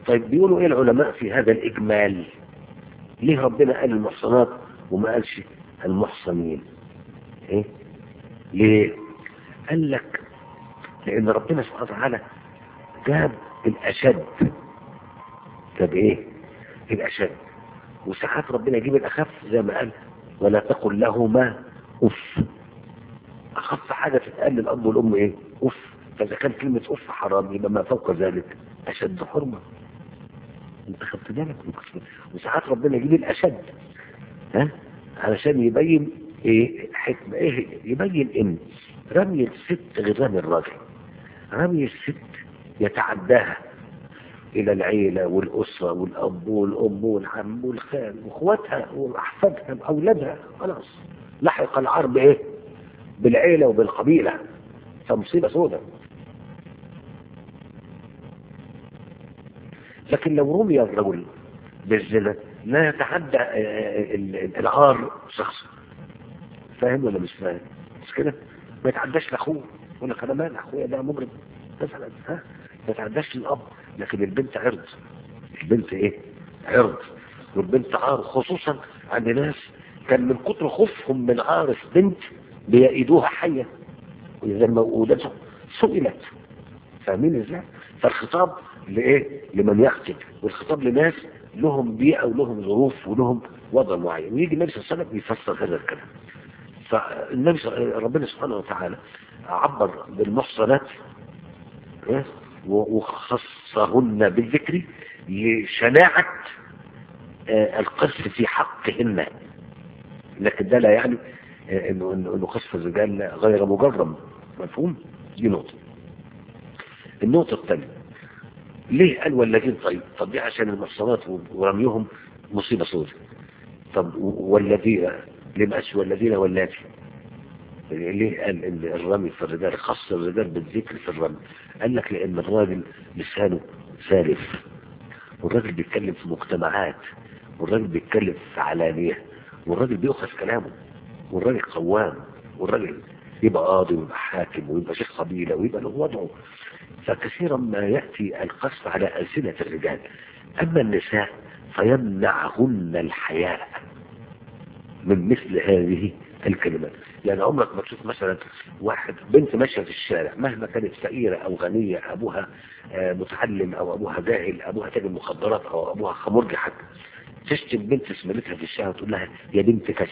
طيب بيقولوا ايه العلماء في هذا الاجمال ليه ربنا قال المحصنات وما قالش المحصنين ايه ليه قال لك لان ربنا سبحانه وتعالى جاب الاشد جاب ايه الاشد وساعات ربنا يجيب الاخف زي ما قال ولا تقل لهما اف اخف حاجه تتقال للاب والام ايه اف فاذا كان كلمه اف حرام يبقى ما فوق ذلك اشد حرمه انت خدت بالك وساعات ربنا يجيب الاشد ها علشان يبين ايه حكمه ايه يبين ان رمي الست غير رمي الراجل رمي الست يتعداها الى العيلة والاسرة والاب والام والعم والخال واخواتها واحفادها واولادها خلاص لحق العار بايه بالعيلة وبالقبيلة فمصيبة سوداء لكن لو رمي الرجل بالزنا لا يتعدى العار شخص فاهم ولا مش فاهم مش كده ما يتعداش لاخوه يقول لك انا مال اخويا ده مجرم مثلا ها ما يتعداش للاب لكن البنت عرض البنت ايه عرض والبنت عار خصوصا عند ناس كان من كتر خوفهم من عار بنت بيأيدوها حية وإذا موؤودته سئلت فاهمين ازاي فالخطاب لايه لمن يقتل والخطاب لناس لهم بيئة ولهم ظروف ولهم وضع معين ويجي النبي صلى الله عليه وسلم يفسر هذا الكلام فالنبي ربنا سبحانه وتعالى عبر بالمحصنات وخصهن بالذكر لشناعة القذف في حقهن لكن ده لا يعني انه انه قذف الرجال غير مجرم مفهوم دي نقطة النقطة الثانية ليه قال والذين طيب طب دي عشان المحصنات ورميهم مصيبة سوداء طب والذين ليه ما قالش والذين واللاتي ليه قال ان الرمي في الرجال خص الرجال بالذكر في الرمي قال لك لان الراجل لسانه سالف والراجل بيتكلم في مجتمعات والراجل بيتكلم في علانية والراجل بيأخذ كلامه والراجل قوام والراجل يبقى قاضي ويبقى حاكم ويبقى شيخ قبيلة ويبقى له وضعه فكثيرا ما يأتي القصف على ألسنة الرجال أما النساء فيمنعهن الحياء من مثل هذه الكلمات يعني عمرك ما تشوف مثلا واحد بنت ماشية في الشارع مهما كانت فقيرة أو غنية أبوها متعلم أو أبوها جاهل أبوها تاجر مخدرات أو أبوها خمرجي حتى تشتم بنت زميلتها في الشارع وتقول لها يا بنت كذا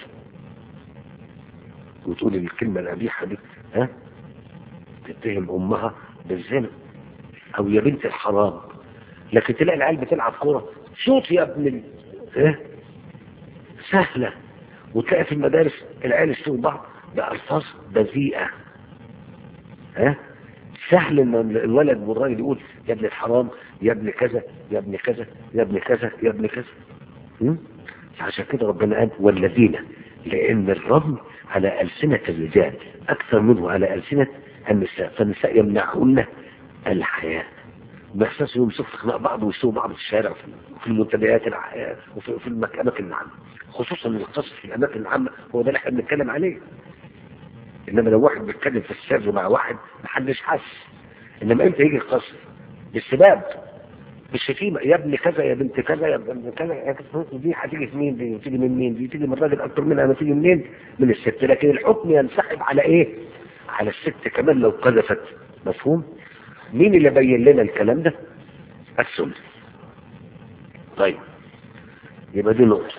وتقول الكلمة القبيحة دي ها تتهم أمها بالزنا أو يا بنت الحرام لكن تلاقي العيال بتلعب كورة شوط يا ابن ال... ها سهلة وتلاقي في المدارس العيال يشتموا بعض بألفاظ بذيئة ها سهل ان الولد والراجل يقول يا ابن الحرام يا ابن كذا يا ابن كذا يا ابن كذا يا ابن كذا عشان كده ربنا قال والذين لان الرمي على ألسنة الرجال أكثر منه على ألسنة النساء فالنساء يمنعهن الحياة ما يحسسوا يمسكوا في خناق بعض ويسووا بعض في الشارع وفي المنتديات وفي في الأماكن العامة خصوصا القصف في الأماكن العامة هو ده اللي احنا بنتكلم عليه إنما لو واحد بيتكلم في السر مع واحد محدش حاسس إنما إمتى يجي القصف بالسباب بالشتيمة يا ابن كذا يا بنت كذا يا ابن كذا يا دي هتيجي في مين دي تيجي من مين دي تيجي من الراجل اكتر منها ما تيجي منين من الست لكن الحكم ينسحب على ايه على الست كمان لو قذفت مفهوم مين اللي بين لنا الكلام ده السنة طيب يبقى دي نقطة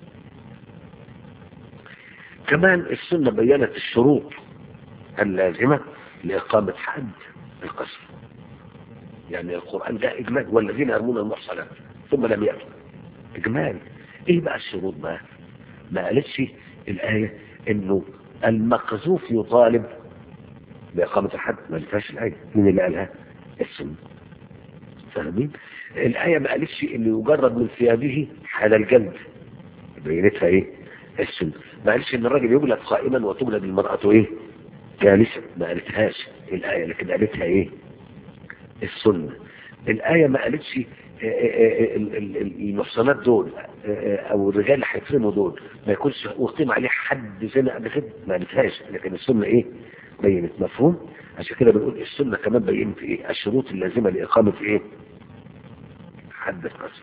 كمان السنة بينت الشروط اللازمة لإقامة حد القصر يعني القرآن ده إجمال والذين يرمون المحصنات ثم لم يأتوا إجمال إيه بقى الشروط بقى ما قالتش الآية إنه المقذوف يطالب بإقامة الحد ما قالتهاش الآية مين اللي قالها السنة فاهمين الآية ما قالتش إنه يجرد من ثيابه حال الجلد بينتها إيه السنة ما قالتش إن الراجل يجلد قائما وتجلد المرأة إيه جالسة ما قالتهاش الآية لكن قالتها إيه السنة الآية ما قالتش المحصنات دول او الرجال اللي هيترموا دول ما يكونش اقيم عليه حد زنا قبل كده ما قالتهاش لكن السنة ايه بينت مفهوم عشان كده بنقول السنة كمان بينت ايه الشروط اللازمة لإقامة ايه حد القذف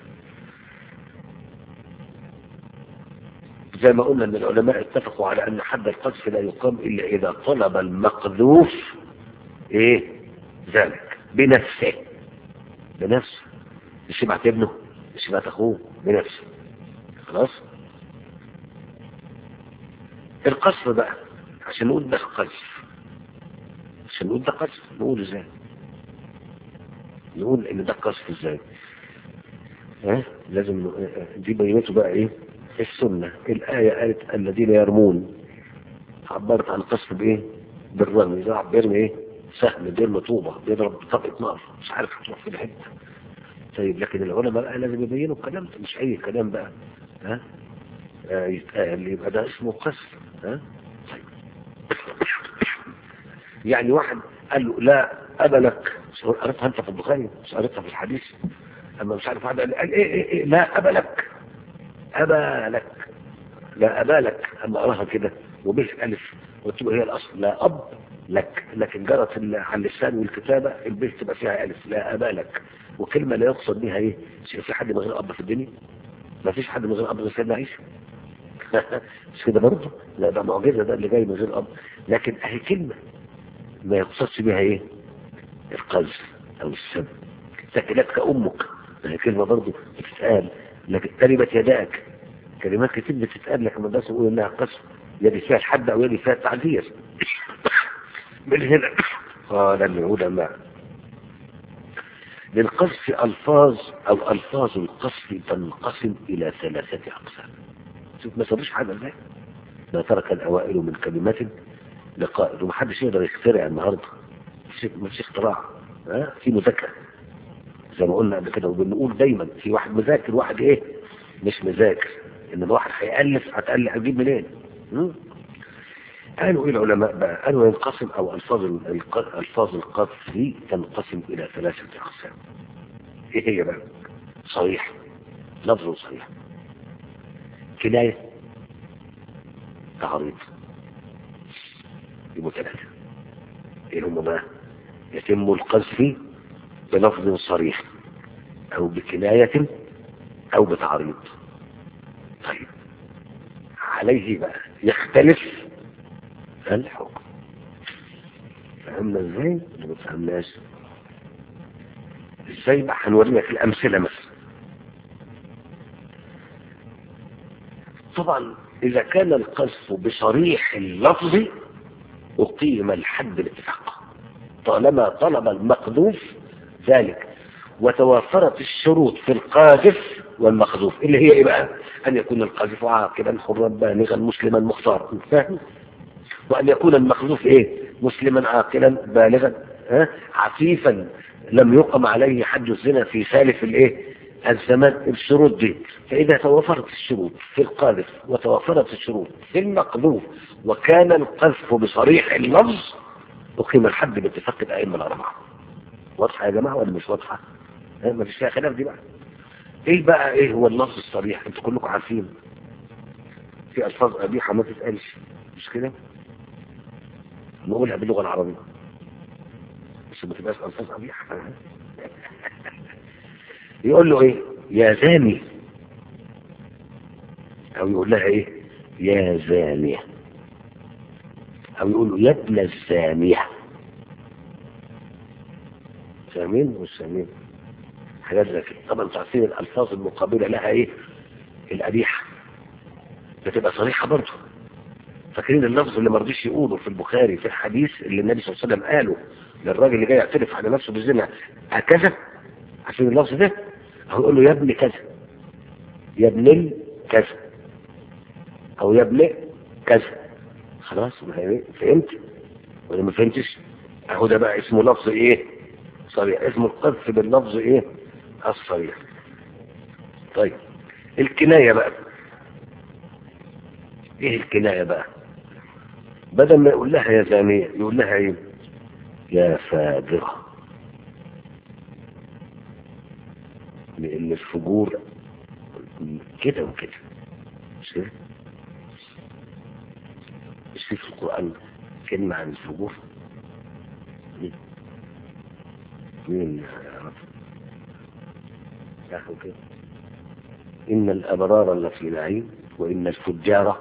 زي ما قلنا ان العلماء اتفقوا على ان حد القذف لا يقام الا اذا طلب المقذوف ايه ذلك بنفسه بنفسه مش يبعت ابنه مش يبعت اخوه بنفسه خلاص القذف بقى عشان نقول ده قذف عشان نقول ده قذف نقول ازاي نقول ان ده قذف ازاي ها لازم ن- دي بينته بقى ايه السنة الآية قالت الذين يرمون عبرت عن القذف بايه بالرمي ده بيرمي ايه سهم بيرمي طوبة بيضرب بطاقة نار مش عارف هتروح في الحتة طيب لكن العلماء بقى لازم يبينوا الكلام ده مش اي كلام بقى ها آه يتقال يبقى ده اسمه قذف ها طيب يعني واحد قال له لا أبا لك مش قريتها انت في البخاري مش قريتها في الحديث اما مش عارف واحد قال قال ايه ايه ايه لا أبا لك أبا لك لا أبا لك اما اقراها كده وبه الف وتبقى هي الاصل لا اب لك لكن جرت ال- على اللسان والكتابه البه تبقى فيها الف لا ابا لك وكلمه لا يقصد بها ايه مش في حد من غير اب في الدنيا ما فيش حد من غير اب غير سيدنا عيسى مش كده برضه لا ده معجزه ده اللي جاي من غير اب لكن اهي كلمه ما يقصدش بها ايه القذف او السب ثكلتك امك ما هي كلمه برضه بتتقال لكن تربت يداك كلمات كتير بتتقال لكن ما الناس يقول انها قذف يدي فيها الحد او يدي فيها التعذير من هنا قال العلماء للقذف الفاظ او الفاظ القذف تنقسم الى ثلاثه اقسام شوف ما سابوش حاجه ازاي ما ترك الاوائل من كلمات لقائد ومحدش يقدر يخترع النهارده مفيش مفيش اختراع ها في مذاكره زي ما قلنا قبل كده وبنقول دايما في واحد مذاكر واحد ايه مش مذاكر ان الواحد هيالف هتالف هتجيب منين مم؟ قالوا ايه العلماء بقى قالوا ينقسم او الفاظ الق- الفاظ القذف تنقسم الى ثلاثه اقسام ايه هي بقى صريح لفظ صريح كنايه تعريض يبقوا ثلاثه ايه هم بقى يتم القذف بلفظ صريح او بكنايه او بتعريض طيب عليه بقى يختلف الحكم فهمنا ازاي اللي ما فهمناش ازاي بقى هنورينا في الامثله مثلا طبعا اذا كان القذف بصريح اللفظ اقيم الحد الاتفاق طالما طلب المقذوف ذلك وتوافرت الشروط في القاذف والمقذوف اللي هي ايه بقى ان يكون القاذف عاقلا حرا بالغا مسلما مختارا فاهم وأن يكون المخلوق إيه مسلما عاقلا بالغا ها عفيفا لم يقم عليه حد الزنا في ثالث الإيه الزمان الشروط دي فإذا توفرت الشروط في القاذف وتوفرت الشروط في المقذوف وكان القذف بصريح اللفظ أقيم الحد باتفاق الأئمة الأربعة واضحة يا جماعة ولا مش واضحة؟ ها ما فيش فيها خلاف دي بقى ايه بقى ايه هو اللفظ الصريح انتوا كلكم عارفين في الفاظ قبيحة ما تتقالش مش كده نقولها باللغة العربية بس ما تبقاش ألفاظ قبيحة يقول له ايه يا زاني او يقول لها ايه يا زانية او يقول له يا ابن الزانية فاهمين مش فاهمين حاجات زي كده طبعا تعرفين الالفاظ المقابلة لها ايه القبيحة بتبقى صريحة برضه فاكرين اللفظ اللي ما رضيش يقوله في البخاري في الحديث اللي النبي صلى الله عليه وسلم قاله للراجل اللي جاي يعترف على نفسه بالزنا هكذا عشان اللفظ ده هو يقول له يا ابن كذا يا ابن ال كذا او يا ابن كذا خلاص ما هي فهمت ولا ما فهمتش اهو ده بقى اسمه لفظ ايه صريح اسمه القذف باللفظ ايه الصريح طيب الكناية بقى ايه الكناية بقى بدل ما يقول لها يا زانية يقول لها ايه يا فاجرة لان الفجور كده وكده مش كده مش في في القرآن كلمة عن الفجور مين مين يا رب أهو كده إن الأبرار لفي نعيم وإن الفجار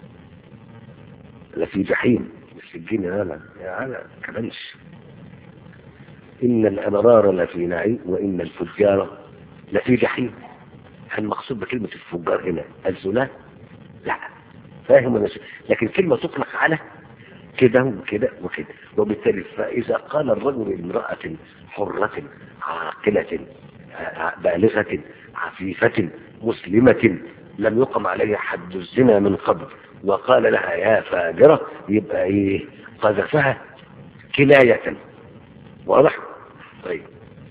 لفي جحيم مش الجن هذا هذا كمنش إن الأبرار لفي نعيم وإن الفجار لفي جحيم هل المقصود بكلمة الفجار هنا الزنا؟ لا فاهم ولا شيء لكن كلمة تطلق على كده وكده وكده وبالتالي فإذا قال الرجل لامرأة حرة عاقلة ع- بالغة عفيفة مسلمة لم يقم عليها حد الزنا من قبل وقال لها يا فاجرة يبقى ايه قذفها كناية واضح طيب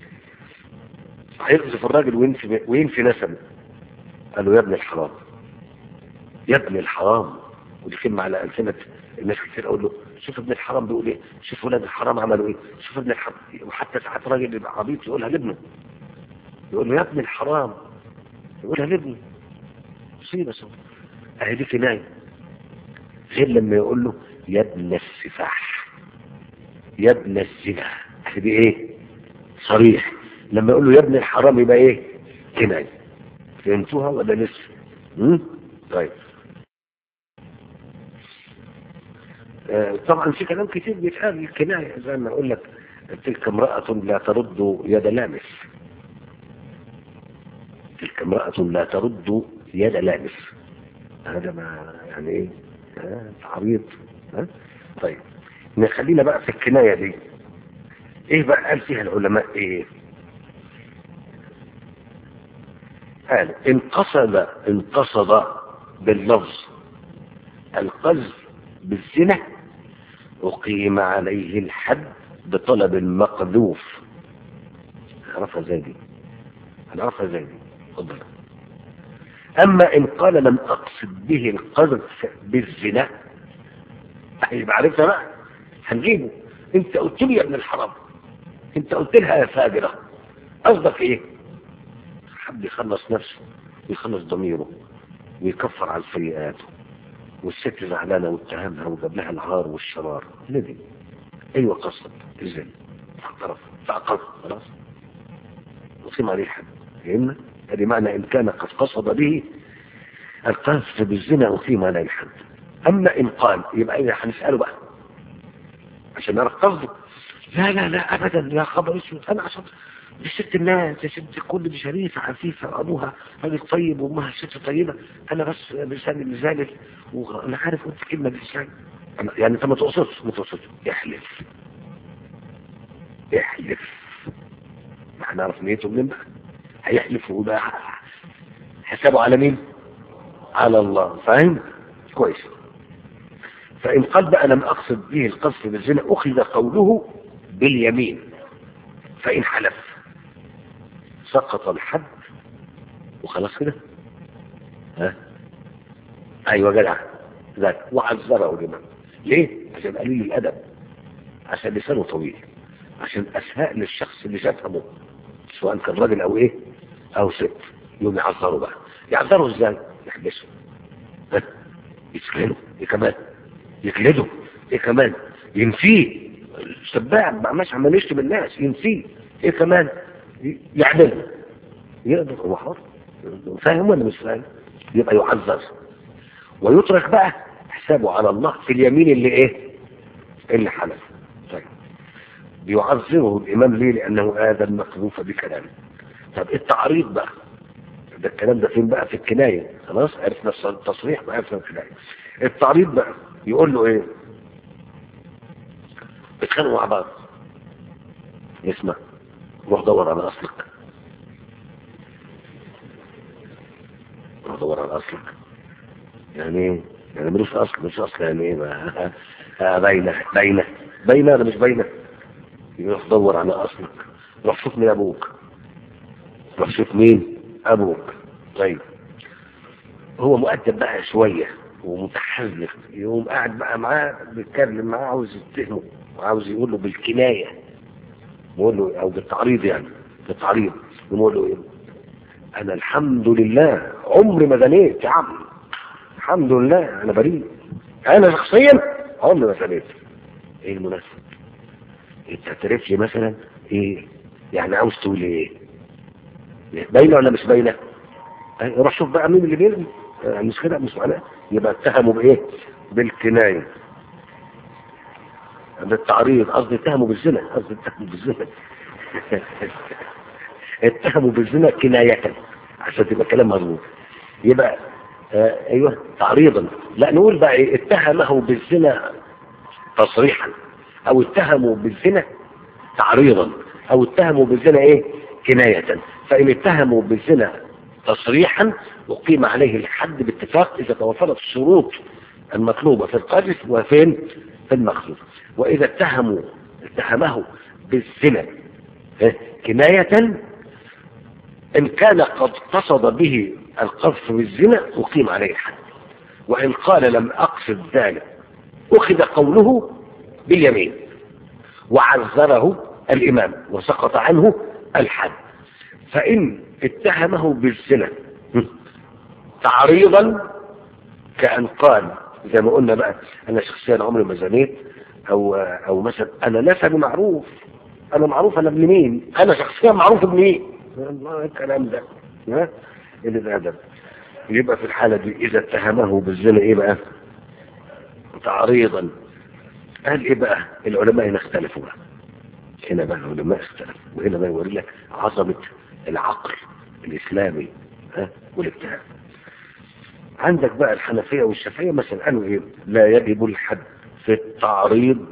هيقذف الراجل وينفي وينفي نسبه قال له يا ابن الحرام يا ابن الحرام ودي كلمة على ألسنة الناس كتير أقول له شوف ابن الحرام بيقول إيه شوف ولاد الحرام عملوا إيه شوف ابن الحرام وحتى ساعات راجل يبقى عبيط يقولها لابنه يقول له يا ابن الحرام يقولها لابنه مصيبة سوا أهي دي كناية غير لما يقول له يا ابن السفاح يا ابن الزنا أهي دي إيه صريح لما يقول له يا ابن الحرام يبقى إيه كناية فهمتوها ولا لسه؟ مم؟ طيب آه، طبعا في كلام كتير بيتقال الكناية زي ما اقول لك تلك امرأة لا ترد يد لامس تلك امرأة لا ترد يد لامس هذا ما يعني ايه آه، تعريض ها طيب نخلينا بقى في الكناية دي ايه بقى قال فيها العلماء ايه قال ان قصد ان قصد باللفظ القذف بالزنا أقيم عليه الحد بطلب المقذوف هنعرفها ازاي دي هنعرفها ازاي دي اتفضل أما إن قال لم أقصد به القذف بالزنا هيبقى عرفتها بقى هنجيبه أنت قلت لي يا ابن الحرام أنت قلت لها يا فاجرة قصدك إيه؟ حد يخلص نفسه ويخلص ضميره ويكفر عن سيئاته والست زعلانه واتهمها وجاب لها العار والشرار ندم ايوه قصد ازاي اعترف فاعترف خلاص وقيم عليه الحد فهمنا ادي معنى ان كان قد قصد به القذف بالزنا اقيم عليه الحد اما ان قال يبقى ايه هنساله بقى عشان نعرف قصده لا لا لا ابدا يا خبر اسود انا عشان دي ست الناس يا ست الكل دي شريفة عفيفة أبوها راجل طيب وأمها ست طيبة أنا بس لساني مزالل وأنا عارف قلت كلمة بلساني أنا- يعني أنت ما تقصدش ما تقصدش احلف احلف ما هنعرف نيته منين بقى هيحلف ويبقى حسابه على مين؟ على الله فاهم؟ كويس فإن قال بقى لم أقصد به القذف بالزنا أخذ قوله باليمين فإن حلف سقط الحد وخلاص كده ها ايوه جدع ذاك وعذره لمن ليه عشان قليل الادب عشان لسانه طويل عشان اسهاء للشخص اللي شتمه سواء كان راجل او ايه او ست يوم يعذره بقى يعذره ازاي يحبسه ها يسجنه ايه كمان يجلده ايه كمان ينفيه السباع ما مش عمال يشتم الناس ينفيه ايه كمان يعدله يقدر هو حر فاهم ولا مش فاهم يبقى يعذر ويترك بقى حسابه على الله في اليمين اللي ايه اللي حلف طيب بيعذره الامام ليه لانه اذى المقذوف بكلامه طب التعريض بقى ده الكلام ده فين بقى في الكنايه خلاص عرفنا التصريح وعرفنا الكنايه التعريض بقى يقول له ايه اتخانقوا مع بعض اسمع روح دور على اصلك روح دور على اصلك يعني ايه يعني ملوش اصل مش اصل يعني ايه بقى آه باينه باينه باينه ولا مش باينه روح دور على اصلك روح شوف مين ابوك روح شوف مين ابوك طيب هو مؤدب بقى شويه ومتحذر يقوم قاعد بقى معاه بيتكلم معاه عاوز يتهمه وعاوز يقول له بالكنايه بقول له او بالتعريض يعني بالتعريض بنقول له ايه انا الحمد لله عمري ما زنيت يا عم الحمد لله انا بريء انا شخصيا عمري ما زنيت ايه المناسبه انت تعترف لي مثلا ايه يعني عاوز تقول ايه باينه ولا مش باينه أي، روح شوف بقى مين اللي بيرمي آه، مش كده مش معناه يبقى اتهموا بايه بالكنايه بالتعريض قصدي اتهموا بالزنا قصدي اتهموا بالزنا اتهموا بالزنا كناية عشان تبقى كلام مظبوط يبقى آه ايوه تعريضا لا نقول بقى ايه اتهمه بالزنا تصريحا او اتهموا بالزنا تعريضا او اتهموا بالزنا ايه كناية فان اتهموا بالزنا تصريحا اقيم عليه الحد باتفاق اذا توفرت الشروط المطلوبة في القذف وفين في المخزوف واذا اتهموا اتهمه بالزنا اه، كناية ان كان قد قصد به القذف بالزنا اقيم عليه الحد وان قال لم اقصد ذلك اخذ قوله باليمين وعذره الامام وسقط عنه الحد فان اتهمه بالزنا تعريضا كأن قال زي ما قلنا بقى انا شخصيا عمري ما زنيت او او مثلا انا نسبي معروف انا معروف انا ابن مين انا شخصيا معروف ابن مين الله الكلام ده ها اللي ده ده يبقى في الحالة دي اذا اتهمه بالزنا ايه بقى تعريضا قال ايه بقى العلماء هنا اختلفوا بقى هنا بقى العلماء اختلفوا وهنا بقى يوري لك عظمة العقل الاسلامي ها والابتهاج عندك بقى الحنفية والشافعية مثلا قالوا ايه لا يجب الحد في التعريض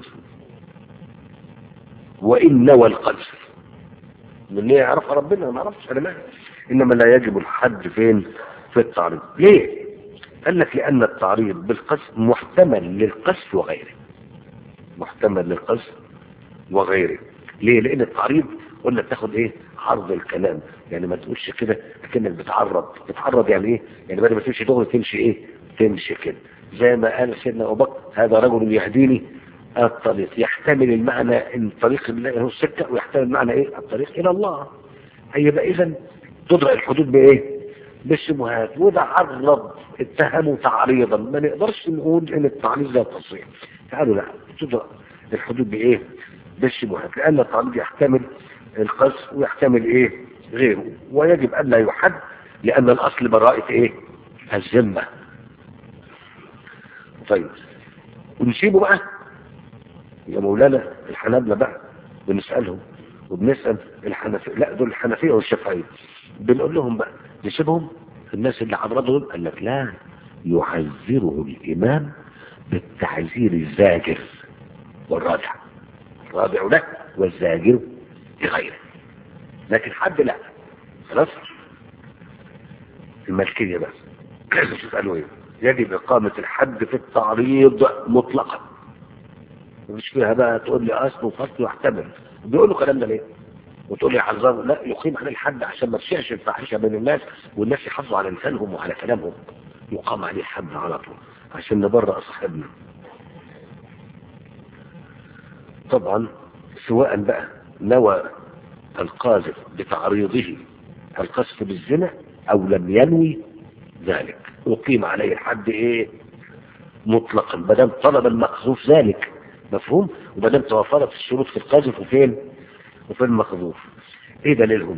وإن نوى القذف من ليه يعرف ربنا ما عرفش انا مالي انما لا يجب الحد فين في التعريض ليه قال لك لان التعريض بالقذف محتمل للقذف وغيره محتمل للقذف وغيره ليه لان التعريض قلنا بتاخد ايه عرض الكلام يعني ما تقولش كده كأنك بتعرض بتعرض يعني ايه يعني بدل ما تمشي دغري تمشي ايه تمشي كده زي ما قال سيدنا ابو بكر هذا رجل يهديني الطريق يحتمل المعنى ان طريق الله هو السكه ويحتمل المعنى ايه الطريق الى الله هيبقى اذا تدرك الحدود بايه بالشبهات وده عرض اتهموا تعريضا ما نقدرش نقول ان التعريض لا تصريح قالوا لا تدرك الحدود بايه بالشبهات لان التعريض يحتمل القذف ويحتمل ايه غيره ويجب ان لا يحد لان الاصل براءة ايه الذمة طيب ونسيبه بقى يا مولانا الحنابلة بقى بنسألهم وبنسأل الحنفية لا دول الحنفية والشافعية بنقول لهم بقى نسيبهم الناس اللي عرضهم قال لك لا يعذره الإمام بالتعذير الزاجر والرادع الرادع له والزاجر لغيره لكن حد لا خلاص الملكية بس شوف قالوا ايه يجب إقامة الحد في التعريض مطلقا مش فيها بقى تقول لي أصل وفصل واحتمل بيقولوا كلام ده ليه وتقول لي حذر لا يقيم عليه الحد عشان ما تشيعش الفاحشة بين الناس والناس يحافظوا على لسانهم وعلى كلامهم يقام عليه الحد على طول عشان نبرأ صاحبنا طبعا سواء بقى نوى القاذف بتعريضه القذف بالزنا او لم ينوي ذلك اقيم عليه الحد ايه مطلقا ما دام طلب المقذوف ذلك مفهوم وما دام توفرت الشروط في القاذف وفين وفي المقذوف ايه دليلهم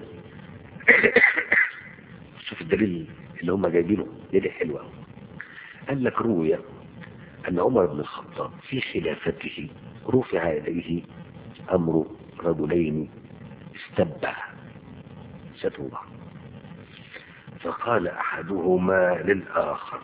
شوف الدليل اللي هم جايبينه دليل حلو قوي قال لك روي ان عمر بن الخطاب في خلافته رفع اليه امر رجلين استبع شتوا بعض فقال احدهما للاخر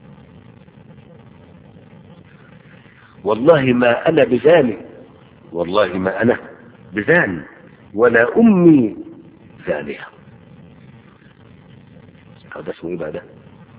والله ما انا بزاني والله ما انا بزاني ولا امي زانيه هذا اسمه ايه بقى ده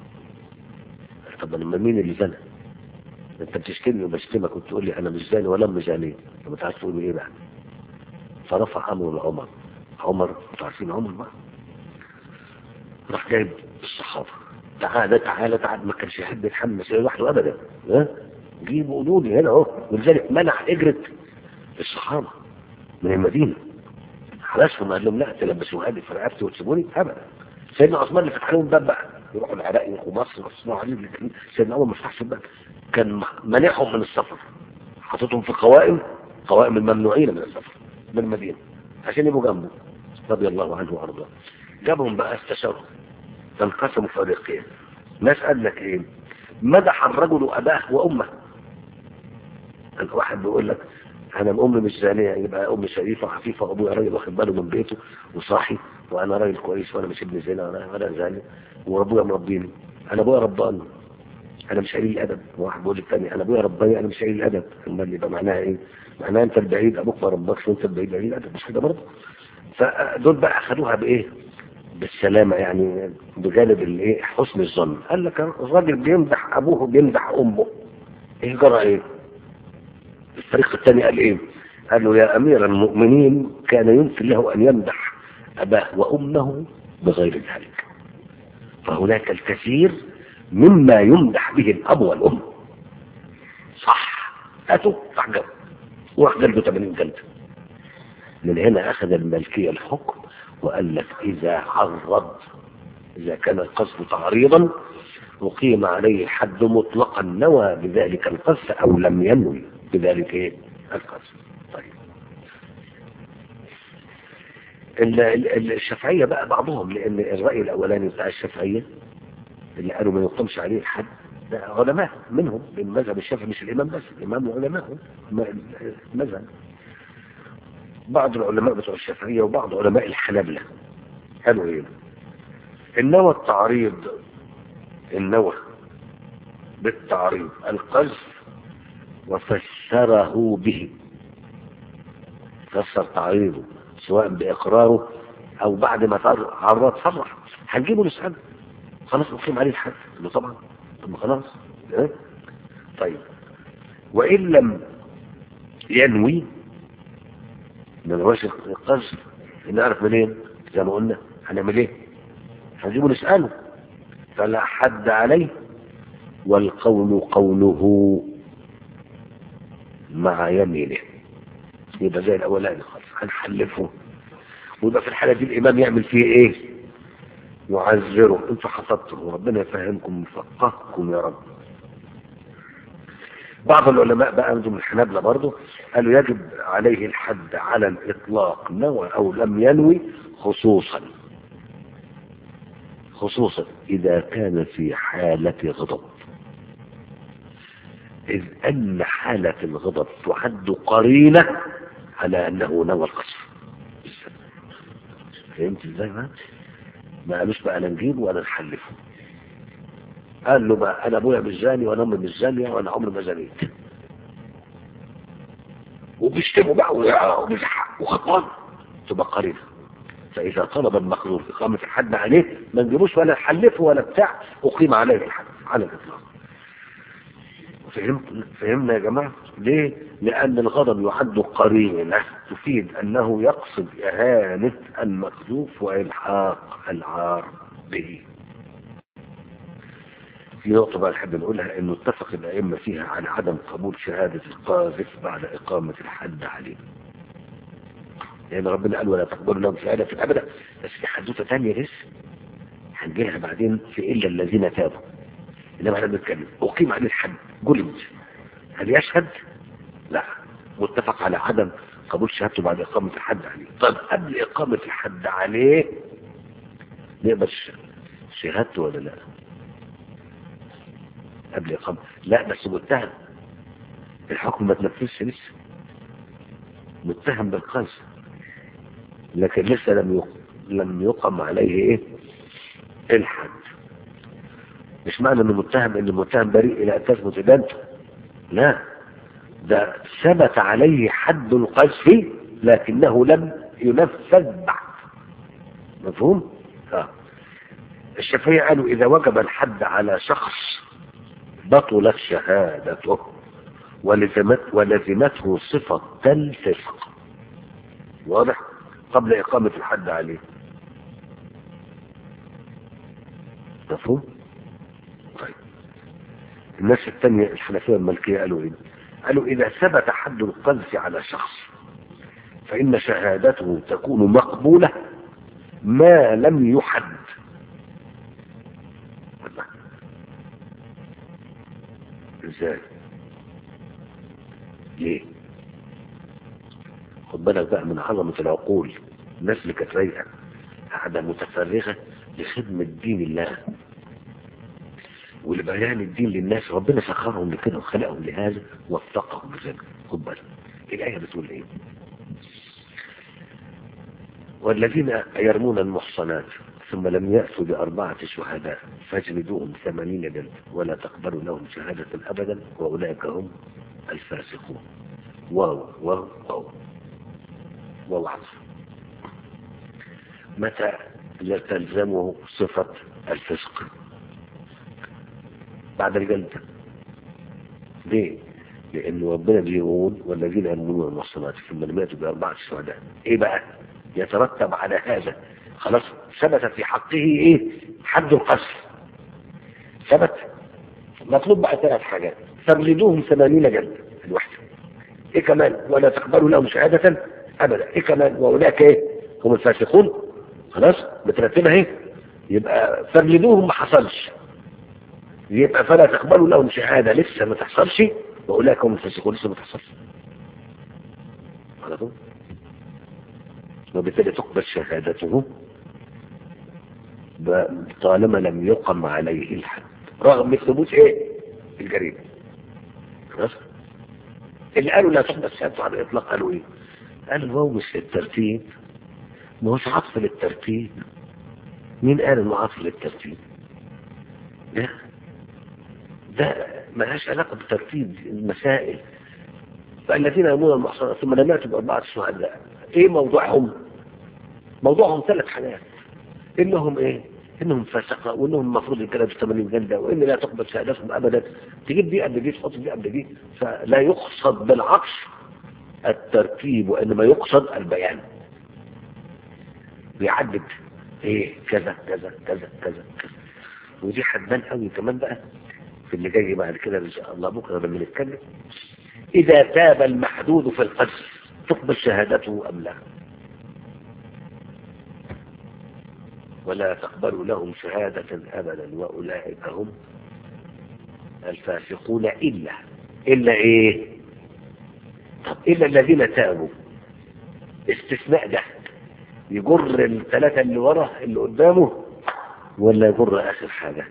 طب لما مين اللي زنى انت بتشتمني وبشتمك وتقول لي انا مش زاني ولا ام زانيه طب انت عايز تقول ايه بقى فرفع امره لعمر عمر انتوا عارفين عمر بقى راح جايب الصحابه تعالى تعالى تعالى ما كانش يحب يتحمس لوحده ابدا ها جيبوا قولوا لي هنا اهو ولذلك منع اجره الصحابه من المدينه حبسهم قال لهم لا تلبسوا هذه في رقبتي وتسيبوني ابدا سيدنا عثمان اللي فتح لهم الباب بقى يروحوا العراق يروحوا مصر يصنعوا عليهم لكن سيدنا عمر ما فتحش الباب كان مانعهم من السفر حاططهم في قوائم قوائم الممنوعين من السفر من المدينه عشان يبقوا جنبه رضي الله عنه وارضاه جابهم بقى استشاروا فانقسموا فريقين ناس قال لك ايه مدح الرجل اباه وامه الواحد بيقول لك انا امي مش زانيه يبقى امي شريفه وعفيفه وابويا راجل واخد باله من بيته وصاحي وانا راجل كويس وانا مش ابن زنا وانا ولا زاني وابويا مربيني انا ابويا رباني انا مش قليل الادب واحد بيقول للتاني انا ابويا رباني انا مش قليل الادب امال يبقى معناها ايه؟ معناها انت البعيد ابوك ما ربكش وانت البعيد قليل الادب مش كده برضه؟ فدول بقى اخذوها بايه؟ بالسلامه يعني بجانب الايه؟ حسن الظن قال لك الراجل بيمدح ابوه بيمدح امه ايه جرى ايه؟ الفريق الثاني قال ايه قال له يا امير المؤمنين كان يمكن له ان يمدح اباه وامه بغير ذلك فهناك الكثير مما يمدح به الاب والام صح هاتوا صح جاب وراح جلده 80 جلده من هنا اخذ الملكيه الحكم وقال لك اذا عرض اذا كان القصد تعريضا أقيم عليه الحد مطلقا نوى بذلك القصد أو لم ينوي بذلك إيه؟ القصد طيب الشافعية بقى بعضهم لأن الرأي الأولاني بتاع الشافعية اللي قالوا ما يقومش عليه الحد ده علماء منهم من مذهب الشافعي مش الإمام بس الإمام وعلماء المذهب بعض العلماء بتوع الشافعية وبعض علماء الحنابلة قالوا ايه النوى التعريض النوى بالتعريض القذف وفسره به فسر تعريضه سواء بإقراره أو بعد ما عرض صرح هنجيبه نسأله خلاص نقيم عليه الحد له طبعا طب خلاص اه؟ طيب وإن لم ينوي ما نواش القذف نعرف منين زي ما قلنا هنعمل ايه هنجيبه نسأله فلا حد عليه والقول قوله مع يمينه يبقى زي الاولاني خالص هنحلفه ويبقى في الحاله دي الامام يعمل فيه ايه يعذره انتوا حفظتوا ربنا يفهمكم ويفقهكم يا رب بعض العلماء بقى من الحنابلة برضه قالوا يجب عليه الحد على الاطلاق نوى او لم ينوي خصوصا خصوصا إذا كان في حالة غضب إذ أن حالة الغضب تعد قرينة على أنه نوى القصف فهمت ازاي ما ما قالوش بقى انا نجيبه ولا نحلفه قال له بقى انا ابويا مش زاني وانا امي مش زانيه وانا عمري ما زنيت وبيشتموا بقى وبيزحق وخطان تبقى قرينه فإذا طلب المخلوق إقامة الحد عليه ما نجيبوش ولا نحلفه ولا بتاع أقيم عليه الحد على الإطلاق فهمت فهمنا يا جماعة ليه؟ لأن الغضب يعد قرينة تفيد أنه يقصد إهانة المخلوق وإلحاق العار به في نقطة بقى نحب نقولها انه اتفق الائمة فيها على عدم قبول شهادة القاذف بعد اقامة الحد عليه لان ربنا قال ولا تقبلوا لهم شهادة في الابدا بس في حدوثة تانية لسه هنجي لها بعدين في الا الذين تابوا انما احنا بنتكلم اقيم عليه الحد جلد هل يشهد؟ لا متفق على عدم قبول شهادته بعد اقامة الحد عليه طب قبل اقامة الحد عليه نقبل شهادته ولا لا؟ قبل إقامة لا بس متهم الحكم ما تنفذش لسه متهم بالقذف لكن لسه لم يقم لم يقم عليه ايه الحد مش معنى انه متهم ان المتهم بريء الى ان تثبت ادانته لا ده ثبت عليه حد القذف لكنه لم ينفذ بعد مفهوم؟ اه الشافعية قالوا إذا وجب الحد على شخص بطلت شهادته ولزمت ولزمته صفة الفسق واضح قبل إقامة الحد عليه مفهوم طيب الناس الثانية الحنفية المالكية قالوا ايه قالوا إذا ثبت حد القذف على شخص فإن شهادته تكون مقبولة ما لم يحد ازاي ليه خد بالك بقى من عظمة العقول الناس اللي كانت رايقة قاعدة متفرغة لخدمة دين الله ولبيان الدين للناس ربنا سخرهم لكده وخلقهم لهذا ووفقهم لذلك خد بالك الآية بتقول ايه والذين يرمون المحصنات ثم لم يأتوا بأربعة شهداء فاجلدوهم ثمانين جلد ولا تقبلوا لهم شهادة أبدا وأولئك هم الفاسقون واو واو واو واو عطف متى تلزمه صفة الفسق بعد الجلد ليه؟ لأن ربنا بيقول والذين يرمون المحصنات ثم لم يأتوا بأربعة شهداء إيه بقى؟ يترتب على هذا خلاص ثبت في حقه ايه حد القذف ثبت مطلوب بقى ثلاث حاجات فاجلدوهم ثمانين جلد الوحدة ايه كمان ولا تقبلوا لهم شهادة ابدا ايه كمان واولئك ايه هم الفاسقون خلاص مترتبة ايه يبقى فاجلدوهم ما حصلش يبقى فلا تقبلوا لهم شهادة لسه ما تحصلش واولئك هم الفاسقون لسه ما تحصلش على طول وبالتالي تقبل شهادته طالما لم يقم عليه الحد رغم ثبوت ايه الجريمة خلاص اللي قالوا لا تقبل شهادته على الاطلاق قالوا ايه قال الواو مش للترتيب ما هوش عطف للترتيب مين قال انه عطف للترتيب ده ده ملهاش علاقة بترتيب المسائل فالذين يرمون المحصنات ثم لم يأتوا بأربعة شهداء ايه موضوعهم موضوعهم ثلاث حاجات انهم ايه انهم فسقة وانهم المفروض يتكلموا 80 جلدة وان لا تقبل شهادتهم ابدا تجيب دي قبل دي تحط دي قبل دي فلا يقصد بالعطف الترتيب وانما يقصد البيان بيعدد ايه كذا كذا كذا كذا كذا ودي هتبان قوي كمان بقى في اللي جاي بعد كده ان شاء الله بكره لما نتكلم اذا تاب المحدود في القذف تقبل شهادته ام لا ولا تقبل لهم شهادة أبدا وأولئك هم الفاسقون إلا إلا إيه طب إلا الذين تابوا استثناء ده يجر الثلاثة اللي ورا اللي قدامه ولا يجر آخر حاجة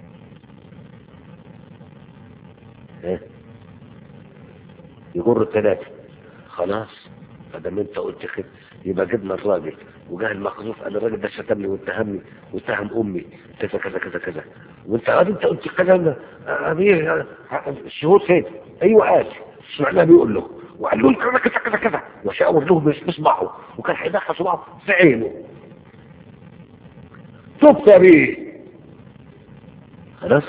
ها يجر الثلاثة خلاص فدام انت قلت كده يبقى جبنا الراجل وجاه المقذوف قال الراجل ده شتمني واتهمني واتهم امي كذا كذا كذا كذا وانت قال انت قلت كذا امير الشهود فين ايوه قال سمعناه بيقول له وقال له كذا كذا كذا كذا وشاور له بصبعه وكان هيدخل صباعه في عينه تبت يا بيه خلاص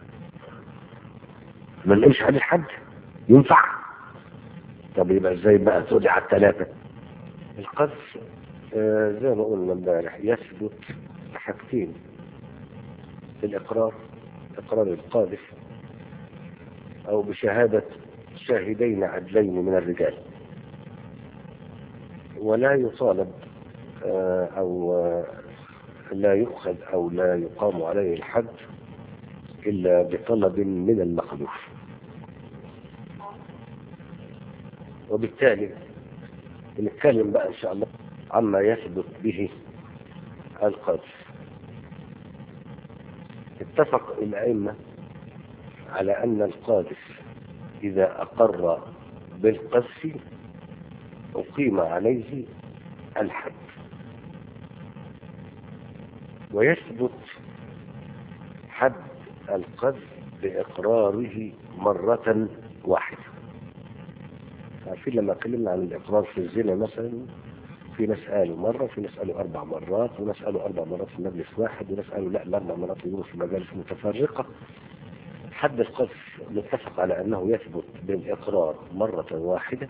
ما نلاقيش عليه حد ينفع طب يبقى ازاي بقى تقولي على الثلاثه القذف آه زي ما قلنا امبارح يثبت حاجتين الإقرار إقرار القاذف أو بشهادة شاهدين عدلين من الرجال ولا يطالب آه أو آه لا يؤخذ أو لا يقام عليه الحد إلا بطلب من المخلوف وبالتالي نتكلم بقى إن شاء الله عما يثبت به القذف اتفق الأئمة على أن القاذف إذا أقر بالقذف أقيم عليه الحد ويثبت حد القذف بإقراره مرة واحدة عارفين لما اتكلمنا عن الإقرار في الزنا مثلا في ناس قالوا مرة في ناس قالوا أربع مرات وناس قالوا أربع مرات في مجلس واحد وناس قالوا لا الأربع مرات يقولوا في مجالس متفرقة حد القذف نتفق على أنه يثبت بالإقرار مرة واحدة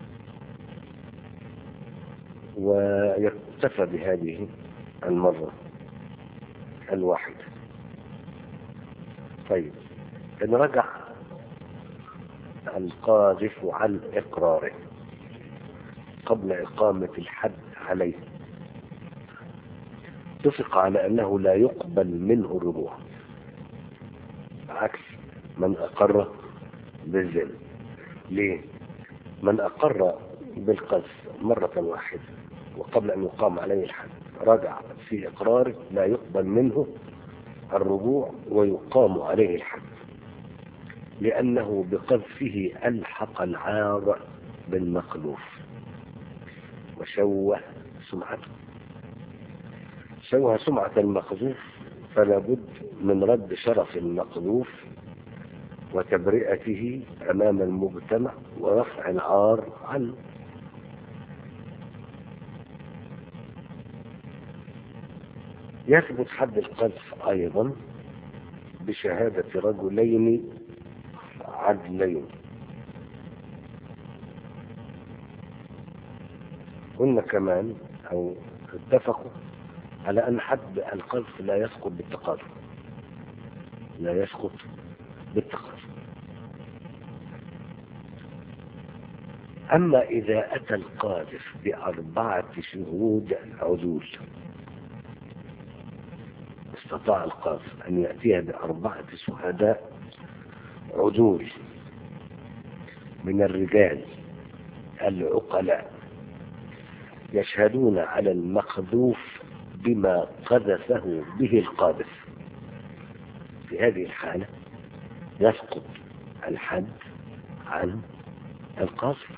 ويكتفى بهذه المرة الواحدة طيب نرجع القاذف عن إقراره قبل إقامة الحد عليه اتفق على أنه لا يقبل منه الرجوع عكس من أقر بالزنا ليه؟ من أقر بالقذف مرة واحدة وقبل أن يقام عليه الحد رجع في إقراره لا يقبل منه الرجوع ويقام عليه الحد لأنه بقذفه ألحق العار بالمقذوف وشوه سمعته شوه سمعة المقذوف فلا بد من رد شرف المقذوف وتبرئته أمام المجتمع ورفع العار عنه يثبت حد القذف أيضا بشهادة رجلين عدلين قلنا كمان أو اتفقوا على أن حد القذف لا يسقط بالتقادم لا يسقط بالتقادم أما إذا أتى القاذف بأربعة شهود عدول استطاع القاذف أن يأتيها بأربعة شهداء عدول من الرجال العقلاء يشهدون على المقذوف بما قذفه به القاذف في هذه الحالة يسقط الحد عن القاذف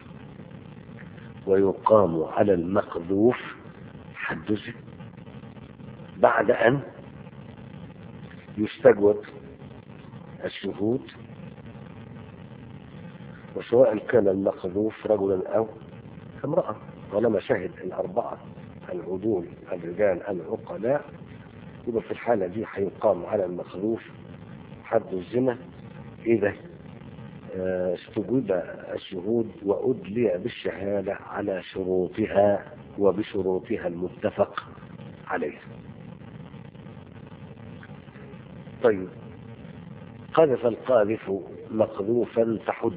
ويقام على المقذوف حد الزنا بعد أن يستجوب الشهود وسواء كان المقذوف رجلا أو امرأة طالما شهد الأربعة العدول الرجال العقلاء يبقى في الحالة دي هيقام على المقذوف حد الزنا إذا استجوب الشهود وأدلي بالشهادة على شروطها وبشروطها المتفق عليها طيب قذف القاذف مقذوفا فحد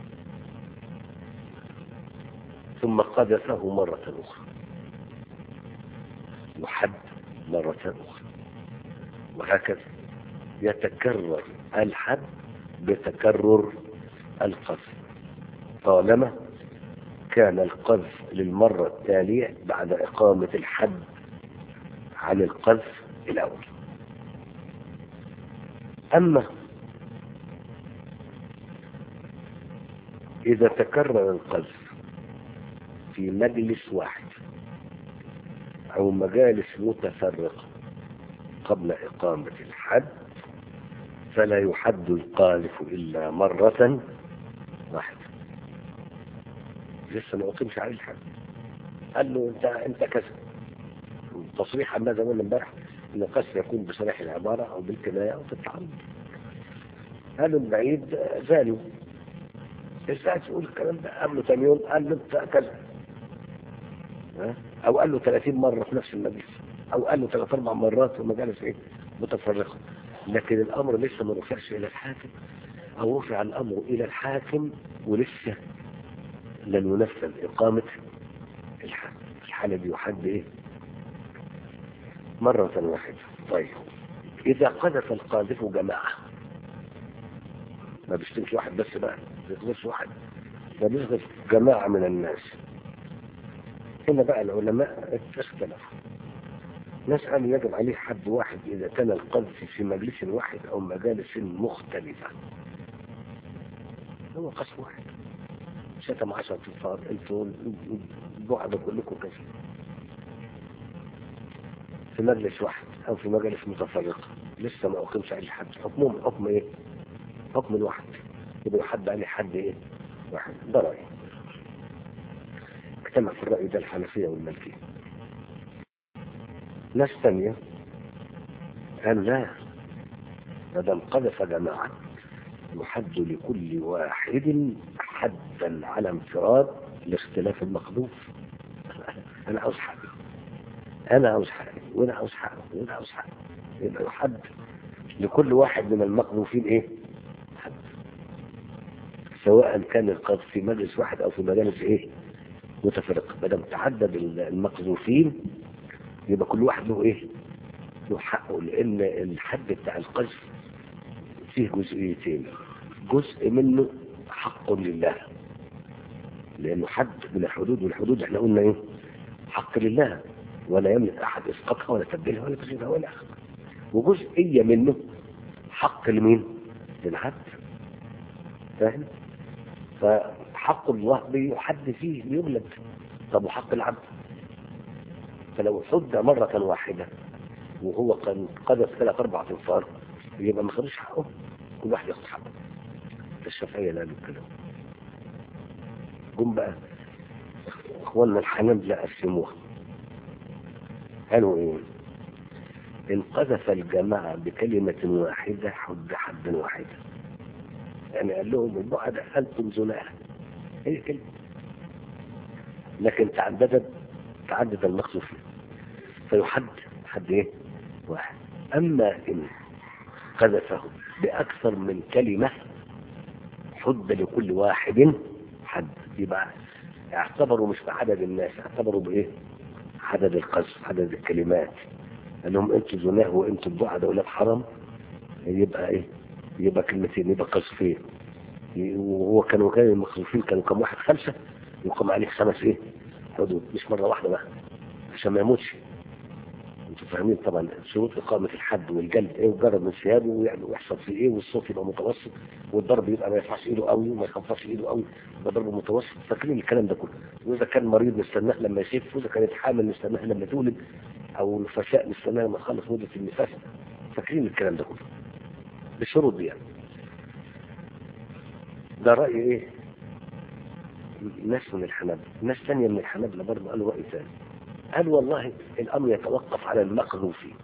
ثم قذفه مرة أخرى يحد مرة أخرى وهكذا يتكرر الحد بتكرر القذف طالما كان القذف للمرة التالية بعد إقامة الحد عن القذف الأول أما إذا تكرر القذف في مجلس واحد أو مجالس متفرقة قبل إقامة الحد فلا يحد القاذف إلا مرة واحدة لسه ما أقيمش عليه الحد قال له أنت أنت كذا تصريح عن ماذا قلنا امبارح أن القذف يكون بصريح العبارة أو بالكناية أو بالتعرض قالوا البعيد زاني ازاي تقول الكلام ده قال له ثاني يوم قال له انت كذا او قال له 30 مره في نفس المجلس او قال له ثلاث اربع مرات في مجالس ايه متفرقه لكن الامر لسه ما رفعش الى الحاكم او رفع الامر الى الحاكم ولسه لم ينفذ اقامه الحد الحاله دي يحد ايه مره واحده طيب اذا قذف القاذف جماعه ما بيشتمش واحد بس بقى ما بيقذفش واحد ده بيقذف جماعه من الناس هنا بقى العلماء اختلفوا ناس قالوا يجب عليه حد واحد إذا كان القذف في مجلس واحد أو مجالس مختلفة هو قصف واحد شتم عشر تنفار انتوا بعد كلكم كذا في مجلس واحد أو في مجالس متفرقة لسه ما أقيمش عليه حد حكمهم حكم إيه؟ حكم الواحد يبقى يحد عليه حد إيه؟ واحد ده رأيي اجتمع في الرأي ده الحنفية والمالكية ناس ثانية قال لا ما دام قذف جماعة يحد لكل واحد حدا على انفراد لاختلاف المقذوف انا عاوز حقي انا عاوز حقي وانا عاوز حقي وانا عاوز حقي يبقى يحد لكل واحد من المقذوفين ايه حد سواء كان القذف في مجلس واحد او في مجالس ايه متفرقة ما دام تعدد المقذوفين يبقى كل واحد له ايه له حقه لان الحد بتاع القذف فيه جزئيتين جزء منه حق لله لانه حد من الحدود والحدود احنا قلنا ايه حق لله ولا يملك أحد إسقاطها ولا تبديلها ولا تغييرها ولا أخذ وجزئية منه حق لمين؟ للعبد فاهم؟ فحق الله بيحد فيه بيجلد طب وحق العبد فلو حد مرة واحدة وهو كان قدر ثلاث أربع أنفار يبقى ما خدوش حقه كل واحد ياخد حقه الشافعية لا الكلام جم بقى اخواننا الحنابلة قسموها قالوا ايه ان قذف الجماعة بكلمة واحدة حد حدا واحدا يعني قال لهم البعد انتم زناها هي كلمة لكن تعددت تعدد المقصود فيه فيحد حد ايه واحد اما ان قذفه باكثر من كلمة حد لكل واحد حد يبقى اعتبروا مش بعدد الناس اعتبروا بايه عدد القذف عدد الكلمات انهم انتوا زناه وانتوا البعد اولاد حرام يبقى ايه يبقى كلمتين يبقى قذفين وهو كانوا كان المخزوفين كانوا كم واحد خمسة يقام عليه خمس ايه حدود مش مرة واحدة بقى عشان ما يموتش انتوا فاهمين طبعا شروط إقامة الحد والجلد ايه وجرد من ثيابه ويعني ويحصل فيه ايه والصوت يبقى متوسط والضرب يبقى ما يرفعش ايده قوي وما يخفضش ايده قوي يبقى ضربه متوسط فاكرين الكلام ده كله واذا كان مريض نستناه لما يخف واذا كانت حامل نستناها لما تولد او نفساء نستناها لما تخلص مدة النفاس فاكرين الكلام ده كله بالشروط دي يعني ده رأي ايه ناس من الحنابلة ناس ثانية من الحنابلة برضه قالوا رأي ثاني قال والله الأمر يتوقف على المقذوفين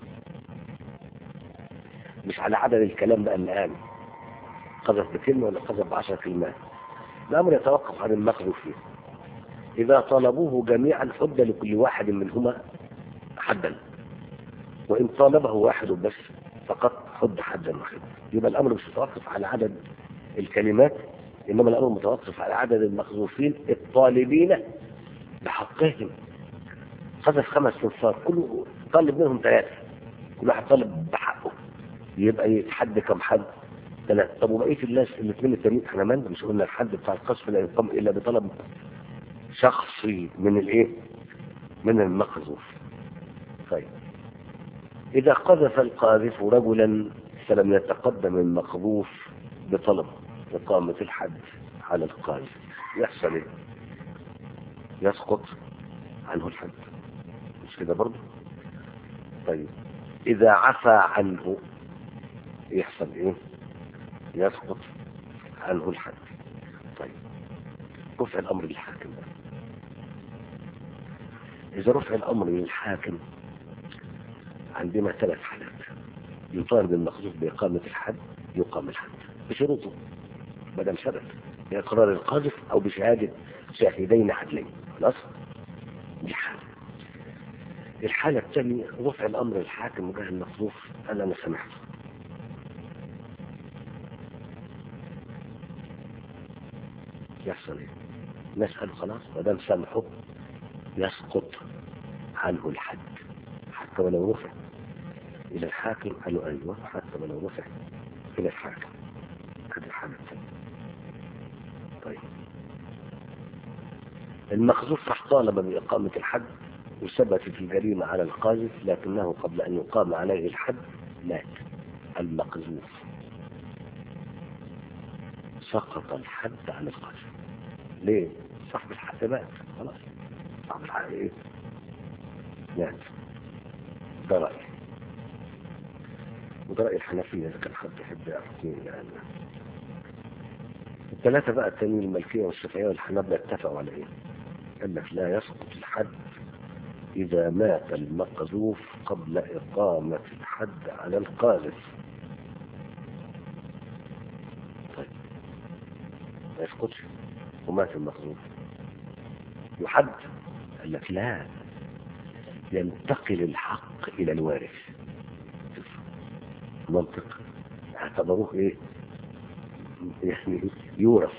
مش على عدد الكلام بقى اللي قال قذف بكلمة ولا قذف بعشر كلمات الأمر يتوقف على المقذوفين إذا طلبوه جميعا حد لكل واحد منهما حدا وإن طالبه واحد بس فقط حد حدا واحدا يبقى الأمر مش متوقف على عدد الكلمات إنما الأمر متوقف على عدد المقذوفين الطالبين بحقهم قذف خمس انفار كل طالب منهم ثلاثة كل واحد طالب بحقه يبقى يتحد كم حد ثلاثة طب وبقية الناس الاثنين التانيين احنا من مش قلنا الحد بتاع القذف لا يقام إلا بطلب شخصي من الايه من المقذوف طيب إذا قذف القاذف رجلا فلم يتقدم المقذوف بطلب إقامة الحد على القاذف يحصل ايه يسقط عنه الحد مش كده برضه طيب إذا عفى عنه يحصل إيه يسقط عنه الحد طيب رفع الأمر للحاكم بقى. إذا رفع الأمر للحاكم عندنا ثلاث حالات يطالب المخزوف بإقامة الحد يقام الحد بشروطه بدل شرط بإقرار القاذف أو بشهادة شاهدين عدلين خلاص دي حالة الحالة الثانية رفع الأمر للحاكم وجه المخزوف قال أنا سمحت يحصل ايه نسأل خلاص ما دام سامحه يسقط عنه الحد حتى ولو رفع إلى الحاكم قالوا أيوة حتى ولو رفع إلى الحاكم هذه الحالة الثانية طيب المخزوف راح طالب بإقامة الحد وثبتت الجريمة على القاذف لكنه قبل أن يقام عليه الحد مات المقذوف سقط الحد عن القاذف ليه؟ صاحب الحق مات خلاص صاحب الحق ايه؟ مات ده رأيي وده رأي الحنفية إذا كان حد يحب يعرف مين يعني الثلاثة بقى التانيين الملكية والشافعية والحنابلة اتفقوا على ايه؟ قال لك لا يسقط الحد إذا مات المقذوف قبل إقامة الحد على القاذف طيب ما يسقطش ومات المقذوف يحد قال لك لا ينتقل الحق إلى الوارث منطق اعتبروه ايه يعني يورث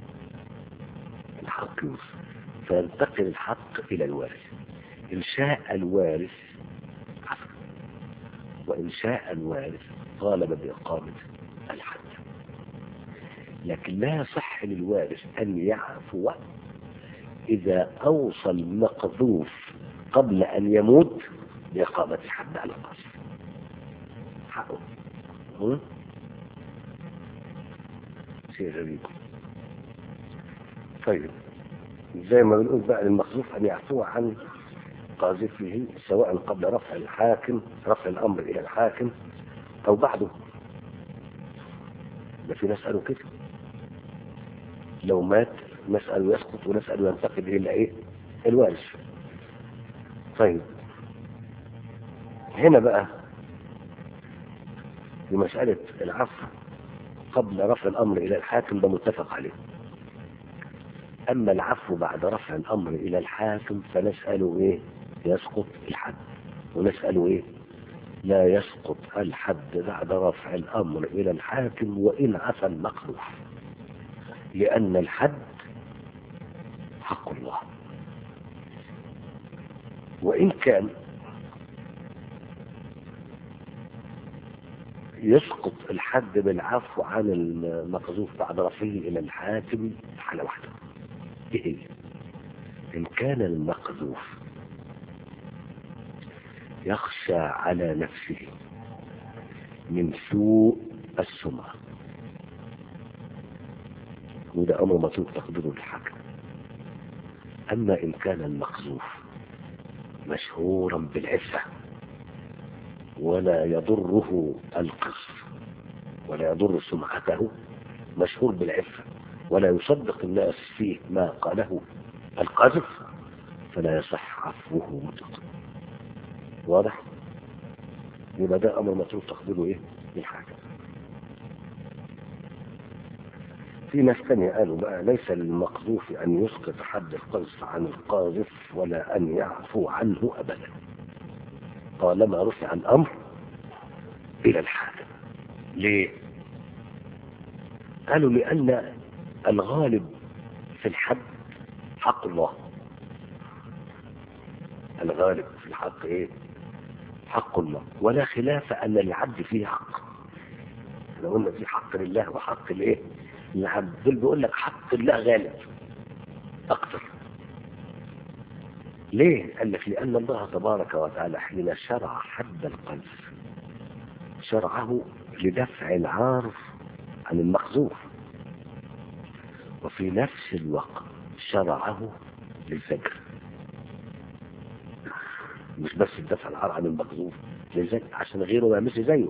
الحق يورث فينتقل الحق إلى الوارث إن شاء الوارث عفوا وإن شاء الوارث طالب بإقامة الحد لكن لا يصح للوارث أن يعفو إذا أوصى المقذوف قبل أن يموت بإقامة الحد على القاصر حقه م? شيء غريب طيب زي ما بنقول بقى للمخزوف أن يعفو عن قاذفه سواء قبل رفع الحاكم رفع الأمر إلى الحاكم أو بعده ده في ناس قالوا كده لو مات نسأل يسقط ونسأل ينتقل إلى إيه الوارث طيب هنا بقى في مسألة العفو قبل رفع الأمر إلى الحاكم ده متفق عليه أما العفو بعد رفع الأمر إلى الحاكم فنسأله إيه يسقط الحد ونسأله إيه لا يسقط الحد بعد رفع الأمر إلى الحاكم وإن عفى المقذوف لأن الحد حق الله وإن كان يسقط الحد بالعفو عن المقذوف بعد رفعه إلى الحاكم حالة واحدة إيه هي؟ إن كان المقذوف يخشى على نفسه من سوء السمعة وده أمر مطلوب تقديره للحاكم أما إن كان المقذوف مشهورا بالعفة ولا يضره القصر ولا يضر سمعته مشهور بالعفة ولا يصدق الناس فيه ما قاله القذف فلا يصح عفوه مطلقا واضح يبقى ده امر مطلوب تقديره ايه للحاكم في ناس تانية قالوا بقى ليس للمقذوف ان يسقط حد القذف عن القاذف ولا ان يعفو عنه ابدا طالما رفع الامر الى الحاكم ليه قالوا لان الغالب في الحد حق الله الغالب في الحق ايه حق الله ولا خلاف ان العبد فيه حق احنا قلنا في حق لله وحق الايه العبد دول بيقول لك حق الله غالب اكتر ليه قال لك لان الله تبارك وتعالى حين شرع حد القذف شرعه لدفع العار عن المخزوف وفي نفس الوقت شرعه للزجر مش بس الدفع العار عن المخزوف للزجر عشان غيره ما يعملش زيه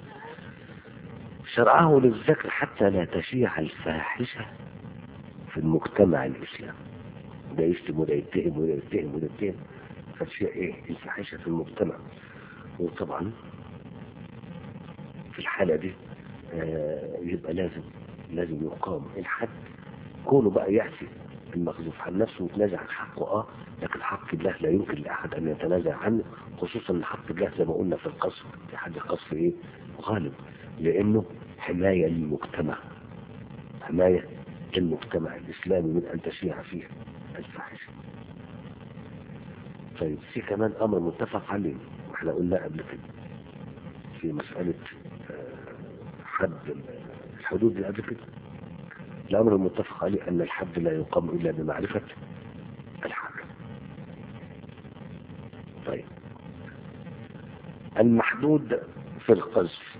شرعه للذكر حتى لا تشيع الفاحشة في المجتمع الإسلامي ده يشتم وده يتهم وده يتهم وده يتهم فتشيع ايه الفاحشة في المجتمع وطبعا في الحالة دي آه يبقى لازم لازم يقام الحد كونه بقى يأتي المخزوف عن نفسه ويتنازع عن حقه اه لكن حق الله لا يمكن لأحد أن يتنازع عنه خصوصا ان حق الله زي ما قلنا في القصر في حد القصر ايه غالب لأنه حماية للمجتمع حماية للمجتمع الإسلامي من أن تشيع فيه الفاحشة طيب في كمان أمر متفق عليه واحنا قلنا قبل كده في مسألة حد الحدود دي قبل كده الأمر المتفق عليه أن الحد لا يقام إلا بمعرفة الحاكم طيب المحدود في القذف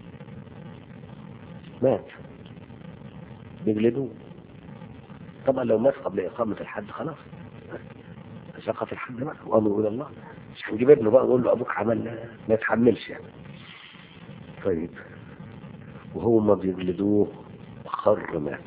مات بيجلدوه طبعا لو مات قبل إقامة الحد خلاص سقط الحد بقى وأمره إلى الله مش هنجيب ابنه بقى ونقول له أبوك عمل ما يتحملش يعني طيب وهو ما بيجلدوه خر مات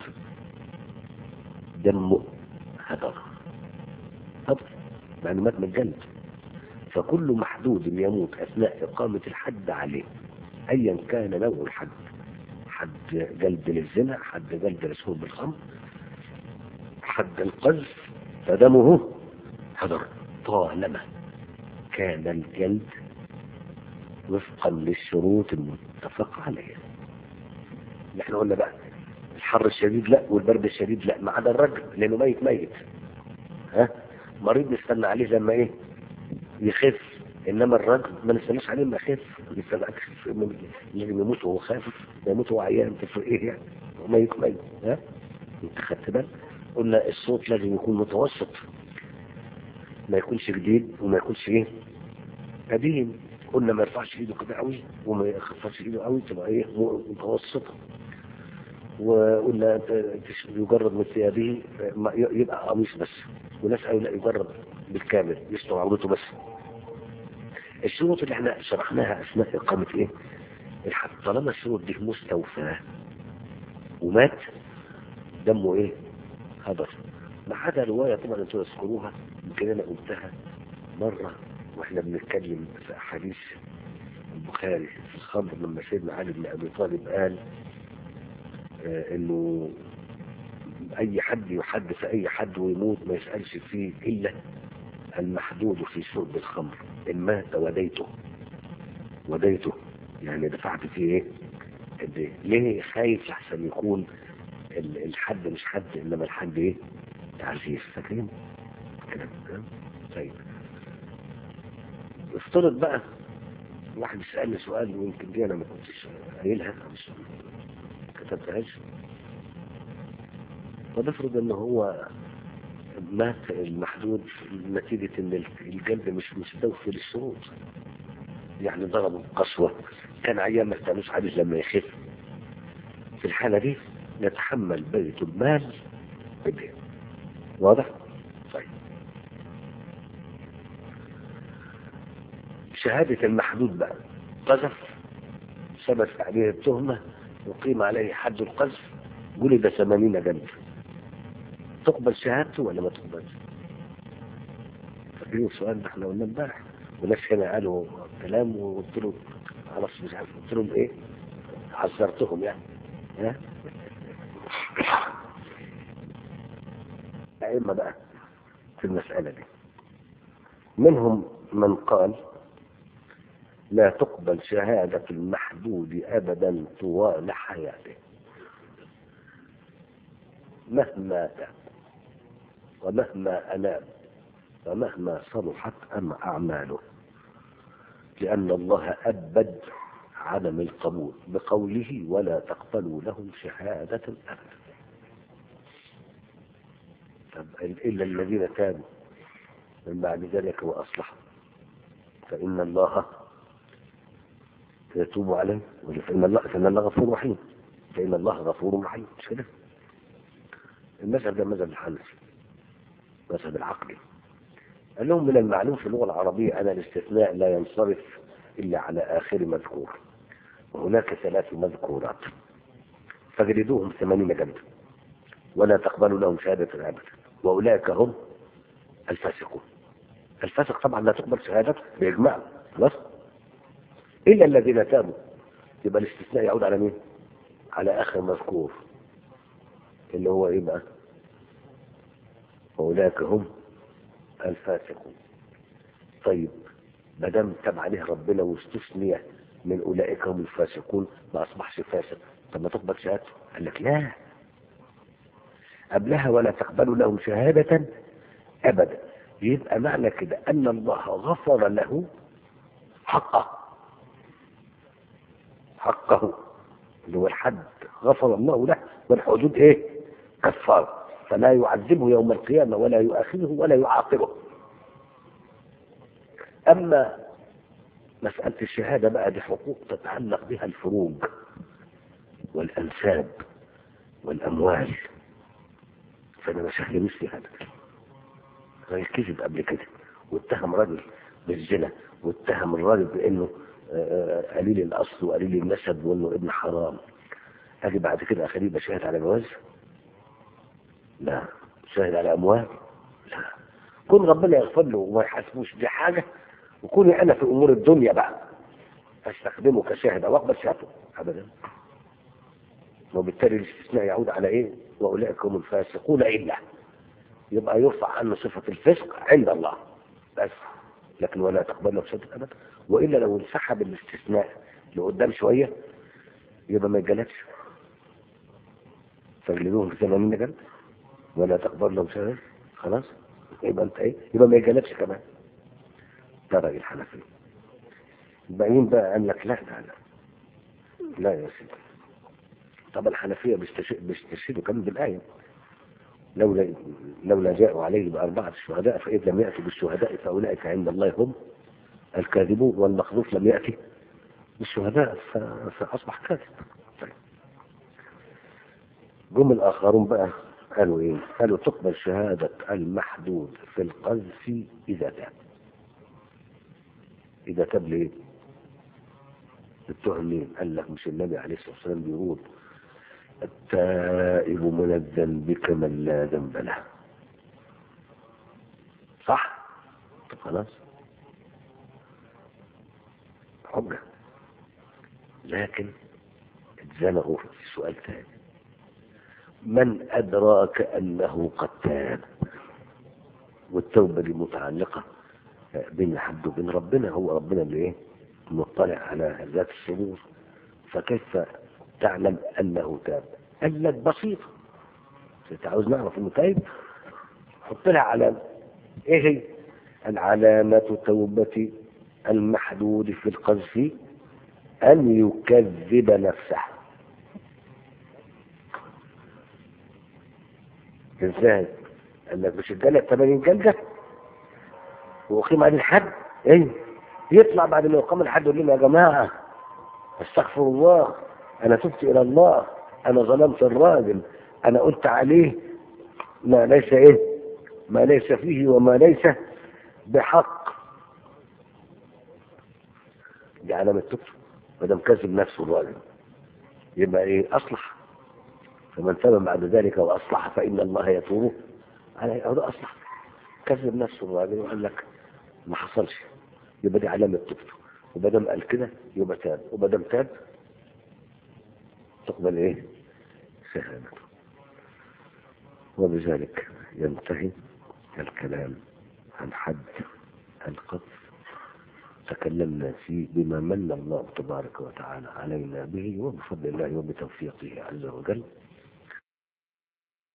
دمه هدر هدر يعني مات من الجلد فكل محدود يموت أثناء إقامة الحد عليه أيا كان نوع الحد حد جلد للزنا حد جلد لشرب الخمر حد القذف فدمه هدر طالما كان الجلد وفقا للشروط المتفق عليها احنا قلنا بقى الحر الشديد لا والبرد الشديد لا ما عدا الرجل لانه ميت ميت ها مريض نستنى عليه لما ايه يخف انما الرجل ما نستناش عليه ما يخف لازم يموت وهو خافف يموت وهو عيان تفرق ايه يعني ميت ميت ها انت خدت بالك قلنا الصوت لازم يكون متوسط ما يكونش جديد وما يكونش ايه قديم قلنا ما يرفعش ايده كده قوي وما يخفضش ايده قوي تبقى ايه متوسطه وقلنا تش- يجرد من ثيابه ما- يبقى قميص بس وناس قالوا لا يجرد بالكامل يستر عورته بس الشروط اللي احنا شرحناها اثناء اقامه ايه الحد طالما الشروط دي مستوفاه ومات دمه ايه هدر ما عدا روايه طبعا انتوا تذكروها يمكن انا قلتها مره واحنا بنتكلم في احاديث البخاري في الخمر لما سيدنا علي بن ابي طالب قال آه، انه اي حد يحدث اي حد ويموت ما يسالش فيه الا المحدود في شرب الخمر ان مات وديته وديته يعني دفعت فيه ايه قد ايه ليه خايف لحسن يكون ال- الحد مش حد انما الحد ايه تعزيز فاكرين كده ها؟ طيب افترض بقى واحد يسألني سؤال ويمكن دي انا ما كنتش قايلها مش كتبتهاش ونفرض ان هو مات المحدود نتيجة ان القلب مش مستوفي للشروط يعني ضربه قسوة كان عيان ما استنوش عليه لما يخف في الحالة دي يتحمل بيت المال بدين واضح؟ طيب شهادة المحدود بقى قذف ثبت عليه التهمة وقيم عليه حد القذف جلد ثمانين جلد تقبل شهادته ولا ما تقبلش؟ فاكرين السؤال ده احنا قلنا امبارح وناس هنا قالوا كلام وقلت له خلاص مش عارف قلت لهم ايه؟ عذرتهم يعني ها؟ أئمة بقى في المسألة دي منهم من قال لا تقبل شهادة المحدود أبدا طوال حياته مهما تاب ومهما أناب ومهما صلحت أم أعماله لأن الله أبد عدم القبول بقوله ولا تقبلوا لهم شهادة أبدا طب إلا الذين تابوا من بعد ذلك وأصلحوا فإن الله يتوب عليه فإن الله فإن الله غفور رحيم فإن الله غفور رحيم مش كده؟ المذهب ده مذهب الحنفي مذهب العقلي قال لهم من المعلوم في اللغة العربية أن الاستثناء لا ينصرف إلا على آخر مذكور وهناك ثلاث مذكورات فاجلدوهم ثمانين جلدة ولا تقبلوا لهم شهادة أبدا وأولئك هم الفاسقون الفاسق طبعا لا تقبل شهادته بإجماع خلاص إلا الذين تابوا يبقى الاستثناء يعود على مين؟ على آخر مذكور اللي هو إيه بقى؟ وأولئك هم الفاسقون طيب ما دام تاب عليه ربنا واستثني من أولئك هم الفاسقون ما أصبحش فاسق طب ما تقبل شهادته قال لك لا قبلها ولا تقبلوا لهم شهادة أبدا يبقى معنى كده أن الله غفر له حقه حقه اللي هو الحد غفر الله له والحدود ايه كفار فلا يعذبه يوم القيامة ولا يؤاخذه ولا يعاقبه أما مسألة الشهادة بقى دي حقوق تتعلق بها الفروج والأنساب والأموال فأنا مش مثلي هذا راجل كذب قبل كده واتهم راجل بالزنا واتهم الراجل بانه آه، قليل الاصل وقليل النسب وانه ابن حرام اجي بعد كده اخليه يبقى شاهد على جواز لا شاهد على اموال لا كون ربنا يغفر له وما يحاسبوش دي حاجه وكوني انا في امور الدنيا بقى استخدمه كشاهد او اقبل شهادته ابدا وبالتالي الاستثناء يعود على ايه واولئك هم الفاسقون الا يبقى يرفع عنه صفة الفسق عند الله بس لكن ولا تقبل له شهادة أبدا وإلا لو انسحب الاستثناء لقدام شوية يبقى ما يجلدش فاجلدوهم في ثمانين جلد ولا تقبل له شهادة خلاص يبقى انت ايه يبقى ما يجلدش كمان ده رأي الحنفي الباقيين بقى قال لك لا لا لا لا يا سيدي طب الحنفية بيستش- بيستشهدوا كمان بالآية لولا لولا جاءوا عليه بأربعة شهداء فإذ لم يأتوا بالشهداء فأولئك عند الله هم الكاذبون والمخذوف لم يأتي بالشهداء ف- فأصبح كاذب طيب. جم الآخرون بقى قالوا إيه؟ قالوا تقبل شهادة المحدود في القذف إذا تاب إذا تاب ليه؟ التهم مين؟ قال لك مش النبي عليه الصلاة والسلام بيقول التائب من الذنب كمن لا ذنب له صح؟ طب خلاص حجة لكن اتزنقوا في سؤال ثاني من أدراك أنه قد تاب والتوبة دي متعلقة بين الحد وبين ربنا هو ربنا اللي ايه مطلع على ذات الصدور فكيف تعلم أنه تاب قال لك بسيطة انت عاوز نعرف انه تايب حط لها علامة ايه هي العلامة توبة المحدود في القذف أن يكذب نفسه ازاي قال لك مش الجلة 80 جلدة وأقيم عليه الحد ايه يطلع بعد ما يقام الحد يقول لنا يا جماعة استغفر الله أنا تبت إلى الله أنا ظلمت الراجل أنا قلت عليه ما ليس إيه ما ليس فيه وما ليس بحق دي علامة توبته ما دام كذب نفسه الراجل يبقى إيه أصلح فمن تاب بعد ذلك وأصلح فإن الله يتوب عليه أو ده أصلح كذب نفسه الراجل وقال لك ما حصلش يبقى دي علامة توبته وما دام قال كده يبقى تاب وما دام تاب تقبل ايه شهادته وبذلك ينتهي الكلام عن حد القذف تكلمنا فيه بما من الله تبارك وتعالى علينا به وبفضل الله وبتوفيقه عز وجل